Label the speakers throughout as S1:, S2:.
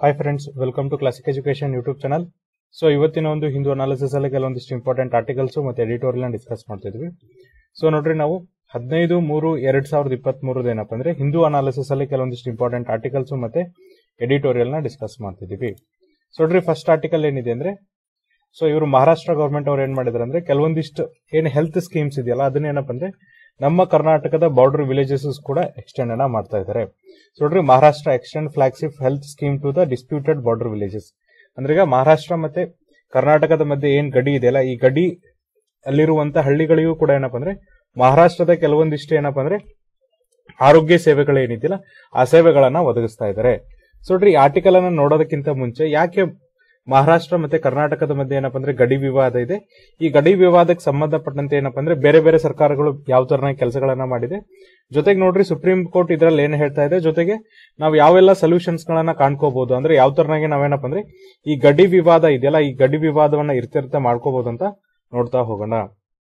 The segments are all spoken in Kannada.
S1: hi friends welcome to classic education YouTube channel so ಇವತ್ತಿನ ಒಂದು ಹಿಂದೂ ಅನಾಲಿಸಿಸ್ ಅಲ್ಲಿ ಕೆಲವೊಂದಿಷ್ಟು ಇಂಪಾರ್ಟೆಂಟ್ ಆರ್ಟಿಕಲ್ಸ್ ಮತ್ತೆ ಎಡಿಟೋರಿಯಲ್ ಡಿಸ್ಕಸ್ ಮಾಡ್ತಿದ್ವಿ ಸೊ ನೋಡ್ರಿ ನಾವು ಹದಿನೈದು ಮೂರು ಎರಡ್ ಸಾವಿರದ ಇಪ್ಪತ್ತ್ ಮೂರದ ಏನಪ್ಪ ಅಂದ್ರೆ ಹಿಂದೂ ಅನಾಲಿಸಿಸ್ ಅಲ್ಲಿ ಕೆಲವೊಂದಿಷ್ಟು ಇಂಪಾರ್ಟೆಂಟ್ ಆರ್ಟಿಕಲ್ಸ್ ಮತ್ತೆ ಎಡಿಟೋರಿಯಲ್ ನ ಡಿಸ್ಕಸ್ ಮಾಡ್ತಿದೀವಿ ಸೊ ನೋಡ್ರಿ ಫಸ್ಟ್ ಆರ್ಟಿಕಲ್ ಏನಿದೆ ಅಂದ್ರೆ ಸೊ ಇವರು ಮಹಾರಾಷ್ಟ್ರ ಗವರ್ಮೆಂಟ್ ಅವ್ರು ಏನ್ ಮಾಡಿದಾರೆ ಅಂದ್ರೆ ಕೆಲವೊಂದಿಷ್ಟು ಏನ್ ಹೆಲ್ತ್ ಸ್ಕೀಮ್ಸ್ ಇದೆಯಲ್ಲ ಅದನ್ನ ಏನಪ್ಪ ಅಂದ್ರೆ ನಮ್ಮ ಕರ್ನಾಟಕದ ಬಾರ್ಡರ್ ವಿಲೇಜಸ್ ಕೂಡ ಎಕ್ಸ್ಟೆಂಡ್ ಅನ್ನ ಮಾಡ್ತಾ ಇದ್ದಾರೆ ಸೊ ನೋಡ್ರಿ Maharashtra extend flagship health scheme to the disputed border villages ಅಂದ್ರೆ ಈಗ ಮಹಾರಾಷ್ಟ್ರ ಮತ್ತೆ ಕರ್ನಾಟಕದ ಮಧ್ಯೆ ಏನ್ ಗಡಿ ಇದೆಯಲ್ಲ ಈ ಗಡಿ ಅಲ್ಲಿರುವಂತ ಹಳ್ಳಿಗಳಿಗೂ ಕೂಡ ಏನಪ್ಪ ಅಂದ್ರೆ ಮಹಾರಾಷ್ಟ್ರದ ಕೆಲವೊಂದಿಷ್ಟು ಏನಪ್ಪ ಅಂದ್ರೆ ಆರೋಗ್ಯ ಸೇವೆಗಳು ಏನಿದೆಯಲ್ಲ ಆ ಸೇವೆಗಳನ್ನ ಒದಗಿಸ್ತಾ ಇದ್ದಾರೆ ಸೊ ನೋಡ್ರಿ ಈ ಆರ್ಟಿಕಲ್ ಅನ್ನ ನೋಡೋದಕ್ಕಿಂತ ಮುಂಚೆ ಯಾಕೆ ಮಹಾರಾಷ್ಟ್ರ ಮತ್ತೆ ಕರ್ನಾಟಕದ ಮಧ್ಯೆ ಏನಪ್ಪ ಅಂದ್ರೆ ಗಡಿ ವಿವಾದ ಇದೆ ಈ ಗಡಿ ವಿವಾದಕ್ಕೆ ಸಂಬಂಧಪಟ್ಟಂತೆ ಏನಪ್ಪ ಅಂದ್ರೆ ಬೇರೆ ಬೇರೆ ಸರ್ಕಾರಗಳು ಯಾವ ತರನ ಕೆಲಸಗಳನ್ನ ಮಾಡಿದೆ ಜೊತೆಗೆ ನೋಡ್ರಿ ಸುಪ್ರೀಂ ಕೋರ್ಟ್ ಇದ್ರಲ್ಲಿ ಏನ್ ಹೇಳ್ತಾ ಇದೆ ಜೊತೆಗೆ ನಾವು ಯಾವೆಲ್ಲ ಸೊಲ್ಯೂಷನ್ಸ್ ಗಳನ್ನ ಕಾಣ್ಕೋಬಹುದು ಅಂದ್ರೆ ಯಾವ ತರನಾಗಿ ನಾವೇನಪ್ಪ ಅಂದ್ರೆ ಈ ಗಡಿ ವಿವಾದ ಇದೆಯಲ್ಲ ಈ ಗಡಿ ವಿವಾದವನ್ನ ಇರ್ತಿರ್ತ ಮಾಡ್ಕೋಬಹುದು ಅಂತ ನೋಡ್ತಾ ಹೋಗೋಣ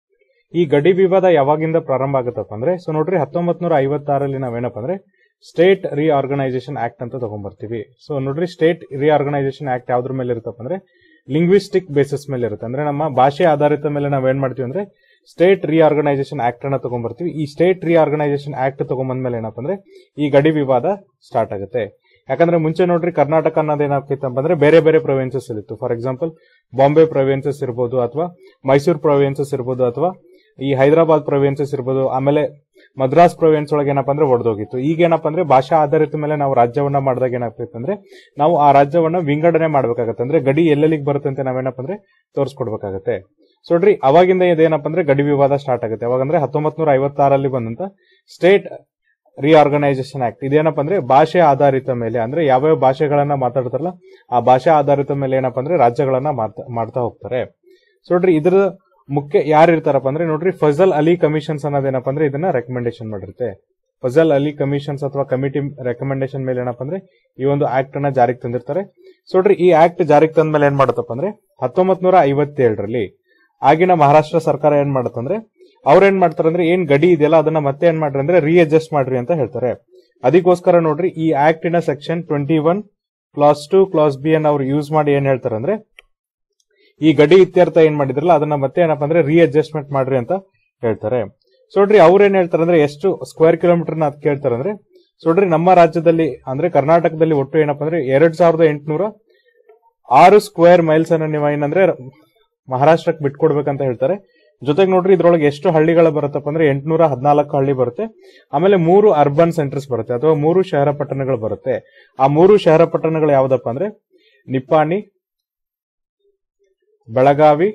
S1: ಈ ಗಡಿ ವಿವಾದ ಯಾವಾಗಿಂದ ಪ್ರಾರಂಭ ಆಗುತ್ತಪ್ಪ ಅಂದ್ರೆ ಸೊ ನೋಡ್ರಿ ಹತ್ತೊಂಬತ್ ನೂರ ಐವತ್ತಾರಲ್ಲಿ ನಾವೇನಪ್ಪ ಅಂದ್ರೆ ಸ್ಟೇಟ್ ರಿಆರ್ಗನೈಸೇಷನ್ ಆಕ್ಟ್ ಅಂತ ತಗೊಂಡ್ಬರ್ತೀವಿ ಸೊ ನೋಡ್ರಿ ಸ್ಟೇಟ್ ರಿಆರ್ಗನೈಸೇಷನ್ ಆಕ್ಟ್ ಯಾವ್ದ್ರ ಮೇಲೆ ಇರುತ್ತಪ್ಪ ಅಂದ್ರೆ ಲಿಂಗ್ವಿಸ್ಟಿಕ್ ಬೇಸಿಸ್ ಮೇಲೆ ಇರುತ್ತೆ ಅಂದ್ರೆ ನಮ್ಮ ಭಾಷೆ ಆಧಾರಿತ ಮೇಲೆ ನಾವ್ ಏನ್ ಮಾಡ್ತೀವಿ ಅಂದ್ರೆ ಸ್ಟೇಟ್ ರಿಆರ್ಗನೈಸೇಷನ್ ಆಕ್ಟ್ ಅನ್ನ ತಗೊಂಡ್ಬರ್ತೀವಿ ಈ ಸ್ಟೇಟ್ ರಿಆರ್ಗನೈಸೇಷನ್ ಆಕ್ಟ್ ತಗೊಂಬಂದ್ಮೇಲೆ ಏನಪ್ಪ ಅಂದ್ರೆ ಈ ಗಡಿ ವಿವಾದ ಸ್ಟಾರ್ಟ್ ಆಗುತ್ತೆ ಯಾಕಂದ್ರೆ ಮುಂಚೆ ನೋಡ್ರಿ ಕರ್ನಾಟಕ ಅನ್ನೋದು ಏನಾಗ್ತಿತ್ತಪ್ಪ ಅಂದ್ರೆ ಬೇರೆ ಬೇರೆ ಪ್ರೊವಿನ್ಸಸ್ ಇತ್ತು ಫಾರ್ ಎಕ್ಸಾಂಪಲ್ ಬಾಂಬೆ ಪ್ರೊವಿನ್ಸಸ್ ಇರ್ಬೋದು ಅಥವಾ ಮೈಸೂರು ಪ್ರೊವಿನ್ಸಸ್ ಇರ್ಬೋದು ಅಥವಾ ಈ ಹೈದರಾಬಾದ್ ಪ್ರೊವಿನ್ಸಸ್ ಇರ್ಬೋದು ಆಮೇಲೆ ಮದ್ರಾಸ್ ಪ್ರೊವಿನ್ಸ್ ಒಳಗೆ ಏನಪ್ಪಾ ಅಂದ್ರೆ ಒಡೆದೋಗಿತ್ತು ಈಗ ಏನಪ್ಪಾ ಅಂದ್ರೆ ಭಾಷಾ ಆಧಾರಿತ ಮೇಲೆ ನಾವು ರಾಜ್ಯವನ್ನ ಮಾಡಿದಾಗ ಏನಾಗ್ತೈತೆ ಅಂದ್ರೆ ನಾವು ಆ ರಾಜ್ಯವನ್ನ ವಿಂಗಡಣೆ ಮಾಡ್ಬೇಕಾಗತ್ತೆ ಅಂದ್ರೆ ಗಡಿ ಎಲ್ಲೆಲ್ಲಿಗೆ ಬರುತ್ತೆ ಅಂತ ನಾವೇನಪ್ಪ ಅಂದ್ರೆ ತೋರಿಸ್ಕೊಡ್ಬೇಕಾಗತ್ತೆ ಸೊ ನೋಡ್ರಿ ಅವಾಗಿಂದ ಇದೇನಪ್ಪ ಅಂದ್ರೆ ಗಡಿ ವಿವಾದ ಸ್ಟಾರ್ಟ್ ಆಗುತ್ತೆ ಅವಾಗಂದ್ರೆ ಹತ್ತೊಂಬತ್ ನೂರ ಐವತ್ತಾರಲ್ಲಿ ಬಂದಂತ ಸ್ಟೇಟ್ ರಿಆರ್ಗನೈಸೇಷನ್ ಆಕ್ಟ್ ಇದೇನಪ್ಪ ಅಂದ್ರೆ ಭಾಷೆ ಆಧಾರಿತ ಮೇಲೆ ಅಂದ್ರೆ ಯಾವ್ಯಾವ ಭಾಷೆಗಳನ್ನ ಮಾತಾಡ್ತಾರಲ್ಲ ಆ ಭಾಷೆ ಆಧಾರಿತ ಮೇಲೆ ಏನಪ್ಪ ಅಂದ್ರೆ ರಾಜ್ಯಗಳನ್ನ ಮಾತ- ಮಾಡ್ತಾ ಹೋಗ್ತಾರೆ ಸೊ ನೋಡ್ರಿ ಇದ್ರ ಮುಖ್ಯ ಯಾರು ಇರ್ತಾರಪ್ಪ ಅಂದ್ರೆ ನೋಡ್ರಿ ಫಜಲ್ ಅಲಿ ಕಮಿಷನ್ಸ್ ಅನ್ನೋದೇನಪ್ಪ ಅಂದ್ರೆ ಇದನ್ನ ರೆಕಮೆಂಡೇಶನ್ ಮಾಡಿರುತ್ತೆ ಫಜಲ್ ಅಲಿ ಕಮಿಷನ್ಸ್ ಅಥವಾ ಕಮಿಟಿ ರೆಕಮೆಂಡೇಶನ್ ಮೇಲೆ ಏನಪ್ಪ ಅಂದ್ರೆ ಈ ಒಂದು ಆಕ್ಟ್ ಅನ್ನ ಜಾರಿಗೆ ತಂದಿರ್ತಾರೆ ಸೊ ನೋಡ್ರಿ ಈ ಆಕ್ಟ್ ಜಾರಿಗೆ ತಂದ ಮೇಲೆ ಏನ್ ಮಾಡುತ್ತಪ್ಪ ಅಂದ್ರೆ ಹತ್ತೊಂಬತ್ ನೂರ ಐವತ್ತೇಳರಲ್ಲಿ ಆಗಿನ ಮಹಾರಾಷ್ಟ್ರ ಸರ್ಕಾರ ಏನ್ ಮಾಡುತ್ತಂದ್ರೆ ಅವ್ರ ಏನ್ ಮಾಡ್ತಾರೆ ಅಂದ್ರೆ ಏನ್ ಗಡಿ ಇದೆಯಲ್ಲ ಅದನ್ನ ಮತ್ತೆ ಏನ್ ಮಾಡ್ರಿ ಅಂದ್ರೆ ರೀಅಡ್ಜಸ್ಟ್ ಮಾಡ್ರಿ ಅಂತ ಹೇಳ್ತಾರೆ ಅದಕ್ಕೋಸ್ಕರ ನೋಡ್ರಿ ಈ ಆಕ್ಟಿನ section twenty one clause two clause B ಅನ್ನ ಅವ್ರು ಯೂಸ್ ಮಾಡಿ ಏನ್ ಹೇಳ್ತಾರೆ ಅಂದ್ರೆ ಈ ಗಡಿ ಇತ್ಯರ್ಥ ಏನ್ ಮಾಡಿದ್ರಲ್ಲ ಅದನ್ನ ಮತ್ತೆ ಏನಪ್ಪಾ ಅಂದ್ರೆ ರೀಅಡ್ಜಸ್ಟ್ಮೆಂಟ್ ಮಾಡ್ರಿ ಅಂತ ಹೇಳ್ತಾರೆ ಸೊ ನೋಡ್ರಿ ಅವ್ರ ಏನ್ ಹೇಳ್ತಾರೆ ಅಂದ್ರೆ ಎಷ್ಟು ಸ್ಕ್ವೇರ್ ಕಿಲೋಮೀಟರ್ ನ ಅದ್ ಕೇಳ್ತಾರೆ ಅಂದ್ರೆ ಸೊ ನೋಡ್ರಿ ನಮ್ಮ ರಾಜ್ಯದಲ್ಲಿ ಅಂದ್ರೆ ಕರ್ನಾಟಕದಲ್ಲಿ ಒಟ್ಟು ಏನಪ್ಪಾ ಅಂದ್ರೆ ಎರಡ್ ಸಾವಿರದ ಎಂಟುನೂರ ಆರು ಸ್ಕ್ವೇರ್ ಮೈಲ್ಸ್ ಅನ್ನ ನೀವು ಏನಂದ್ರೆ ಮಹಾರಾಷ್ಟ್ರಕ್ಕೆ ಬಿಟ್ಕೊಡ್ಬೇಕಂತ ಹೇಳ್ತಾರೆ ಜೊತೆಗೆ ನೋಡ್ರಿ ಇದ್ರೊಳಗೆ ಎಷ್ಟು ಹಳ್ಳಿಗಳು ಬರುತ್ತಪ್ಪ ಅಂದ್ರೆ ಎಂಟುನೂರ ಹದಿನಾಲ್ಕು ಹಳ್ಳಿ ಬರುತ್ತೆ ಆಮೇಲೆ ಮೂರು ಅರ್ಬನ್ ಸೆಂಟರ್ಸ್ ಬರುತ್ತೆ ಅಥವಾ ಮೂರು ಶಹರ ಪಟ್ಟಣಗಳು ಬರುತ್ತೆ ಆ ಮೂರು ಶಹರ ಪಟ್ಟಣಗಳು ಯಾವ್ದಪ್ಪ ಅಂದ್ರೆ ನಿಪ್ಪಾಣಿ ಬೆಳಗಾವಿ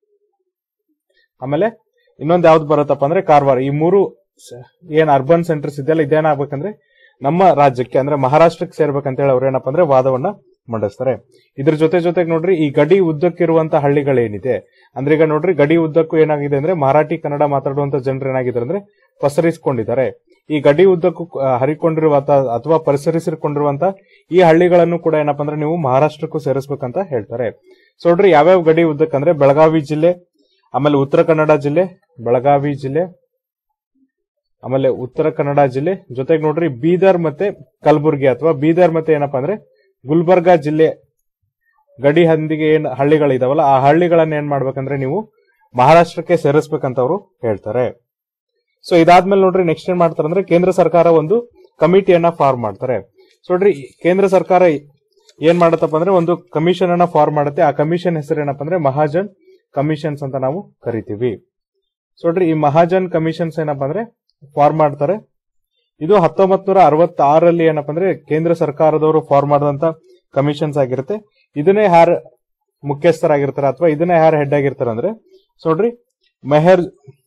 S1: ಆಮೇಲೆ ಇನ್ನೊಂದು ಯಾವ್ದು ಬರುತ್ತಪ್ಪ ಅಂದ್ರೆ ಕಾರವಾರ ಈ ಮೂರು ಸ- ಏನ್ ಅರ್ಬನ್ ಸೆಂಟರ್ಸ್ ಇದೆಯಲ್ಲ ಇದೇನಾಗ್ಬೇಕಂದ್ರೆ ನಮ್ಮ ರಾಜ್ಯಕ್ಕೆ ಅಂದ್ರೆ ಮಹಾರಾಷ್ಟ್ರಕ್ಕೆ ಸೇರ್ಬೇಕಂತ ಹೇಳಿ ಅವ್ರು ಏನಪ್ಪ ಅಂದ್ರೆ ವಾದವನ್ನ ಮಂಡಿಸ್ತಾರೆ ಇದ್ರ ಜೊತೆ ಜೊತೆಗೆ ನೋಡ್ರಿ ಈ ಗಡಿ ಉದ್ದಕ್ಕಿರುವಂತ ಹಳ್ಳಿಗಳೇನಿದೆ ಅಂದ್ರೆ ಈಗ ನೋಡ್ರಿ ಗಡಿ ಉದ್ದಕ್ಕೂ ಏನಾಗಿದೆ ಅಂದ್ರೆ ಮರಾಠಿ ಕನ್ನಡ ಮಾತಾಡುವಂತ ಜನರು ಏನಾಗಿದ್ದಾರೆ ಅಂದ್ರೆ ಪಸರಿಸಿಕೊಂಡಿದ್ದಾರೆ ಈ ಗಡಿ ಉದ್ದಕ್ಕೂ ಆ, ಹರಿಕೊಂಡಿರುವಂತ ಅಥವಾ ಪರಿಸರಿಸಿಕೊಂಡಿರುವಂತ ಈ ಹಳ್ಳಿಗಳನ್ನು ಕೂಡ ಏನಪ್ಪಾ ಅಂದ್ರೆ ನೀವು ಮಹಾರಾಷ್ಟ್ರಕ್ಕೂ ಸೇರಿಸ್ಬೇಕಂತ ಹೇಳ್ತಾರೆ ಸೊ ನೋಡ್ರಿ ಯಾವ್ಯಾವ ಗಡಿ ಉದ್ದಕ್ಕೆ ಅಂದ್ರೆ ಬೆಳಗಾವಿ ಜಿಲ್ಲೆ ಆಮೇಲೆ ಉತ್ತರ ಕನ್ನಡ ಜಿಲ್ಲೆ ಬೆಳಗಾವಿ ಜಿಲ್ಲೆ ಆಮೇಲೆ ಉತ್ತರ ಕನ್ನಡ ಜಿಲ್ಲೆ ಜೊತೆಗೆ ನೋಡ್ರಿ ಬೀದರ್ ಮತ್ತೆ ಕಲಬುರ್ಗಿ ಅಥವಾ ಬೀದರ್ ಮತ್ತೆ ಏನಪ್ಪಾ ಅಂದ್ರೆ ಗುಲ್ಬರ್ಗಾ ಜಿಲ್ಲೆ ಗಡಿ ಹಂದಿಗೆ ಏನ್ ಹಳ್ಳಿಗಳಿದಾವಲ್ಲ ಆ ಹಳ್ಳಿಗಳನ್ನ ಏನ್ ಮಾಡ್ಬೇಕಂದ್ರೆ ನೀವು ಮಹಾರಾಷ್ಟ್ರಕ್ಕೆ ಸೇರಿಸ್ಬೇಕಂತ ಅವರು ಹೇಳ್ತಾರೆ ಸೊ ಇದಾದ್ಮೇಲೆ ನೋಡ್ರಿ ನೆಕ್ಸ್ಟ್ ಏನ್ ಮಾಡ್ತಾರೆ ಅಂದ್ರೆ ಕೇಂದ್ರ ಸರ್ಕಾರ ಒಂದು ಕಮಿಟಿಯನ್ನ ಫಾರ್ಮ್ ಮಾಡ್ತಾರೆ ಸೊ ನೋಡ್ರಿ ಈ ಕೇಂದ್ರ ಸರ್ಕಾರ ಏನ್ ಮಾಡತ್ತಪ್ಪ ಅಂದ್ರೆ ಒಂದು ಕಮಿಷನ್ ಅನ್ನ ಫಾರ್ಮ್ ಮಾಡುತ್ತೆ ಆ ಕಮಿಷನ್ ಹೆಸರು ಏನಪ್ಪ ಅಂದ್ರೆ ಮಹಾಜನ್ ಕಮಿಷನ್ಸ್ ಅಂತ ನಾವು ಕರಿತೀವಿ ಸೊ ನೋಡ್ರಿ ಈ ಮಹಾಜನ್ ಕಮಿಷನ್ಸ್ ಏನಪ್ಪ ಅಂದ್ರೆ ಫಾರ್ಮ್ ಮಾಡ್ತಾರೆ ಇದು ಹತ್ತೊಂಬತ್ ನೂರ ಅರವತ್ತಾರರಲ್ಲಿ ಏನಪ್ಪ ಅಂದ್ರೆ ಕೇಂದ್ರ ಸರ್ಕಾರದವರು ಫಾರ್ಮ್ ಮಾಡಿದಂತ ಕಮಿಷನ್ಸ್ ಆಗಿರುತ್ತೆ ಇದನ್ನೇ ಯಾರು ಮುಖ್ಯಸ್ಥರಾಗಿರ್ತಾರೆ ಅಥವಾ ಇದನ್ನೇ ಯಾರು ಹೆಡ್ ಆಗಿರ್ತಾರೆ ಅಂದ್ರೆ ಸೊ ನೋಡ್ರಿ ಮೆಹರ್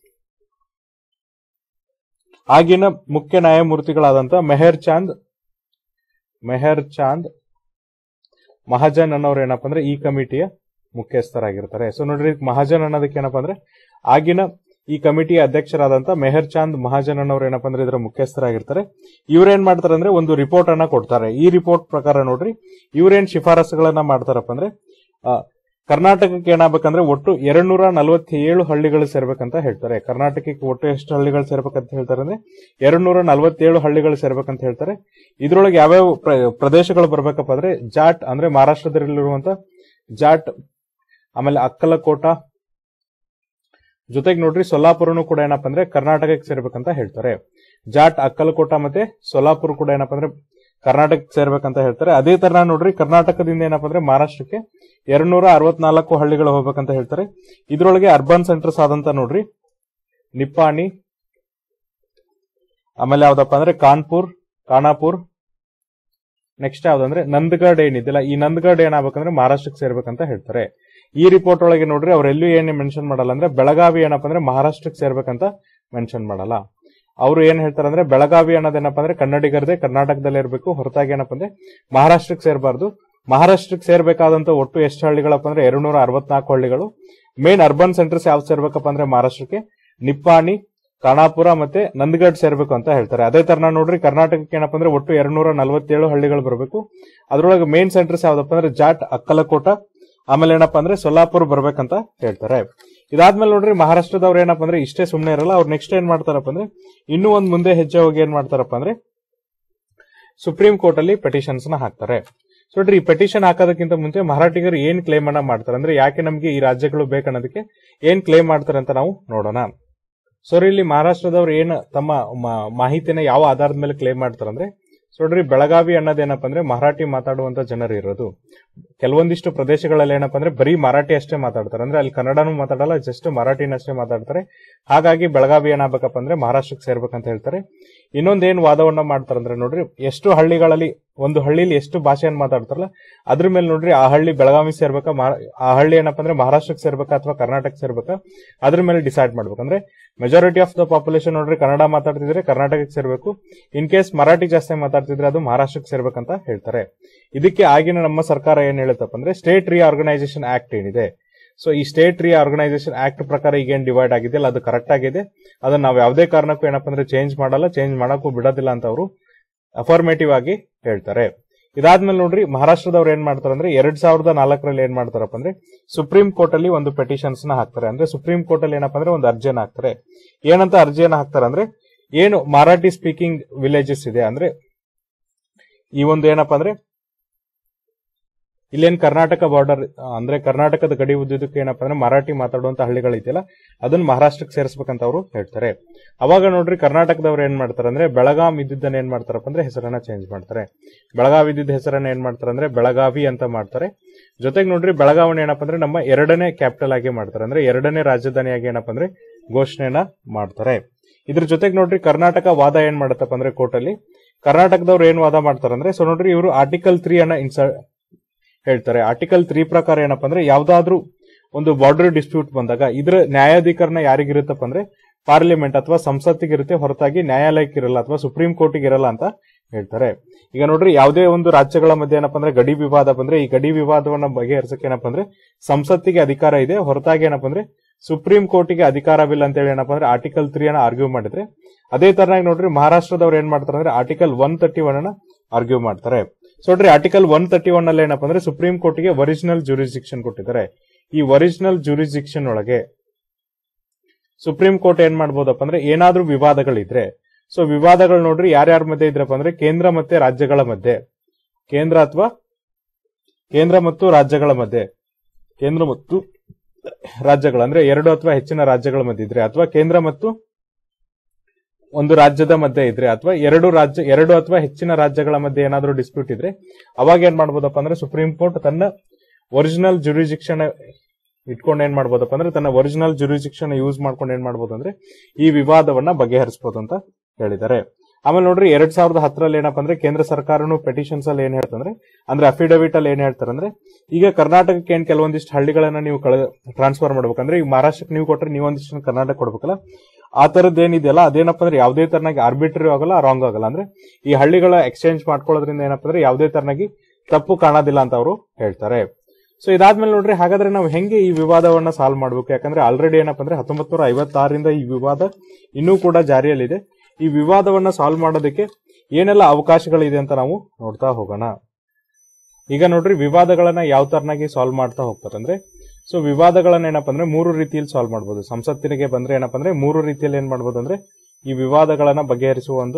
S1: ಆಗಿನ ಮುಖ್ಯ ನ್ಯಾಯಮೂರ್ತಿಗಳಾದಂತ ಮೆಹರ್ ಚಾಂದ್ ಮೆಹರ್ ಚಾಂದ್ ಮಹಾಜನ್ ಅನ್ನೋರು ಏನಪ್ಪ ಅಂದ್ರೆ ಈ ಕಮಿಟಿಯ ಮುಖ್ಯಸ್ಥರಾಗಿರ್ತಾರೆ ಸೊ ನೋಡ್ರಿ ಮಹಾಜನ್ ಅನ್ನೋದಕ್ಕೆ ಏನಪ್ಪ ಅಂದ್ರೆ ಆಗಿನ ಈ ಕಮಿಟಿಯ ಅಧ್ಯಕ್ಷರಾದಂತ ಮೆಹರ್ ಚಾಂದ್ ಮಹಾಜನ್ ಅನ್ನೋರು ಏನಪ್ಪ ಅಂದ್ರೆ ಇದರ ಮುಖ್ಯಸ್ಥರಾಗಿರ್ತಾರೆ ಇವ್ರೇನ್ ಮಾಡ್ತಾರೆ ಅಂದ್ರೆ ಒಂದು ರಿಪೋರ್ಟ್ ಅನ್ನ ಕೊಡ್ತಾರೆ ಈ ರಿಪೋರ್ಟ್ ಪ್ರಕಾರ ನೋಡ್ರಿ ಇವ್ರೇನ್ ಶಿಫಾರಸುಗಳನ್ನ ಮಾಡ್ತಾರಪ್ಪ ಅಂದ್ರೆ ಆ, ಕರ್ನಾಟಕಕ್ಕೆ ಏನಾಗಬೇಕಂದ್ರೆ ಒಟ್ಟು ಎರಡ್ ನೂರ ನಲವತ್ತೇಳು ಹಳ್ಳಿಗಳು ಸೇರ್ಬೇಕಂತ ಹೇಳ್ತಾರೆ ಕರ್ನಾಟಕಕ್ಕೆ ಒಟ್ಟು ಎಷ್ಟು ಹಳ್ಳಿಗಳು ಸೇರ್ಬೇಕಂತ ಹೇಳ್ತಾರೆ ಅಂದ್ರೆ ಎರಡ್ ನೂರ ನಲವತ್ತೇಳು ಹಳ್ಳಿಗಳು ಸೇರ್ಬೇಕಂತ ಹೇಳ್ತಾರೆ ಇದ್ರೊಳಗೆ ಯಾವ್ಯಾವ ಪ್ರ- ಪ್ರದೇಶಗಳು ಬರ್ಬೇಕಪ್ಪ ಅಂದ್ರೆ ಜಾಟ್ ಅಂದ್ರೆ ಮಹಾರಾಷ್ಟ್ರದಲ್ಲಿರುವಂತ ಜಾಟ್ ಆಮೇಲೆ ಅಕ್ಕಲಕೋಟ ಜೊತೆಗೆ ನೋಡ್ರಿ ಸೊಲ್ಲಾಪುರನು ಕೂಡ ಏನಪ್ಪಾ ಅಂದ್ರೆ ಕರ್ನಾಟಕಕ್ಕೆ ಸೇರ್ಬೇಕಂತ ಹೇಳ್ತಾರೆ ಜಾಟ್ ಅಕ್ಕಲಕೋಟ ಮತ್ತೆ ಸೊಲ್ಲಾಪುರ ಕೂಡ ಏನಪ್ಪಾ ಅಂದ್ರೆ ಕರ್ನಾಟಕಕ್ಕೆ ಸೇರ್ಬೇಕಂತ ಹೇಳ್ತಾರೆ ಅದೇ ತರ ನೋಡ್ರಿ ಕರ್ನಾಟಕದಿಂದ ಏನಪ್ಪಾ ಅಂದ್ರೆ ಮಹಾರಾಷ್ಟ್ರಕ್ಕೆ ಎರಡ್ನೂರ ಅರವತ್ನಾಲ್ಕು ಹಳ್ಳಿಗಳು ಹೋಗ್ಬೇಕಂತ ಹೇಳ್ತಾರೆ ಇದ್ರೊಳಗೆ ಅರ್ಬನ್ ಸೆಂಟರ್ಸ್ ಆದಂತ ನೋಡ್ರಿ ನಿಪ್ಪಾಣಿ ಆಮೇಲೆ ಯಾವ್ದಪ್ಪ ಅಂದ್ರೆ ಕಾನ್ಪುರ್ ಖಾನಾಪುರ್ ನೆಕ್ಸ್ಟ್ ಯಾವ್ದಂದ್ರೆ ನಂದಗಢ ಏನಿದೆಯಲ್ಲ ಈ ನಂದಗಢ ಏನಾಗಬೇಕಂದ್ರೆ ಮಹಾರಾಷ್ಟ್ರಕ್ಕೆ ಸೇರ್ಬೇಕಂತ ಹೇಳ್ತಾರೆ ಈ ರಿಪೋರ್ಟ್ ಒಳಗೆ ನೋಡ್ರಿ ಅವ್ರೆಲ್ಲೂ ಏನ್ ಮೆನ್ಷನ್ ಮಾಡಲ್ಲ ಅಂದ್ರೆ ಬೆಳಗಾವಿ ಏನಪ್ಪಾ ಅಂದ್ರೆ ಮಹಾರಾಷ್ಟ್ರಕ್ಕೆ ಸೇರ್ಬೇಕಂತ ಮೆನ್ಷನ್ ಮಾಡಲ್ಲ ಅವರು ಏನ್ ಹೇಳ್ತಾರೆ ಅಂದ್ರೆ ಬೆಳಗಾವಿ ಅನ್ನೋದೇನಪ್ಪ ಅಂದ್ರೆ ಕನ್ನಡಿಗರದೇ ಕರ್ನಾಟಕದಲ್ಲೇ ಇರಬೇಕು ಹೊರತಾಗಿ ಏನಪ್ಪ ಅಂದ್ರೆ ಮಹಾರಾಷ್ಟ್ರಕ್ಕೆ ಸೇರಬಾರ್ದು ಮಹಾರಾಷ್ಟ್ರಕ್ಕೆ ಸೇರ್ಬೇಕಾದಂತ ಒಟ್ಟು ಎಷ್ಟು ಹಳ್ಳಿಗಳಪ್ಪ ಅಂದ್ರೆ ಎರಡು ನೂರ ಅರವತ್ನಾಲ್ಕು ಹಳ್ಳಿಗಳು ಮೇನ್ ಅರ್ಬನ್ ಸೆಂಟರ್ಸ್ ಯಾವ್ದು ಸೇರ್ಬೇಕಪ್ಪ ಅಂದ್ರೆ ಮಹಾರಾಷ್ಟ್ರಕ್ಕೆ ನಿಪ್ಪಾಣಿ ಖಾನಾಪುರ ಮತ್ತೆ ನಂದಗಢ್ ಸೇರ್ಬೇಕು ಅಂತ ಹೇಳ್ತಾರೆ ಅದೇ ತರ ನೋಡ್ರಿ ಕರ್ನಾಟಕಕ್ಕೆ ಏನಪ್ಪ ಅಂದ್ರೆ ಒಟ್ಟು ಎರಡ್ ನೂರ ನಲವತ್ತೇಳು ಹಳ್ಳಿಗಳು ಬರಬೇಕು ಅದ್ರೊಳಗೆ ಮೇನ್ ಸೆಂಟರ್ಸ್ ಯಾವ್ದಪ್ಪ ಅಂದ್ರೆ ಜಾಟ್ ಅಕ್ಕಲಕೋಟ ಆಮೇಲೆ ಏನಪ್ಪಾ ಅಂದ್ರೆ ಸೊಲ್ಲಾಪುರ ಬರ್ಬೇಕಂತ ಹೇಳ್ತಾರೆ ಇದಾದ್ಮೇಲೆ ನೋಡ್ರಿ ಮಹಾರಾಷ್ಟ್ರದವ್ರು ಏನಪ್ಪಾ ಅಂದ್ರೆ ಇಷ್ಟೇ ಸುಮ್ನೆ ಇರಲ್ಲ ಅವ್ರು ನೆಕ್ಸ್ಟ್ ಏನ್ ಮಾಡ್ತಾರಪ್ಪ ಅಂದ್ರೆ ಇನ್ನೂ ಒಂದ್ ಮುಂದೆ ಹೆಜ್ಜೆ ಹೋಗಿ ಏನ್ ಮಾಡ್ತಾರಪ್ಪ ಅಂದ್ರೆ ಸುಪ್ರೀಂ ಕೋರ್ಟ್ ಅಲ್ಲಿ ಪೆಟಿಷನ್ಸ್ ನ ಹಾಕ್ತಾರೆ ಸೊ ನೋಡ್ರಿ ಈ ಪೆಟಿಷನ್ ಹಾಕೋದಕ್ಕಿಂತ ಮುಂಚೆ ಮರಾಠಿಗರು ಏನ್ ಕ್ಲೇಮ್ ಅನ್ನ ಮಾಡ್ತಾರೆ ಅಂದ್ರೆ ಯಾಕೆ ನಮ್ಗೆ ಈ ರಾಜ್ಯಗಳು ಬೇಕನ್ನೋದಕ್ಕೆ ಏನ್ ಕ್ಲೇಮ್ ಮಾಡ್ತಾರೆ ಅಂತ ನಾವು ನೋಡೋಣ ಸೊ ಇಲ್ಲಿ ಮಹಾರಾಷ್ಟ್ರದವ್ರು ಏನ್ ತಮ್ಮ ಮ- ಮಾಹಿತಿನ ಯಾವ ಆಧಾರದ ಮೇಲೆ ಕ್ಲೇಮ್ ಮಾಡ್ತಾರೆ ಅಂದ್ರೆ ಸೊ ನೋಡ್ರಿ ಬೆಳಗಾವಿ ಅನ್ನೋದೇನಪ್ಪ ಅಂದ್ರೆ ಮರಾಠಿ ಮಾತಾಡುವಂತ ಜನರು ಇರೋದು ಕೆಲವೊಂದಿಷ್ಟು ಪ್ರದೇಶಗಳಲ್ಲಿ ಏನಪ್ಪ ಅಂದ್ರೆ ಬರೀ ಮರಾಠಿ ಅಷ್ಟೇ ಮಾತಾಡ್ತಾರೆ ಅಂದ್ರೆ ಅಲ್ಲಿ ಕನ್ನಡನೂ ಮಾತಾಡಲ್ಲ ಜಸ್ಟ್ ಮರಾಠಿನ ಅಷ್ಟೇ ಮಾತಾಡ್ತಾರೆ ಹಾಗಾಗಿ ಬೆಳಗಾವಿ ಏನಾಗಬೇಕಪ್ಪ ಅಂದ್ರೆ ಮಹಾರಾಷ್ಟ್ರಕ್ಕೆ ಸೇರ್ಬೇಕಂತ ಹೇಳ್ತಾರೆ ಇನ್ನೊಂದೇನ್ ವಾದವನ್ನ ಮಾಡ್ತಾರೆ ಅಂದ್ರೆ ನೋಡ್ರಿ ಎಷ್ಟು ಹಳ್ಳಿಗಳಲ್ಲಿ ಒಂದು ಹಳ್ಳಿಲಿ ಎಷ್ಟು ಭಾಷೆಯನ್ನು ಮಾತಾಡ್ತಾರಲ್ಲ ಅದ್ರ ಮೇಲೆ ನೋಡ್ರಿ ಆ ಹಳ್ಳಿ ಬೆಳಗಾವಿ ಸೇರ್ಬೇಕಾ ಮಹಾ- ಆ ಹಳ್ಳಿ ಏನಪ್ಪ ಅಂದ್ರೆ ಮಹಾರಾಷ್ಟ್ರಕ್ಕೆ ಸೇರ್ಬೇಕಾ ಅಥವಾ ಕರ್ನಾಟಕ ಸೇರ್ಬೇಕಾ ಅದ್ರ ಮೇಲೆ ಡಿಸೈಡ್ ಮಾಡ್ಬೇಕಂದ್ರೆ ಮೆಜಾರಿಟಿ ಆಫ್ ದ ಪಾಪ್ಯುಲೇಷನ್ ನೋಡ್ರಿ ಕನ್ನಡ ಮಾತಾಡ್ತಿದ್ರೆ ಕರ್ನಾಟಕಕ್ಕೆ ಸೇರ್ಬೇಕು ಇನ್ ಕೇಸ್ ಮರಾಠಿ ಜಾಸ್ತಿ ಮಾತಾಡ್ತಿದ್ರೆ ಅದು ಮಹಾರಾಷ್ಟ್ರಕ್ಕೆ ಸೇರ್ಬೇಕಂತ ಹೇಳ್ತಾರೆ ಇದಕ್ಕೆ ಆಗಿನ ನಮ್ಮ ಸರ್ಕಾರ ಏನ್ ಹೇಳುತ್ತಪ್ಪ ಅಂದ್ರೆ ಸ್ಟೇಟ್ ರಿಆರ್ಗನೈಸೇಷನ್ ಆಕ್ಟ್ ಏನಿದೆ ಸೊ ಈ ಸ್ಟೇಟ್ ರಿಆರ್ಗನೈಸೇಷನ್ ಆಕ್ಟ್ ಪ್ರಕಾರ ಈಗ ಏನ್ ಡಿವೈಡ್ ಆಗಿದೆ ಅಲ್ಲ ಅದು ಕರೆಕ್ಟ್ ಆಗಿದೆ ಅದನ್ನ ನಾವು ಯಾವುದೇ ಕಾರಣಕ್ಕೂ ಏನಪ್ಪ ಅಂದ್ರೆ ಚೇಂಜ್ ಮಾಡಲ್ಲ ಚೇಂಜ್ ಮಾಡಕ್ಕೂ ಬಿಡೋದಿಲ್ಲ ಅಂತ ಅವರು ಅಫಾರ್ಮೇಟಿವ್ ಆಗಿ ಹೇಳ್ತಾರೆ ಇದಾದ್ಮೇಲೆ ನೋಡ್ರಿ ಮಹಾರಾಷ್ಟ್ರದವ್ರು ಏನ್ ಮಾಡ್ತಾರೆ ಅಂದ್ರೆ ಎರಡ್ ಸಾವಿರದ ನಾಲ್ಕರಲ್ಲಿ ಏನ್ ಮಾಡ್ತಾರಪ್ಪ ಅಂದ್ರೆ ಸುಪ್ರೀಂ ಕೋರ್ಟ್ ಅಲ್ಲಿ ಒಂದು ಪೆಟಿಷನ್ಸ್ ನ ಹಾಕ್ತಾರೆ ಅಂದ್ರೆ ಸುಪ್ರೀಂ ಕೋರ್ಟ್ ಅಲ್ಲಿ ಏನಪ್ಪ ಅಂದ್ರೆ ಒಂದು ಅರ್ಜಿಯನ್ನ ಹಾಕ್ತಾರೆ ಏನಂತ ಅರ್ಜಿಯನ್ನ ಹಾಕ್ತಾರೆ ಅಂದ್ರೆ ಏನು ಮರಾಠಿ ಸ್ಪೀಕಿಂಗ್ ವಿಲೇಜಸ್ ಇದೆ ಅಂದ್ರೆ ಈ ಒಂದು ಏನಪ್ಪಾ ಅಂದ್ರೆ ಇಲ್ಲೇನ್ ಕರ್ನಾಟಕ ಬಾರ್ಡರ್ ಅಂದ್ರೆ ಕರ್ನಾಟಕದ ಗಡಿ ಉದ್ದುದಕ್ಕೆ ಏನಪ್ಪಾ ಅಂದ್ರೆ ಮರಾಠಿ ಮಾತಾಡುವಂತ ಹಳ್ಳಿಗಳಿದೆಯಲ್ಲ ಅದನ್ನ ಮಹಾರಾಷ್ಟ್ರಕ್ಕೆ ಸೇರಿಸಬೇಕಂತ ಅವರು ಹೇಳ್ತಾರೆ ಅವಾಗ ನೋಡ್ರಿ ಕರ್ನಾಟಕದವ್ರು ಏನ್ ಮಾಡ್ತಾರೆ ಅಂದ್ರೆ ಬೆಳಗಾಂ ಇದ್ದಿದ್ದನ್ನ ಏನ್ ಮಾಡ್ತಾರಪ್ಪ ಅಂದ್ರೆ ಹೆಸರನ್ನ ಚೇಂಜ್ ಮಾಡ್ತಾರೆ ಬೆಳಗಾವಿ ಇದ್ದಿದ್ದ ಹೆಸರನ್ನ ಏನ್ ಮಾಡ್ತಾರೆ ಅಂದ್ರೆ ಬೆಳಗಾವಿ ಅಂತ ಮಾಡ್ತಾರೆ ಜೊತೆಗೆ ನೋಡ್ರಿ ಬೆಳಗಾವಣೆ ಏನಪ್ಪಾ ಅಂದ್ರೆ ನಮ್ಮ ಎರಡನೇ ಕ್ಯಾಪಿಟಲ್ ಆಗಿ ಮಾಡ್ತಾರೆ ಅಂದ್ರೆ ಎರಡನೇ ರಾಜಧಾನಿಯಾಗಿ ಏನಪ್ಪಾ ಅಂದ್ರೆ ಘೋಷಣೆನ ಮಾಡ್ತಾರೆ ಇದ್ರ ಜೊತೆಗೆ ನೋಡ್ರಿ ಕರ್ನಾಟಕ ವಾದ ಏನ್ ಮಾಡತ್ತಪ್ಪ ಅಂದ್ರೆ ಕೋರ್ಟ್ ಅಲ್ಲಿ ಕರ್ನಾಟಕದವ್ರು ಏನ್ ವಾದ ಮಾಡ್ತಾರೆ ಅಂದ್ರೆ ಸೊ ನೋಡ್ರಿ ಇವರು ಆರ್ಟಿಕಲ್ ತ್ರೀ ಅನ್ನ ಇನ್ಸರ್ಟ್ ಹೇಳ್ತಾರೆ ಆರ್ಟಿಕಲ್ ತ್ರೀ ಪ್ರಕಾರ ಏನಪ್ಪಾ ಅಂದ್ರೆ ಯಾವ್ದಾದ್ರು ಒಂದು ಬಾರ್ಡರ್ ಡಿಸ್ಪ್ಯೂಟ್ ಬಂದಾಗ ಇದ್ರ ನ್ಯಾಯಾಧಿಕರಣ ಯಾರಿಗಿರುತ್ತಪ್ಪ ಅಂದ್ರೆ ಪಾರ್ಲಿಮೆಂಟ್ ಅಥವಾ ಸಂಸತ್ತಿಗಿರುತ್ತೆ ಹೊರತಾಗಿ ನ್ಯಾಯಾಲಯಕ್ಕೆ ಇರಲ್ಲ ಅಥವಾ ಸುಪ್ರೀಂ ಕೋರ್ಟಿಗೆ ಇರಲ್ಲ ಅಂತ ಹೇಳ್ತಾರೆ ಈಗ ನೋಡ್ರಿ ಯಾವುದೇ ಒಂದು ರಾಜ್ಯಗಳ ಮಧ್ಯೆ ಏನಪ್ಪಾ ಅಂದ್ರೆ ಗಡಿ ವಿವಾದ ಬಂದ್ರೆ ಈ ಗಡಿ ವಿವಾದವನ್ನ ಬಗೆಹರಿಸಕ್ಕೆ ಏನಪ್ಪಾ ಅಂದ್ರೆ ಸಂಸತ್ತಿಗೆ ಅಧಿಕಾರ ಇದೆ ಹೊರತಾಗಿ ಏನಪ್ಪಾ ಅಂದ್ರೆ ಸುಪ್ರೀಂ ಕೋರ್ಟಿಗೆ ಅಧಿಕಾರವಿಲ್ಲ ಅಂತ ಹೇಳಿ ಏನಪ್ಪಾ ಅಂದ್ರೆ ಆರ್ಟಿಕಲ್ ತ್ರೀ ಅನ್ನ ಆರ್ಗ್ಯೂ ಮಾಡಿದ್ರೆ ಅದೇ ತರನಾಗಿ ನೋಡ್ರಿ ಮಹಾರಾಷ್ಟ್ರದವ್ರು ಏನ್ ಮಾಡ್ತಾರೆ ಅಂದ್ರೆ ಆರ್ಟಿಕಲ್ ಒನ್ ತರ್ಟಿ ಒನ್ ಅನ್ನ ಆರ್ಗ್ಯೂ ಮಾಡ್ತಾರೆ ಸೊ ನೋಡ್ರಿ ಆರ್ಟಿಕಲ್ ಒನ್ ತರ್ಟಿ ಒನ್ ಅಲ್ಲಿ ಏನಪ್ಪಾ ಅಂದ್ರೆ ಸುಪ್ರೀಂ ಕೋರ್ಟ್ಗೆ ಒರಿಜಿನಲ್ ಜೂರಿಸ್ಡಿಕ್ಷನ್ ಕೊಟ್ಟಿದ್ದಾರೆ ಈ ಒರಿಜಿನಲ್ ಜೂರಿಸ್ಡಿಕ್ಷನ್ ಒಳಗೆ ಸುಪ್ರೀಂ ಕೋರ್ಟ್ ಏನ್ ಮಾಡ್ಬೋದಪ್ಪ ಅಂದ್ರೆ ಏನಾದ್ರೂ ವಿವಾದಗಳಿದ್ರೆ ಸೊ ವಿವಾದಗಳು ನೋಡ್ರಿ ಯಾರ್ಯಾರ ಮಧ್ಯೆ ಇದ್ರಪ್ಪ ಅಂದ್ರೆ ಕೇಂದ್ರ ಮತ್ತೆ ರಾಜ್ಯಗಳ ಮಧ್ಯೆ ಕೇಂದ್ರ ಅಥವಾ ಕೇಂದ್ರ ಮತ್ತು ರಾಜ್ಯಗಳ ಮಧ್ಯೆ ಕೇಂದ್ರ ಮತ್ತು ರಾಜ್ಯಗಳ ಅಂದ್ರೆ ಎರಡು ಅಥವಾ ಹೆಚ್ಚಿನ ರಾಜ್ಯಗಳ ಮಧ್ಯೆ ಇದ್ರೆ ಅಥವಾ ಕೇಂದ್ರ ಮತ್ತು ಒಂದು ರಾಜ್ಯದ ಮಧ್ಯೆ ಇದ್ರೆ ಅಥವಾ ಎರಡು ರಾಜ್ಯ ಎರಡು ಅಥವಾ ಹೆಚ್ಚಿನ ರಾಜ್ಯಗಳ ಮಧ್ಯೆ ಏನಾದ್ರೂ ಡಿಸ್ಪ್ಯೂಟ್ ಇದ್ರೆ ಅವಾಗ ಏನ್ ಮಾಡ್ಬೋದಪ್ಪ ಅಂದ್ರೆ ಸುಪ್ರೀಂ ಕೋರ್ಟ್ ತನ್ನ ಒರಿಜಿನಲ್ ಜುರಿಜಿಕ್ಷನ್ ಇಟ್ಕೊಂಡು ಏನ್ ಮಾಡ್ಬೋದಪ್ಪ ಅಂದ್ರೆ ತನ್ನ ಒರಿಜಿನಲ್ ಜುರಿಜಿಕ್ಷನ್ ಯೂಸ್ ಮಾಡ್ಕೊಂಡು ಏನ್ ಮಾಡ್ಬೋದು ಅಂದ್ರೆ ಈ ವಿವಾದವನ್ನ ಬಗೆಹರಿಸಬಹುದು ಅಂತ ಹೇಳಿದ್ದಾರೆ ಆಮೇಲೆ ನೋಡ್ರಿ ಎರಡ್ ಸಾವಿರದ ಹತ್ತರಲ್ಲಿ ಏನಪ್ಪಾ ಅಂದ್ರೆ ಕೇಂದ್ರ ಸರ್ಕಾರನು ಪೆಟಿಷನ್ಸ್ ಅಲ್ಲಿ ಏನ್ ಹೇಳ್ತಂದ್ರೆ ಅಂದ್ರೆ ಅಫಿಡವಿಟ್ ಅಲ್ಲಿ ಏನ್ ಹೇಳ್ತಾರೆ ಅಂದ್ರೆ ಈಗ ಕರ್ನಾಟಕಕ್ಕೆ ಏನ್ ಕೆಲವೊಂದಿಷ್ಟು ಹಳ್ಳಿಗಳನ್ನ ನೀವು ಟ್ರಾನ್ಸ್ಫರ್ ಮಾಡ್ಬೇಕಂದ್ರೆ ಈಗ ಮಹಾರಾಷ್ಟ್ರಕ್ಕೆ ನೀವು ಕೊಟ್ರೆ ನೀವು ಒಂದಿಷ್ಟು ಕರ್ನಾಟಕ ಕೊಡ್ಬೇಕಲ್ಲ ಆ ತರದ್ ಏನಿದೆಯಲ್ಲ ಅದೇನಪ್ಪ ಅಂದ್ರೆ ಯಾವುದೇ ತರನಾಗಿ ಆರ್ಬಿಟ್ರಿ ಆಗಲ್ಲ ರಾಂಗ್ ಆಗಲ್ಲ ಅಂದ್ರೆ ಈ ಹಳ್ಳಿಗಳ ಎಕ್ಸ್ಚೇಂಜ್ ಮಾಡ್ಕೊಳ್ಳೋದ್ರಿಂದ ಏನಪ್ಪ ಅಂದ್ರೆ ಯಾವುದೇ ತರನಾಗಿ ತಪ್ಪು ಕಾಣೋದಿಲ್ಲ ಅಂತ ಅವರು ಹೇಳ್ತಾರೆ ಸೊ ಇದಾದ್ಮೇಲೆ ನೋಡ್ರಿ ಹಾಗಾದ್ರೆ ನಾವು ಹೆಂಗೆ ಈ ವಿವಾದವನ್ನ ಸಾಲ್ವ್ ಮಾಡ್ಬೇಕು ಯಾಕಂದ್ರೆ ಆಲ್ರೆಡಿ ಏನಪ್ಪ ಅಂದ್ರೆ ಹತ್ತೊಂಬತ್ ನೂರ ಐವತ್ತಾರರಿಂದ ಈ ವಿವಾದ ಇನ್ನೂ ಕೂಡ ಜಾರಿಯಲ್ಲಿದೆ ಈ ವಿವಾದವನ್ನ ಸಾಲ್ವ್ ಮಾಡೋದಕ್ಕೆ ಏನೆಲ್ಲ ಅವಕಾಶಗಳಿದೆ ಅಂತ ನಾವು ನೋಡ್ತಾ ಹೋಗೋಣ ಈಗ ನೋಡ್ರಿ ವಿವಾದಗಳನ್ನ ಯಾವ ತರನಾಗಿ ಸಾಲ್ವ್ ಮಾಡ್ತಾ ಹೋಗ್ತಾರೆ ಅಂದ್ರೆ ಸೊ ವಿವಾದಗಳನ್ನ ಏನಪ್ಪ ಅಂದ್ರೆ ಮೂರು ರೀತಿಯಲ್ಲಿ ಸಾಲ್ವ್ ಮಾಡಬಹುದು ಸಂಸತ್ತಿನಿಗೆ ಬಂದ್ರೆ ಏನಪ್ಪ ಅಂದ್ರೆ ಮೂರು ರೀತಿಯಲ್ಲಿ ಏನ್ ಮಾಡಬಹುದು ಅಂದ್ರೆ ಈ ವಿವಾದಗಳನ್ನ ಬಗೆಹರಿಸುವ ಒಂದು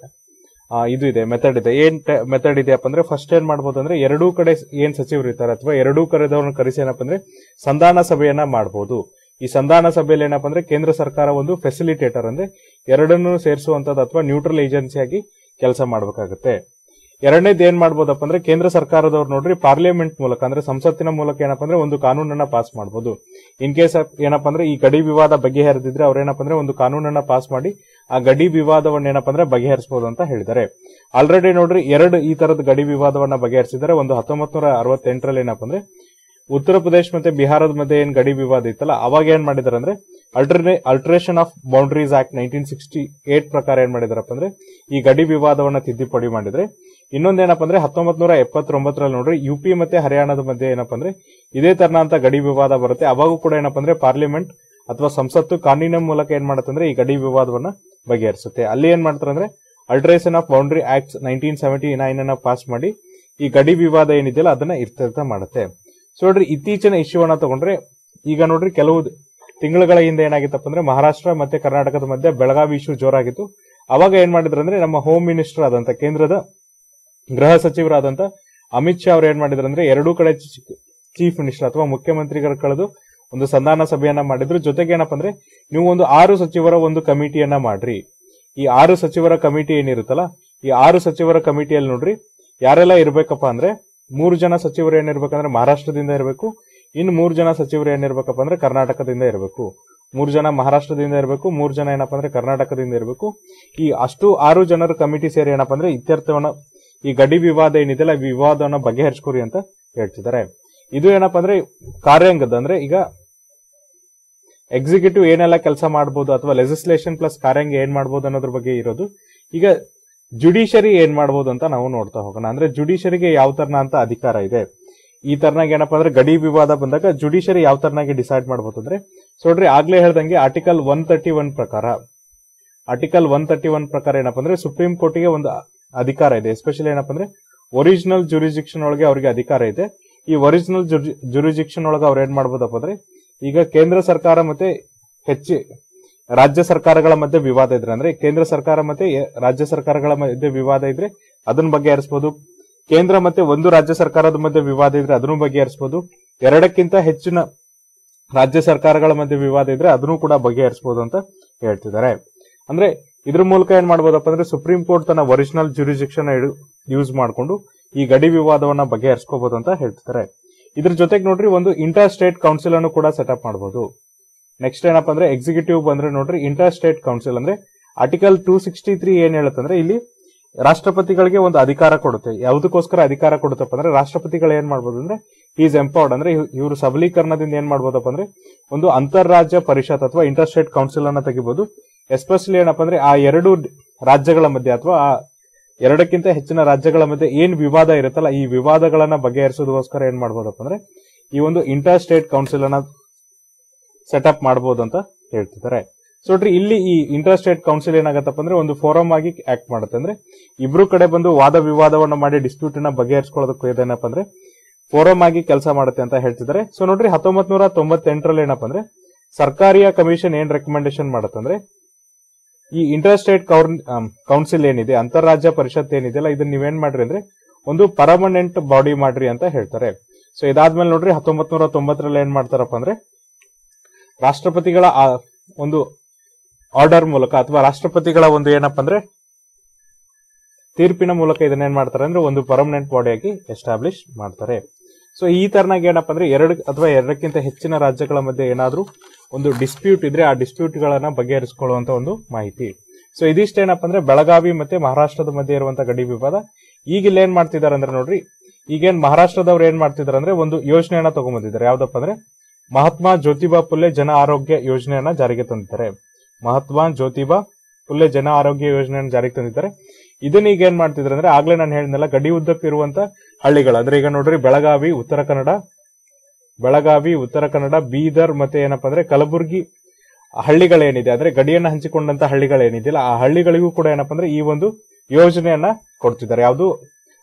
S1: ಆ, ಇದು ಇದೆ ಮೆಥಡ್ ಇದೆ ಏನ್ ಮೆಥಡ್ ಇದೆಯಪ್ಪ ಅಂದ್ರೆ ಫಸ್ಟ್ ಏನ್ ಮಾಡ್ಬೋದು ಅಂದ್ರೆ ಎರಡೂ ಕಡೆ ಏನ್ ಸಚಿವರು ಇರ್ತಾರೆ ಅಥವಾ ಎರಡೂ ಕರೆದವ್ರನ್ನ ಕರೆಸಿ ಏನಪ್ಪ ಅಂದ್ರೆ ಸಂಧಾನ ಸಭೆಯನ್ನ ಮಾಡಬಹುದು ಈ ಸಂಧಾನ ಸಭೆಯಲ್ಲಿ ಏನಪ್ಪ ಅಂದ್ರೆ ಕೇಂದ್ರ ಸರ್ಕಾರ ಒಂದು ಫೆಸಿಲಿಟೇಟರ್ ಅಂದ್ರೆ ಎರಡನ್ನೂ ಸೇರಿಸುವಂತದ್ದು ಅಥವಾ ನ್ಯೂಟ್ರಲ್ ಏಜೆನ್ಸಿಯಾಗಿ ಕೆಲಸ ಮಾಡಬೇಕಾಗುತ್ತೆ ಎರಡನೇದು ಏನ್ ಮಾಡ್ಬೋದಪ್ಪ ಅಂದ್ರೆ ಕೇಂದ್ರ ಸರ್ಕಾರದವ್ರು ನೋಡ್ರಿ ಪಾರ್ಲಿಮೆಂಟ್ ಮೂಲಕ ಅಂದ್ರೆ ಸಂಸತ್ತಿನ ಮೂಲಕ ಏನಪ್ಪ ಅಂದ್ರೆ ಒಂದು ಕಾನೂನನ್ನ ಪಾಸ್ ಮಾಡಬಹುದು ಇನ್ ಕೇಸ್ ಏನಪ್ಪ ಅಂದ್ರೆ ಈ ಗಡಿ ವಿವಾದ ಬಗೆಹರಿದಿದ್ರೆ ಅವ್ರ ಏನಪ್ಪ ಅಂದ್ರೆ ಒಂದು ಕಾನೂನನ್ನ ಪಾಸ್ ಮಾಡಿ ಆ ಗಡಿ ವಿವಾದವನ್ನ ಏನಪ್ಪ ಅಂದ್ರೆ ಬಗೆಹರಿಸಬಹುದು ಅಂತ ಹೇಳಿದ್ದಾರೆ ಆಲ್ರೆಡಿ ನೋಡ್ರಿ ಎರಡು ಈ ತರದ ಗಡಿ ವಿವಾದವನ್ನ ಬಗೆಹರಿಸಿದ್ದಾರೆ ಒಂದು ಹತ್ತೊಂಬತ್ ನೂರ ಅರವತ್ತೆಂಟರಲ್ಲಿ ಏನಪ್ಪ ಅಂದ್ರೆ ಉತ್ತರ ಪ್ರದೇಶ ಮತ್ತೆ ಬಿಹಾರದ ಮಧ್ಯೆ ಏನ್ ಗಡಿ ವಿವಾದ ಇತ್ತಲ್ಲ ಅವಾಗ ಏನ್ ಮಾಡಿದಾರೆ ಅಂದ್ರೆ ಅಲ್ಟರ್ನೇ alteration of boundaries act nineteen sixty eight ಪ್ರಕಾರ ಏನ್ ಮಾಡಿದಾರಪ್ಪ ಅಂದ್ರೆ ಈ ಗಡಿ ವಿವಾದವನ್ನ ತಿದ್ದುಪಡಿ ಮಾಡಿದ್ರೆ ಇನ್ನೊಂದೇನಪ್ಪ ಅಂದ್ರೆ ಹತ್ತೊಂಬತ್ ನೂರ ಎಪ್ಪತ್ತೊಂಬತ್ತರಲ್ಲಿ ನೋಡ್ರಿ ಯು ಪಿ ಮತ್ತೆ ಹರಿಯಾಣದ ಮಧ್ಯೆ ಏನಪ್ಪ ಅಂದ್ರೆ ಇದೇ ತರನಂತ ಗಡಿ ವಿವಾದ ಬರುತ್ತೆ ಅವಾಗೂ ಕೂಡ ಏನಪ್ಪ ಅಂದ್ರೆ ಪಾರ್ಲಿಮೆಂಟ್ ಅಥವಾ ಸಂಸತ್ತು ಕಾನೂನಿನ ಮೂಲಕ ಏನ್ ಮಾಡುತ್ತಂದ್ರೆ ಈ ಗಡಿ ವಿವಾದವನ್ನ ಬಗೆಹರಿಸುತ್ತೆ ಅಲ್ಲಿ ಏನ್ ಮಾಡ್ತಾರೆ ಅಂದ್ರೆ alteration of boundary act nineteen seventy nine ಅನ್ನ ಪಾಸ್ ಮಾಡಿ ಈ ಗಡಿ ವಿವಾದ ಏನಿದೆಯಲ್ಲ ಅದನ್ನ ಇರ್ತಿರ್ತ ಮಾಡುತ್ತೆ ಸೊ ನೋಡ್ರಿ ಇತ್ತೀಚಿನ ಇಶ್ಯೂವನ್ನ ತಗೊಂಡ್ರೆ ಈಗ ನೋಡ್ರಿ ಕೆಲವು ತಿಂಗಳುಗಳ ಹಿಂದೆ ಏನಾಗಿತ್ತಪ್ಪ ಅಂದ್ರೆ ಮಹಾರಾಷ್ಟ್ರ ಮತ್ತೆ ಕರ್ನಾಟಕದ ಮಧ್ಯೆ ಬೆಳಗಾವಿ ಇಶ್ಯೂ ಜೋರಾಗಿತ್ತು ಅವಾಗ ಏನ್ ಮಾಡಿದ್ರು ಅಂದ್ರೆ ನಮ್ಮ ಹೋಮ್ ಮಿನಿಸ್ಟರ್ ಆದಂತ ಕೇಂದ್ರದ ಗೃಹ ಸಚಿವರಾದಂತ ಅಮಿತ್ ಶಾ ಅವ್ರು ಏನ್ ಮಾಡಿದ್ರು ಅಂದ್ರೆ ಎರಡೂ ಕಡೆ ಚೀಫ್ ಮಿನಿಸ್ಟರ್ ಅಥವಾ ಮುಖ್ಯಮಂತ್ರಿಗಳ ಕಳೆದು ಒಂದು ಸಂಧಾನ ಸಭೆಯನ್ನ ಮಾಡಿದ್ರು ಜೊತೆಗೆ ಏನಪ್ಪ ಅಂದ್ರೆ ನೀವು ಒಂದು ಆರು ಸಚಿವರ ಒಂದು ಕಮಿಟಿಯನ್ನ ಮಾಡ್ರಿ ಈ ಆರು ಸಚಿವರ ಕಮಿಟಿ ಏನಿರುತ್ತಲ್ಲ ಈ ಆರು ಸಚಿವರ ಕಮಿಟಿಯಲ್ಲಿ ನೋಡ್ರಿ ಯಾರೆಲ್ಲ ಇರ್ಬೇಕಪ್ಪ ಅಂದ್ರೆ ಮೂರು ಜನ ಸಚಿವರು ಏನಿರ್ಬೇಕಂದ್ರೆ ಮಹಾರಾಷ್ಟ್ರದಿಂದ ಇರಬೇಕು ಇನ್ನು ಮೂರು ಜನ ಸಚಿವರು ಏನಿರ್ಬೇಕಪ್ಪ ಅಂದ್ರೆ ಕರ್ನಾಟಕದಿಂದ ಇರಬೇಕು ಮೂರು ಜನ ಮಹಾರಾಷ್ಟ್ರದಿಂದ ಇರಬೇಕು ಮೂರು ಜನ ಏನಪ್ಪ ಅಂದ್ರೆ ಕರ್ನಾಟಕದಿಂದ ಇರಬೇಕು ಈ ಅಷ್ಟು ಆರು ಜನರ ಕಮಿಟಿ ಸೇರಿ ಏನಪ್ಪ ಅಂದ್ರೆ ಇತ್ಯರ್ಥವನ್ನ ಈ ಗಡಿ ವಿವಾದ ಏನಿದೆಯಲ್ಲ ಈ ವಿವಾದವನ್ನ ಬಗೆಹರಿಸ್ಕೊರಿ ಅಂತ ಹೇಳ್ತಿದ್ದಾರೆ ಇದು ಏನಪ್ಪ ಅಂದ್ರೆ ಕಾರ್ಯಾಂಗದ ಅಂದ್ರೆ ಈಗ ಎಕ್ಸಿಕ್ಯೂಟಿವ್ ಏನೆಲ್ಲ ಕೆಲಸ ಮಾಡಬಹುದು ಅಥವಾ ಲೆಜಿಸ್ಲೇಷನ್ ಪ್ಲಸ್ ಕಾರ್ಯಾಂಗ ಏನ್ ಮಾಡಬಹುದು ಅನ್ನೋದ್ರ ಬಗ್ಗೆ ಇರೋದು ಈಗ ಜುಡಿಷರಿ ಏನ್ ಮಾಡಬಹುದು ಅಂತ ನಾವು ನೋಡ್ತಾ ಹೋಗೋಣ ಅಂದ್ರೆ ಜುಡಿಷರಿಗೆ ಯಾವ ತರನ ಅಂತ ಅಧಿಕಾರ ಇದೆ ಈ ತರನಾಗಿ ಏನಪ್ಪಾ ಅಂದ್ರೆ ಗಡಿ ವಿವಾದ ಬಂದಾಗ ಜುಡಿಷರಿ ಯಾವ ತರನಾಗಿ ಡಿಸೈಡ್ ಮಾಡಬಹುದು ಅಂದ್ರೆ ಸೊ ನೋಡ್ರಿ ಆಗ್ಲೇ ಹೇಳ್ದಂಗೆ ಆರ್ಟಿಕಲ್ ಒನ್ ತರ್ಟಿ ಒನ್ ಪ್ರಕಾರ ಆರ್ಟಿಕಲ್ ಒನ್ ತರ್ಟಿ ಒನ್ ಪ್ರಕಾರ ಏನಪ್ಪಾ ಅಂದ್ರೆ ಸುಪ್ರೀಂ ಕೋರ್ಟ್ಗೆ ಒಂದು ಅಧಿಕಾರ ಇದೆ ಎಸ್ಪೆಷಲಿ ಏನಪ್ಪಾ ಅಂದ್ರೆ ಒರಿಜಿನಲ್ ಜುರಿಜಿಕ್ಷನ್ ಒಳಗೆ ಅವರಿಗೆ ಅಧಿಕಾರ ಇದೆ ಈ ಒರಿಜಿನಲ್ ಜುರಿಜಿಕ್ಷನ್ ಒಳಗೆ ಅವ್ರು ಏನ್ ಮಾಡ್ಬೋದಪ್ಪ ಅಂದ್ರೆ ಈಗ ಕೇಂದ್ರ ಸರ್ಕಾರ ಮತ್ತೆ ಹೆಚ್ಚು ರಾಜ್ಯ ಸರ್ಕಾರಗಳ ಮಧ್ಯೆ ವಿವಾದ ಇದ್ರೆ ಅಂದ್ರೆ ಕೇಂದ್ರ ಸರ್ಕಾರ ಮತ್ತೆ ಎ- ರಾಜ್ಯ ಸರ್ಕಾರಗಳ ಮಧ್ಯೆ ವಿವಾದ ಇದ್ರೆ ಅದನ್ನ ಬಗೆಹರಿಸಬಹುದು ಕೇಂದ್ರ ಮತ್ತೆ ಒಂದು ರಾಜ್ಯ ಸರ್ಕಾರದ ಮಧ್ಯೆ ವಿವಾದ ಇದ್ರೆ ಅದನ್ನು ಬಗೆಹರಿಸಬಹುದು ಎರಡಕ್ಕಿಂತ ಹೆಚ್ಚಿನ ರಾಜ್ಯ ಸರ್ಕಾರಗಳ ಮಧ್ಯೆ ವಿವಾದ ಇದ್ರೆ ಅದನ್ನು ಕೂಡ ಬಗೆಹರಿಸಬಹುದು ಅಂತ ಹೇಳ್ತಿದ್ದಾರೆ ಅಂದ್ರೆ ಇದ್ರ ಮೂಲಕ ಏನ್ ಮಾಡ್ಬೋದಪ್ಪ ಅಂದ್ರೆ ಸುಪ್ರೀಂ ಕೋರ್ಟ್ ತನ್ನ ಒರಿಜಿನಲ್ ಜುರಿಜಿಕ್ಷನ್ ಯೂಸ್ ಮಾಡಿಕೊಂಡು ಈ ಗಡಿ ವಿವಾದವನ್ನ ಬಗೆಹರಿಸ್ಕೋಬಹುದು ಅಂತ ಹೇಳ್ತಿದ್ದಾರೆ ಇದ್ರ ಜೊತೆಗೆ ನೋಡ್ರಿ ಒಂದು ಇಂಟರ್ ಸ್ಟೇಟ್ ಕೌನ್ಸಿಲ್ ಅನ್ನು ಕೂಡ ಸೆಟಪ್ ಮಾಡಬಹುದು ನೆಕ್ಸ್ಟ್ ಏನಪ್ಪಾ ಅಂದ್ರೆ ಎಕ್ಸಿಕ್ಯೂಟಿವ್ ಬಂದ್ರೆ ನೋಡ್ರಿ ಇಂಟರ್ ಸ್ಟೇಟ್ ಕೌನ್ಸಿಲ್ ಅಂದ್ರೆ ಆರ್ಟಿಕಲ್ ಟೂ ಸಿಕ್ಸ್ಟಿ ತ್ರೀ ಏನ್ ಹೇಳುತ್ತಂದ್ರೆ ಇಲ್ಲಿ ರಾಷ್ಟ್ರಪತಿಗಳಿಗೆ ಒಂದು ಅಧಿಕಾರ ಕೊಡುತ್ತೆ ಯಾವುದಕ್ಕೋಸ್ಕರ ಅಧಿಕಾರ ಕೊಡುತ್ತಪ್ಪ ಅಂದ್ರೆ ರಾಷ್ಟ್ರಪತಿಗಳು ಏನ್ ಮಾಡ್ಬೋದು ಅಂದ್ರೆ ಈಸ್ ಎಂಪವರ್ಡ್ ಅಂದ್ರೆ ಇವರು ಸಬಲೀಕರಣದಿಂದ ಏನ್ ಮಾಡ್ಬೋದಪ್ಪ ಅಂದ್ರೆ ಒಂದು ಅಂತಾರಾಜ್ಯ ಪರಿಷತ್ ಅಥವಾ ಇಂಟರ್ ಸ್ಟೇಟ್ ಕೌನ್ಸಿಲ್ ಅನ್ನ ತೆಗಿಬಹುದು ಎಸ್ಪೆಷಲಿ ಏನಪ್ಪಾ ಅಂದ್ರೆ ಆ ಎರಡು ರಾಜ್ಯಗಳ ಮಧ್ಯೆ ಅಥವಾ ಆ ಎರಡಕ್ಕಿಂತ ಹೆಚ್ಚಿನ ರಾಜ್ಯಗಳ ಮಧ್ಯೆ ಏನ್ ವಿವಾದ ಇರುತ್ತಲ್ಲ ಈ ವಿವಾದಗಳನ್ನ ಬಗೆಹರಿಸೋದಕ್ಕೋಸ್ಕರ ಏನ್ ಮಾಡ್ಬೋದಪ್ಪ ಅಂದ್ರೆ ಈ ಒಂದು ಇಂಟರ್ ಸ್ಟೇಟ್ ಕೌನ್ಸಿಲ್ ಅನ್ನ ಸೆಟಪ್ ಮಾಡಬಹುದು ಅಂತ ಹೇಳ್ತಿದ್ದಾರೆ ಸೊ ನೋಡ್ರಿ ಇಲ್ಲಿ ಈ ಇಂಟರ್ ಸ್ಟೇಟ್ ಕೌನ್ಸಿಲ್ ಏನಾಗತ್ತಪ್ಪ ಅಂದ್ರೆ ಒಂದು ಫೋರಂ ಆಗಿ ಆಕ್ಟ್ ಮಾಡುತ್ತೆ ಅಂದ್ರೆ ಇಬ್ರು ಕಡೆ ಬಂದು ವಾದ ವಿವಾದವನ್ನ ಮಾಡಿ ಡಿಸ್ಪ್ಯೂಟ್ ನ ಬಗೆಹರಿಸ್ಕೊಳ್ಳೋದಕ್ಕೂ ಇದೇನಪ್ಪ ಅಂದ್ರೆ ಫೋರಂ ಆಗಿ ಕೆಲಸ ಮಾಡುತ್ತೆ ಅಂತ ಹೇಳ್ತಿದ್ದಾರೆ ಸೊ ನೋಡ್ರಿ ಹತ್ತೊಂಬತ್ ನೂರ ತೊಂಬತ್ತೆಂಟರಲ್ಲಿ ಏನಪ್ಪ ಅಂದ್ರೆ ಸರ್ಕಾರಿಯ ಕಮಿಷನ್ ಏನ್ ರೆಕಮೆಂಡೇಶನ್ ಮಾಡತ್ತಂದ್ರೆ ಈ ಇಂಟರ್ ಸ್ಟೇಟ್ ಕೌನ್ಸಿಲ್ ಏನಿದೆ ಅಂತಾರಾಜ್ಯ ಪರಿಷತ್ ಏನಿದೆಯಲ್ಲ ಇದನ್ನ ನೀವೇನ್ ಮಾಡ್ರಿ ಅಂದ್ರೆ ಒಂದು ಪರ್ಮನೆಂಟ್ ಬಾಡಿ ಮಾಡ್ರಿ ಅಂತ ಹೇಳ್ತಾರೆ ಸೊ ಇದಾದ್ಮೇಲೆ ನೋಡ್ರಿ ಹತ್ತೊಂಬತ್ ನೂರ ತೊಂಬತ್ತರಲ್ಲಿ ಏನ್ ಮಾಡ್ತಾರಪ್ಪ ಅಂದ್ರೆ ರಾಷ್ಟ್ರಪತಿಗಳ ಆ ಒಂದು ಆರ್ಡರ್ ಮೂಲಕ ಅಥವಾ ರಾಷ್ಟ್ರಪತಿಗಳ ಒಂದು ಏನಪ್ಪ ಅಂದ್ರೆ ತೀರ್ಪಿನ ಮೂಲಕ ಇದನ್ನೇನ್ ಮಾಡ್ತಾರೆ ಅಂದ್ರೆ ಒಂದು ಪರ್ಮನೆಂಟ್ ಬಾಡಿಯಾಗಿ ಎಸ್ಟಾಬ್ಲಿಷ್ ಮಾಡ್ತಾರೆ ಸೊ ಈ ತರನಾಗಿ ಏನಪ್ಪ ಅಂದ್ರೆ ಎರಡು ಅಥವಾ ಎರಡಕ್ಕಿಂತ ಹೆಚ್ಚಿನ ರಾಜ್ಯಗಳ ಮಧ್ಯೆ ಏನಾದ್ರೂ ಒಂದು ಡಿಸ್ಪ್ಯೂಟ್ ಇದ್ರೆ ಆ ಡಿಸ್ಪ್ಯೂಟ್ ಗಳನ್ನ ಬಗೆಹರಿಸಿಕೊಳ್ಳುವಂತ ಒಂದು ಮಾಹಿತಿ ಸೊ ಇದಿಷ್ಟೇನಪ್ಪ ಅಂದ್ರೆ ಬೆಳಗಾವಿ ಮತ್ತೆ ಮಹಾರಾಷ್ಟ್ರದ ಮಧ್ಯೆ ಇರುವಂತ ಗಡಿ ವಿವಾದ ಈಗ ಇಲ್ಲಿ ಏನ್ ಮಾಡ್ತಿದ್ದಾರೆ ಅಂದ್ರೆ ನೋಡ್ರಿ ಈಗೇನ್ ಮಹಾರಾಷ್ಟ್ರದವ್ರು ಏನ್ ಮಾಡ್ತಿದ್ದಾರೆ ಅಂದ್ರೆ ಒಂದು ಯೋಜನೆಯನ್ನ ತಗೊಂಡ್ಬಂದಿದ್ದಾರೆ ಯಾವ್ದಪ್ಪ ಅಂದ್ರೆ ಮಹಾತ್ಮ ಜ್ಯೋತಿಬಾ ಫುಲೆ ಜನ ಆರೋಗ್ಯ ಯೋಜನೆಯನ್ನ ಜಾರಿಗೆ ತಂದಿದ್ದಾರೆ ಮಹಾತ್ಮ ಜ್ಯೋತಿಬಾ ಫುಲೆ ಜನ ಆರೋಗ್ಯ ಯೋಜನೆಯನ್ನು ಜಾರಿಗೆ ತಂದಿದ್ದಾರೆ ಇದನ್ನ ಈಗ ಏನ್ ಮಾಡ್ತಿದ್ದಾರೆ ಅಂದ್ರೆ ಆಗ್ಲೇ ನಾನು ಹೇಳಿದ್ನಲ್ಲ ಗಡಿ ಉದ್ದಕ್ಕೆ ಇರುವಂತ ಹಳ್ಳಿಗಳು ಅಂದ್ರೆ ಈಗ ನೋಡ್ರಿ ಬೆಳಗಾವಿ ಉತ್ತರ ಕನ್ನಡ ಬೆಳಗಾವಿ ಉತ್ತರ ಕನ್ನಡ ಬೀದರ್ ಮತ್ತೆ ಏನಪ್ಪಾ ಅಂದ್ರೆ ಕಲಬುರಗಿ ಹಳ್ಳಿಗಳೇನಿದೆ ಅಂದ್ರೆ ಗಡಿಯನ್ನ ಹಂಚಿಕೊಂಡಂತ ಹಳ್ಳಿಗಳೇನಿದೆಯಲ್ಲ ಆ ಹಳ್ಳಿಗಳಿಗೂ ಕೂಡ ಏನಪ್ಪಾ ಅಂದ್ರೆ ಈ ಒಂದು ಯೋಜನೆಯನ್ನ ಕೊಡ್ತಿದ್ದಾರೆ ಯಾವುದು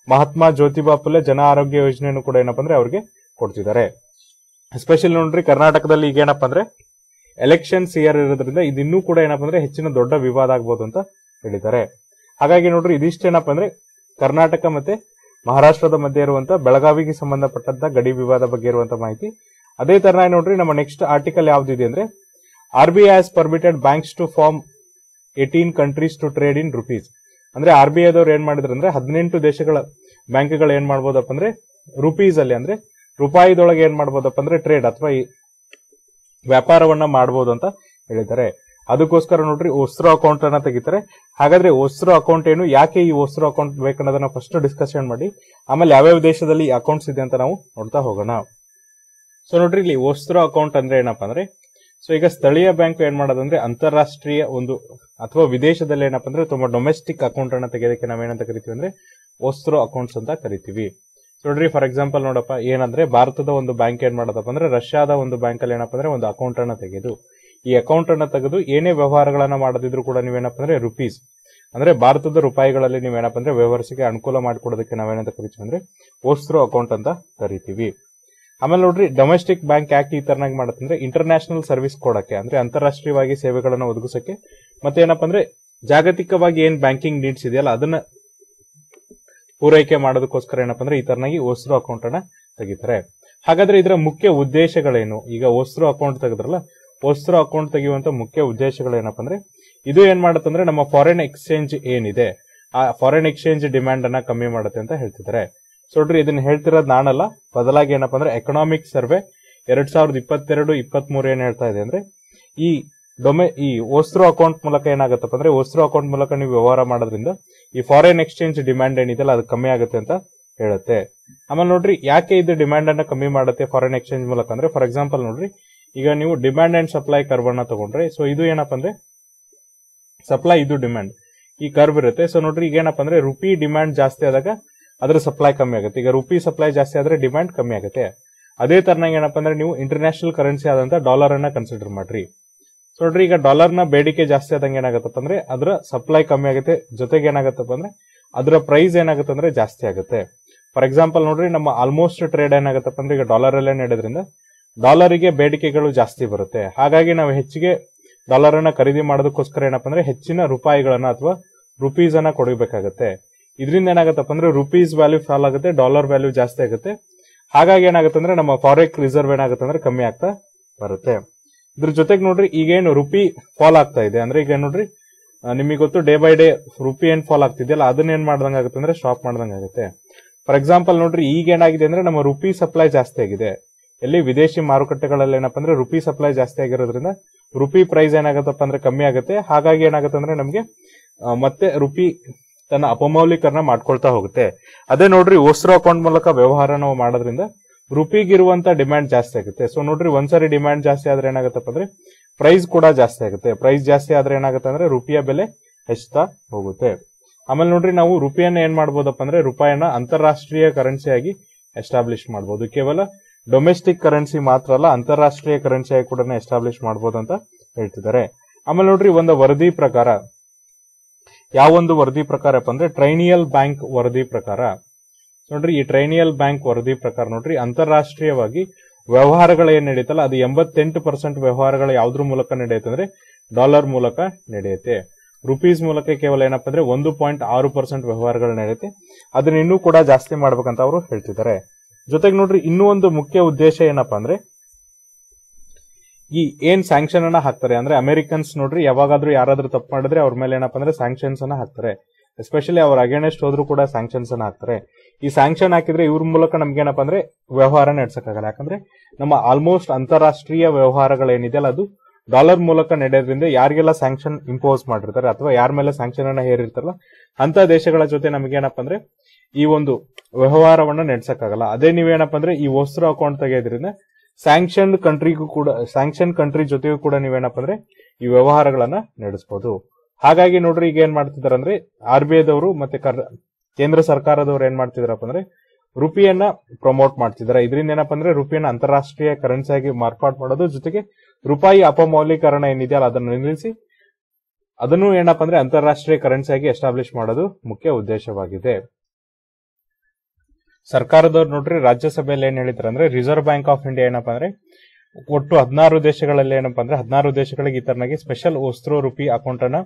S1: ಮಹಾತ್ಮ ಜ್ಯೋತಿಬಾ ಫುಲೆ ಜನ ಆರೋಗ್ಯ ಯೋಜನೆಯನ್ನು ಕೂಡ ಏನಪ್ಪಾ ಅಂದ್ರೆ ಅವ್ರಿಗೆ ಕೊಡ್ತಿದ್ದಾರೆ ಎಸ್ಪೆಷಲಿ ನೋಡ್ರಿ ಕರ್ನಾಟಕದಲ್ಲಿ ಈಗ ಏನಪ್ಪಾ ಅಂದ್ರೆ ಎಲೆಕ್ಷನ್ಸ್ ಇಯರ್ ಇರೋದ್ರಿಂದ ಇದು ಇನ್ನೂ ಕೂಡ ಏನಪ್ಪಾ ಅಂದ್ರೆ ಹೆಚ್ಚಿನ ದೊಡ್ಡ ವಿವಾದ ಆಗ್ಬೋದು ಅಂತ ಹೇಳಿದ್ದಾರೆ ಹಾಗಾಗಿ ನೋಡ್ರಿ ಇದಿಷ್ಟೇನಪ್ಪ ಅಂದ್ರೆ ಕರ್ನಾಟಕ ಮತ್ತೆ ಮಹಾರಾಷ್ಟ್ರದ ಮಧ್ಯೆ ಇರುವಂತ ಬೆಳಗಾವಿಗೆ ಸಂಬಂಧಪಟ್ಟಂತ ಗಡಿ ವಿವಾದ ಬಗ್ಗೆ ಇರುವಂತ ಮಾಹಿತಿ ಅದೇ ತರ ನೋಡ್ರಿ ನಮ್ಮ ನೆಕ್ಸ್ಟ್ ಆರ್ಟಿಕಲ್ ಯಾವ್ದಿದೆ ಅಂದ್ರೆ R B I has permitted banks to form eighteen countries to trade in rupees ಅಂದ್ರೆ ಆರ್ ಬಿ ಐದವ್ರು ಏನ್ ಮಾಡಿದ್ರು ಅಂದ್ರೆ ಹದಿನೆಂಟು ದೇಶಗಳ ಬ್ಯಾಂಕ್ಗಳು ಏನ್ ಮಾಡ್ಬೋದಪ್ಪ ಅಂದ್ರೆ ರುಪೀಸ್ ಅಲ್ಲಿ ಅಂದ್ರೆ ರೂಪಾಯಿದೊಳಗೆ ಏನ್ ಮಾಡ್ಬೋದಪ್ಪ ಅಂದ್ರೆ ಟ್ರೇಡ್ ಅಥವಾ ಈ ವ್ಯಾಪಾರವನ್ನ ಮಾಡಬಹುದು ಅಂತ ಹೇಳಿದ್ದಾರೆ ಅದಕ್ಕೋಸ್ಕರ ನೋಡ್ರಿ ಒಸ್ರೋ ಅಕೌಂಟ್ ಅನ್ನ ತೆಗಿತಾರೆ ಹಾಗಾದ್ರೆ ಒಸ್ರೋ ಅಕೌಂಟ್ ಏನು ಯಾಕೆ ಈ ಒಸ್ರೋ ಅಕೌಂಟ್ ಬೇಕನ್ನೋದನ್ನ ಫಸ್ಟ್ ಡಿಸ್ಕಷನ್ ಮಾಡಿ ಆಮೇಲೆ ಯಾವ್ಯಾವ ದೇಶದಲ್ಲಿ ಅಕೌಂಟ್ಸ್ ಇದೆ ಅಂತ ನಾವು ನೋಡ್ತಾ ಹೋಗೋಣ ಸೊ ನೋಡ್ರಿ ಇಲ್ಲಿ ಒಸ್ರೋ ಅಕೌಂಟ್ ಅಂದ್ರೆ ಏನಪ್ಪಾ ಅಂದ್ರೆ ಸೊ ಈಗ ಸ್ಥಳೀಯ ಬ್ಯಾಂಕ್ ಏನ್ ಮಾಡೋದಂದ್ರೆ ಅಂತಾರಾಷ್ಟ್ರೀಯ ಒಂದು ಅಥವಾ ವಿದೇಶದಲ್ಲಿ ಏನಪ್ಪಾ ಅಂದ್ರೆ ತುಂಬಾ ಡೊಮೆಸ್ಟಿಕ್ ಅಕೌಂಟ್ ಅನ್ನ ತೆಗೆಯೋದಕ್ಕೆ ನಾವೇನಂತ ಕರಿತೀವಿ ಅಂದ್ರೆ ಒಸ್ರೋ ಅಕೌಂಟ್ಸ್ ಅಂತ ಕರಿತೀವಿ ಸೊ ನೋಡ್ರಿ ಫಾರ್ ಎಕ್ಸಾಂಪಲ್ ನೋಡಪ್ಪ ಏನಂದ್ರೆ ಭಾರತದ ಒಂದು ಬ್ಯಾಂಕ್ ಏನ್ ಮಾಡೋದಪ್ಪ ಅಂದ್ರೆ ರಷ್ಯಾದ ಒಂದು ಬ್ಯಾಂಕ್ ಅಲ್ಲಿ ಏನಪ್ಪಾ ಅಂದ್ರೆ ಒಂದು ಅಕೌಂಟ್ ಅನ್ನ ತೆಗೆದು ಈ ಅಕೌಂಟ್ ಅನ್ನ ತೆಗೆದು ಏನೇ ವ್ಯವಹಾರಗಳನ್ನ ಮಾಡದಿದ್ರು ಕೂಡ ನೀವೇನಪ್ಪ ಅಂದ್ರೆ ರುಪೀಸ್ ಅಂದ್ರೆ ಭಾರತದ ರೂಪಾಯಿಗಳಲ್ಲಿ ನೀವೇನಪ್ಪ ಅಂದ್ರೆ ವ್ಯವಹಾರಕ್ಕೆ ಅನುಕೂಲ ಮಾಡಿಕೊಡೋದಕ್ಕೆ ನಾವೇನಂತ ಕರಿತೀವಿ ಅಂದ್ರೆ ಓಸ್ರೋ ಅಕೌಂಟ್ ಅಂತ ಕರಿತೀವಿ ಆಮೇಲೆ ನೋಡ್ರಿ ಡೊಮೆಸ್ಟಿಕ್ ಬ್ಯಾಂಕ್ ಯಾಕೆ ಈ ತರನಾಗಿ ಮಾಡುತ್ತಂದ್ರೆ ಇಂಟರ್ನ್ಯಾಷನಲ್ ಸರ್ವಿಸ್ ಕೊಡಕ್ಕೆ ಅಂದ್ರೆ ಅಂತಾರಾಷ್ಟ್ರೀಯವಾಗಿ ಸೇವೆಗಳನ್ನ ಒದಗಿಸಕ್ಕೆ ಮತ್ತೆ ಏನಪ್ಪಾ ಅಂದ್ರೆ ಜಾಗತಿಕವಾಗಿ ಏನ್ ಬ್ಯಾಂಕಿಂಗ್ ನೀಡ್ಸ್ ಇದೆಯಲ್ಲ ಅದನ್ನ ಪೂರೈಕೆ ಮಾಡೋದಕ್ಕೋಸ್ಕರ ಏನಪ್ಪಾ ಅಂದ್ರೆ ಈ ತರನಾಗಿ ಓಸ್ರೋ ಅಕೌಂಟ್ ಅನ್ನ ತೆಗಿತಾರೆ ಹಾಗಾದ್ರೆ ಇದರ ಮುಖ್ಯ ಉದ್ದೇಶಗಳೇನು ಈಗ ಓಸ್ರೋ ಅಕೌಂಟ್ ತೆಗೆದ್ರಲ್ಲ ಓಸ್ರೋ ಅಕೌಂಟ್ ತೆಗೆಯುವಂತ ಮುಖ್ಯ ಉದ್ದೇಶಗಳೇನಪ್ಪ ಅಂದ್ರೆ ಇದು ಏನ್ ಮಾಡುತ್ತಂದ್ರೆ ನಮ್ಮ ಫಾರಿನ್ ಎಕ್ಸ್ಚೇಂಜ್ ಏನಿದೆ ಆ ಫಾರಿನ್ ಎಕ್ಸ್ಚೇಂಜ್ ಡಿಮ್ಯಾಂಡ್ ಅನ್ನ ಕಮ್ಮಿ ಮಾಡುತ್ತೆ ಅಂತ ಹೇಳ್ತಿದ್ದಾರೆ ಸೊ ನೋಡ್ರಿ ಇದನ್ನ ಹೇಳ್ತಿರೋದು ನಾನಲ್ಲ ಬದಲಾಗಿ ಏನಪ್ಪಾ ಅಂದ್ರೆ ಎಕನಾಮಿಕ್ ಸರ್ವೆ ಎರಡ್ ಸಾವಿರದ ಇಪ್ಪತ್ತೆರಡು ಇಪ್ಪತ್ತ್ ಮೂರು ಏನ್ ಹೇಳ್ತಾ ಇದೆ ಅಂದ್ರೆ ಈ ಡೊಮೆ ಈ ಓಸ್ರೋ ಅಕೌಂಟ್ ಮೂಲಕ ಏನಾಗುತ್ತಪ್ಪ ಅಂದ್ರೆ ಓಸ್ರೋ ಅಕೌಂಟ್ ಮೂಲಕ ನೀವು ವ್ಯವಹಾರ ಮಾಡೋದ್ರಿಂದ ಈ ಫಾರಿನ್ ಎಕ್ಸ್ಚೇಂಜ್ ಡಿಮ್ಯಾಂಡ್ ಏನಿದೆಯಲ್ಲ ಅದು ಕಮ್ಮಿ ಆಗುತ್ತೆ ಅಂತ ಹೇಳುತ್ತೆ ಆಮೇಲೆ ನೋಡ್ರಿ ಯಾಕೆ ಇದು ಡಿಮ್ಯಾಂಡ್ ಅನ್ನ ಕಮ್ಮಿ ಮಾಡುತ್ತೆ ಫಾರಿನ್ ಎಕ್ಸ್ಚೇಂಜ್ ಮೂಲಕ ಅಂದ್ರೆ ಫಾರ್ ಎಕ್ಸಾಂಪಲ್ ನೋಡ್ರಿ ಈಗ ನೀವು ಡಿಮ್ಯಾಂಡ್ ಅಂಡ್ ಸಪ್ಲೈ ಕರ್ವ್ ಅನ್ನ ತಗೊಂಡ್ರೆ ಸೊ ಇದು ಏನಪ್ಪಾ ಅಂದ್ರೆ ಸಪ್ಲೈ ಇದು ಡಿಮ್ಯಾಂಡ್ ಈ ಕರ್ವ್ ಇರುತ್ತೆ ಸೊ ನೋಡ್ರಿ ಈಗ ಏನಪ್ಪಾ ಅಂದ್ರೆ ರುಪಿ ಡಿಮ್ಯಾಂಡ್ ಜಾಸ್ತಿ ಆದಾಗ ಅದರ ಸಪ್ಲೈ ಕಮ್ಮಿ ಆಗುತ್ತೆ ಈಗ ರುಪಿ ಸಪ್ಲೈ ಜಾಸ್ತಿ ಆದ್ರೆ ಡಿಮ್ಯಾಂಡ್ ಕಮ್ಮಿ ಆಗುತ್ತೆ ಅದೇ ತರನಾಗಿ ಏನಪ್ಪಾ ಅಂದ್ರೆ ನೀವು ಇಂಟರ್ನ್ಯಾಷನಲ್ ಕರೆನ್ಸಿ ಆದಂತ ಡಾಲರ್ ಅನ್ನ ಕನ್ಸಿಡರ್ ಮಾಡ್ರಿ ಸೊ ನೋಡ್ರಿ ಈಗ ಡಾಲರ್ ನ ಬೇಡಿಕೆ ಜಾಸ್ತಿ ಆದಂಗೆ ಏನಾಗತ್ತಪ್ಪ ಅಂದ್ರೆ ಅದರ ಸಪ್ಲೈ ಕಮ್ಮಿ ಆಗುತ್ತೆ ಜೊತೆಗೆ ಏನಾಗತ್ತಪ್ಪ ಅಂದ್ರೆ ಅದರ ಪ್ರೈಸ್ ಏನಾಗುತ್ತೆ ಅಂದ್ರೆ ಜಾಸ್ತಿ ಆಗುತ್ತೆ ಫಾರ್ ಎಕ್ಸಾಂಪಲ್ ನೋಡ್ರಿ ನಮ್ಮ ಆಲ್ಮೋಸ್ಟ್ ಟ್ರೇಡ್ ಏನಾಗತ್ತಪ್ಪ ಅಂದ್ರೆ ಈಗ ಡಾಲರ್ ಅಲ್ಲೇ ನಡೆಯೋದ್ರಿಂದ ಡಾಲರಿಗೆ ಬೇಡಿಕೆಗಳು ಜಾಸ್ತಿ ಬರುತ್ತೆ ಹಾಗಾಗಿ ನಾವು ಹೆಚ್ಚಿಗೆ ಡಾಲರ್ ಅನ್ನ ಖರೀದಿ ಮಾಡೋದಕ್ಕೋಸ್ಕರ ಏನಪ್ಪಾ ಅಂದ್ರೆ ಹೆಚ್ಚಿನ ರೂಪಾಯಿಗಳನ್ನ ಅಥವಾ ರುಪೀಸ್ ಅನ್ನ ಕೊಡಬೇಕಾಗತ್ತೆ ಇದರಿಂದ ಏನಾಗತ್ತಪ್ಪ ಅಂದ್ರೆ ರುಪೀಸ್ ವ್ಯಾಲ್ಯೂ ಫಾಲ್ ಆಗುತ್ತೆ ಡಾಲರ್ ವ್ಯಾಲ್ಯೂ ಜಾಸ್ತಿ ಆಗುತ್ತೆ ಹಾಗಾಗಿ ಏನಾಗುತ್ತೆ ಅಂದ್ರೆ ನಮ್ಮ ಫಾರೆಕ್ ರಿಸರ್ವ್ ಏನಾಗುತ್ತೆ ಅಂದ್ರೆ ಕಮ್ಮಿ ಆಗ್ತಾ ಬರುತ್ತೆ ಇದ್ರ ಜೊತೆಗೆ ನೋಡ್ರಿ ಈಗೇನು ರುಪಿ ಫಾಲ್ ಆಗ್ತಾ ಇದೆ ಅಂದ್ರೆ ಈಗ ನೋಡ್ರಿ ನಿಮಗೆ ಗೊತ್ತು ಡೇ ಬೈ ಡೇ ರುಪಿ ಏನ್ ಫಾಲ್ ಆಗ್ತಿದೆಯಲ್ಲ ಅದನ್ನ ಏನ್ ಮಾಡ್ದಂಗ ಆಗುತ್ತೆ ಅಂದ್ರೆ ಸ್ಟಾಪ್ ಮಾಡ್ದಂಗ ಆಗುತ್ತೆ ಫಾರ್ ಎಕ್ಸಾಂಪಲ್ ನೋಡ್ರಿ ಈಗ ಏನಾಗಿದೆ ಅಂದ್ರೆ ನಮ್ಮ ರುಪಿ ಸಪ್ಲೈ ಜಾಸ್ತಿ ಆಗಿದೆ ಎಲ್ಲಿ ವಿದೇಶಿ ಮಾರುಕಟ್ಟೆಗಳಲ್ಲಿ ಏನಪ್ಪಾ ಅಂದ್ರೆ ರುಪಿ ಸಪ್ಲೈ ಜಾಸ್ತಿ ಆಗಿರೋದ್ರಿಂದ ರುಪಿ ಪ್ರೈಸ್ ಏನಾಗತ್ತಪ್ಪ ಅಂದ್ರೆ ಕಮ್ಮಿ ಆಗುತ್ತೆ ಹಾಗಾಗಿ ಏನಾಗುತ್ತೆ ಅಂದ್ರೆ ನಮಗೆ ಮತ್ತೆ ರುಪಿ ತನ್ನ ಅಪಮೌಲ್ಯೀಕರಣ ಮಾಡ್ಕೊಳ್ತಾ ಹೋಗುತ್ತೆ ಅದೇ ನೋಡ್ರಿ ಓಸ್ರೋ ಅಕೌಂಟ್ ಮೂಲಕ ವ್ಯವಹಾರ ನಾವು ಮಾಡೋದ್ರಿಂದ ರುಪಿಗಿರುವಂತ ಡಿಮ್ಯಾಂಡ್ ಜಾಸ್ತಿ ಆಗುತ್ತೆ ಸೊ ನೋಡ್ರಿ ಒಂದ್ಸರಿ ಡಿಮ್ಯಾಂಡ್ ಜಾಸ್ತಿ ಆದ್ರೆ ಏನಾಗತ್ತಪ್ಪ ಅಂದ್ರೆ ಪ್ರೈಸ್ ಕೂಡ ಜಾಸ್ತಿ ಆಗುತ್ತೆ ಪ್ರೈಸ್ ಜಾಸ್ತಿ ಆದ್ರೆ ಏನಾಗುತ್ತೆ ಅಂದ್ರೆ ರುಪಿಯ ಬೆಲೆ ಹೆಚ್ಚುತ್ತಾ ಹೋಗುತ್ತೆ ಆಮೇಲೆ ನೋಡ್ರಿ ನಾವು ರುಪಿಯನ್ನ ಏನ್ ಮಾಡ್ಬೋದಪ್ಪ ಅಂದ್ರೆ ರೂಪಾಯಿನ ಅಂತಾರಾಷ್ಟ್ರೀಯ ಕರೆನ್ಸಿಯಾಗಿ ಎಸ್ಟಾಬ್ಲಿಷ್ ಮಾಡಬಹುದು ಕೇವಲ ಡೊಮೆಸ್ಟಿಕ್ ಕರೆನ್ಸಿ ಮಾತ್ರ ಅಲ್ಲ ಅಂತಾರಾಷ್ಟ್ರೀಯ ಕರೆನ್ಸಿಯಾಗಿ ಕೂಡ ಎಸ್ಟಾಬ್ಲಿಷ್ ಮಾಡಬಹುದು ಅಂತ ಹೇಳ್ತಿದ್ದಾರೆ ಆಮೇಲೆ ನೋಡ್ರಿ ಒಂದು ವರದಿ ಪ್ರಕಾರ ಯಾವೊಂದು ವರದಿ ಪ್ರಕಾರಪ್ಪ ಅಂದ್ರೆ ಟ್ರೈನಿಯಲ್ ಬ್ಯಾಂಕ್ ವರದಿ ಪ್ರಕಾರ ನೋಡ್ರಿ ಈ ಟ್ರೈನಿಯಲ್ ಬ್ಯಾಂಕ್ ವರದಿ ಪ್ರಕಾರ ನೋಡ್ರಿ ಅಂತಾರಾಷ್ಟ್ರೀಯವಾಗಿ ವ್ಯವಹಾರಗಳು ಏನ್ ನಡೀತಲ್ಲ ಅದು ಎಂಬತ್ತೆಂಟು ಪರ್ಸೆಂಟ್ ವ್ಯವಹಾರಗಳು ಯಾವ್ದ್ರ ಮೂಲಕ ನಡೆಯುತ್ತೆ ಅಂದ್ರೆ ಡಾಲರ್ ಮೂಲಕ ನಡೆಯುತ್ತೆ ರುಪೀಸ್ ಮೂಲಕ ಕೇವಲ ಏನಪ್ಪಾ ಅಂದ್ರೆ ಒಂದು ಪಾಯಿಂಟ್ ಆರು ಪರ್ಸೆಂಟ್ ವ್ಯವಹಾರಗಳು ನಡೆಯುತ್ತೆ ಅದನ್ನ ಇನ್ನೂ ಕೂಡ ಜಾಸ್ತಿ ಮಾಡ್ಬೇಕಂತ ಅವರು ಹೇಳ್ತಿದ್ದಾರೆ ಜೊತೆಗೆ ನೋಡ್ರಿ ಇನ್ನೂ ಒಂದು ಮುಖ್ಯ ಉದ್ದೇಶ ಏನಪ್ಪಾ ಅಂದ್ರೆ ಈ ಏನ್ ಸ್ಯಾಂಕ್ಷನ್ ಅನ್ನ ಹಾಕ್ತಾರೆ ಅಂದ್ರೆ ಅಮೆರಿಕನ್ಸ್ ನೋಡ್ರಿ ಯಾವಾಗಾದ್ರೂ ಯಾರಾದ್ರೂ ತಪ್ಪು ಮಾಡಿದ್ರೆ ಅವ್ರ ಮೇಲೆ ಏನಪ್ಪಾ ಅಂದ್ರೆ ಸ್ಯಾಂಕ್ಷನ್ಸ್ ಅನ್ನ ಹಾಕ್ತಾರೆ ಎಸ್ಪೆಷಲಿ ಅವ್ರ ಅಗೇನೆಸ್ಟ್ ಹೋದ್ರು ಕೂಡ ಸ್ಯಾಂಕ್ಷನ್ಸ್ ಅನ್ನ ಹಾಕ್ತಾರೆ ಈ ಸ್ಯಾಂಕ್ಷನ್ ಹಾಕಿದ್ರೆ ಇವ್ರ ಮೂಲಕ ನಮ್ಗೆ ಏನಪ್ಪಾ ಅಂದ್ರೆ ವ್ಯವಹಾರ ನಡೆಸಕ್ಕಾಗಲ್ಲ ಯಾಕಂದ್ರೆ ನಮ್ಮ ಆಲ್ಮೋಸ್ಟ್ ಅಂತಾರಾಷ್ಟ್ರೀಯ ವ್ಯವಹಾರಗಳೇನಿದೆಯಲ್ಲ ಅದು ಡಾಲರ್ ಮೂಲಕ ನಡೆಯೋದ್ರಿಂದ ಯಾರಿಗೆಲ್ಲ ಸ್ಯಾಂಕ್ಷನ್ ಇಂಪೋಸ್ ಮಾಡಿರ್ತಾರೆ ಅಥವಾ ಯಾರ ಮೇಲೆ ಸ್ಯಾಂಕ್ಷನ್ ಅನ್ನ ಹೇರಿರ್ತಾರಲ್ಲ ಅಂತ ದೇಶಗಳ ಜೊತೆ ನಮ್ಗೆ ಏನಪ್ಪಾ ಅಂದ್ರೆ ಈ ಒಂದು ವ್ಯವಹಾರವನ್ನ ನಡೆಸಕ್ಕಾಗಲ್ಲ ಅದೇ ನೀವೇನಪ್ಪ ಅಂದ್ರೆ ಈ ವಸ್ತ್ರ ಅಕೌಂಟ್ ತೆಗೆಯೋದ್ರಿಂದ ಸ್ಯಾಂಕ್ಷನ್ ಕಂಟ್ರಿಗೂ ಕೂಡ ಸ್ಯಾಂಕ್ಷನ್ ಕಂಟ್ರಿ ಜೊತೆಗೂ ಕೂಡ ನೀವೇನಪ್ಪ ಅಂದ್ರೆ ಈ ವ್ಯವಹಾರಗಳನ್ನ ನಡೆಸಬಹುದು ಹಾಗಾಗಿ ನೋಡ್ರಿ ಈಗ ಏನ್ ಮಾಡ್ತಿದಾರೆ ಅಂದ್ರೆ ಆರ್ ಬಿ ಐದವರು ಮತ್ತೆ ಕೇಂದ್ರ ಸರ್ಕಾರದವರು ಏನ್ ಮಾಡ್ತಿದಾರಪ್ಪ ಅಂದ್ರೆ ರುಪಿಯನ್ನ ಪ್ರಮೋಟ್ ಮಾಡ್ತಿದ್ದಾರೆ ಇದರಿಂದ ಏನಪ್ಪ ಅಂದ್ರೆ ರುಪಿಯನ್ನ ಅಂತಾರಾಷ್ಟ್ರೀಯ ಕರೆನ್ಸಿಯಾಗಿ ಮಾರ್ಪಾಡು ಮಾಡೋದು ಜೊತೆಗೆ ರೂಪಾಯಿ ಅಪಮೌಲ್ಯೀಕರಣ ಏನಿದೆಯಲ್ಲ ಅದನ್ನು ನಿಲ್ಲಿಸಿ ಅದನ್ನು ಏನಪ್ಪ ಅಂದ್ರೆ ಅಂತಾರಾಷ್ಟ್ರೀಯ ಕರೆನ್ಸಿಯಾಗಿ ಎಸ್ಟಾಬ್ಲಿಷ್ ಮಾಡೋದು ಮುಖ್ಯ ಉದ್ದೇಶವಾಗಿದೆ ಸರ್ಕಾರದವ್ರು ನೋಡ್ರಿ ರಾಜ್ಯಸಭೆಯಲ್ಲಿ ಏನ್ ಹೇಳಿದ್ರು ಅಂದ್ರೆ ರಿಸರ್ವ್ ಬ್ಯಾಂಕ್ ಆಫ್ ಇಂಡಿಯಾ ಏನಪ್ಪಾ ಅಂದ್ರೆ ಒಟ್ಟು ಹದಿನಾರು ದೇಶಗಳಲ್ಲಿ ಏನಪ್ಪಾ ಅಂದ್ರೆ ಹದಿನಾರು ದೇಶಗಳಿಗೆ ಈ ತರನಾಗಿ ಸ್ಪೆಷಲ್ ವಸ್ತ್ರೋ ರುಪಿ ಅಕೌಂಟ್ ಅನ್ನ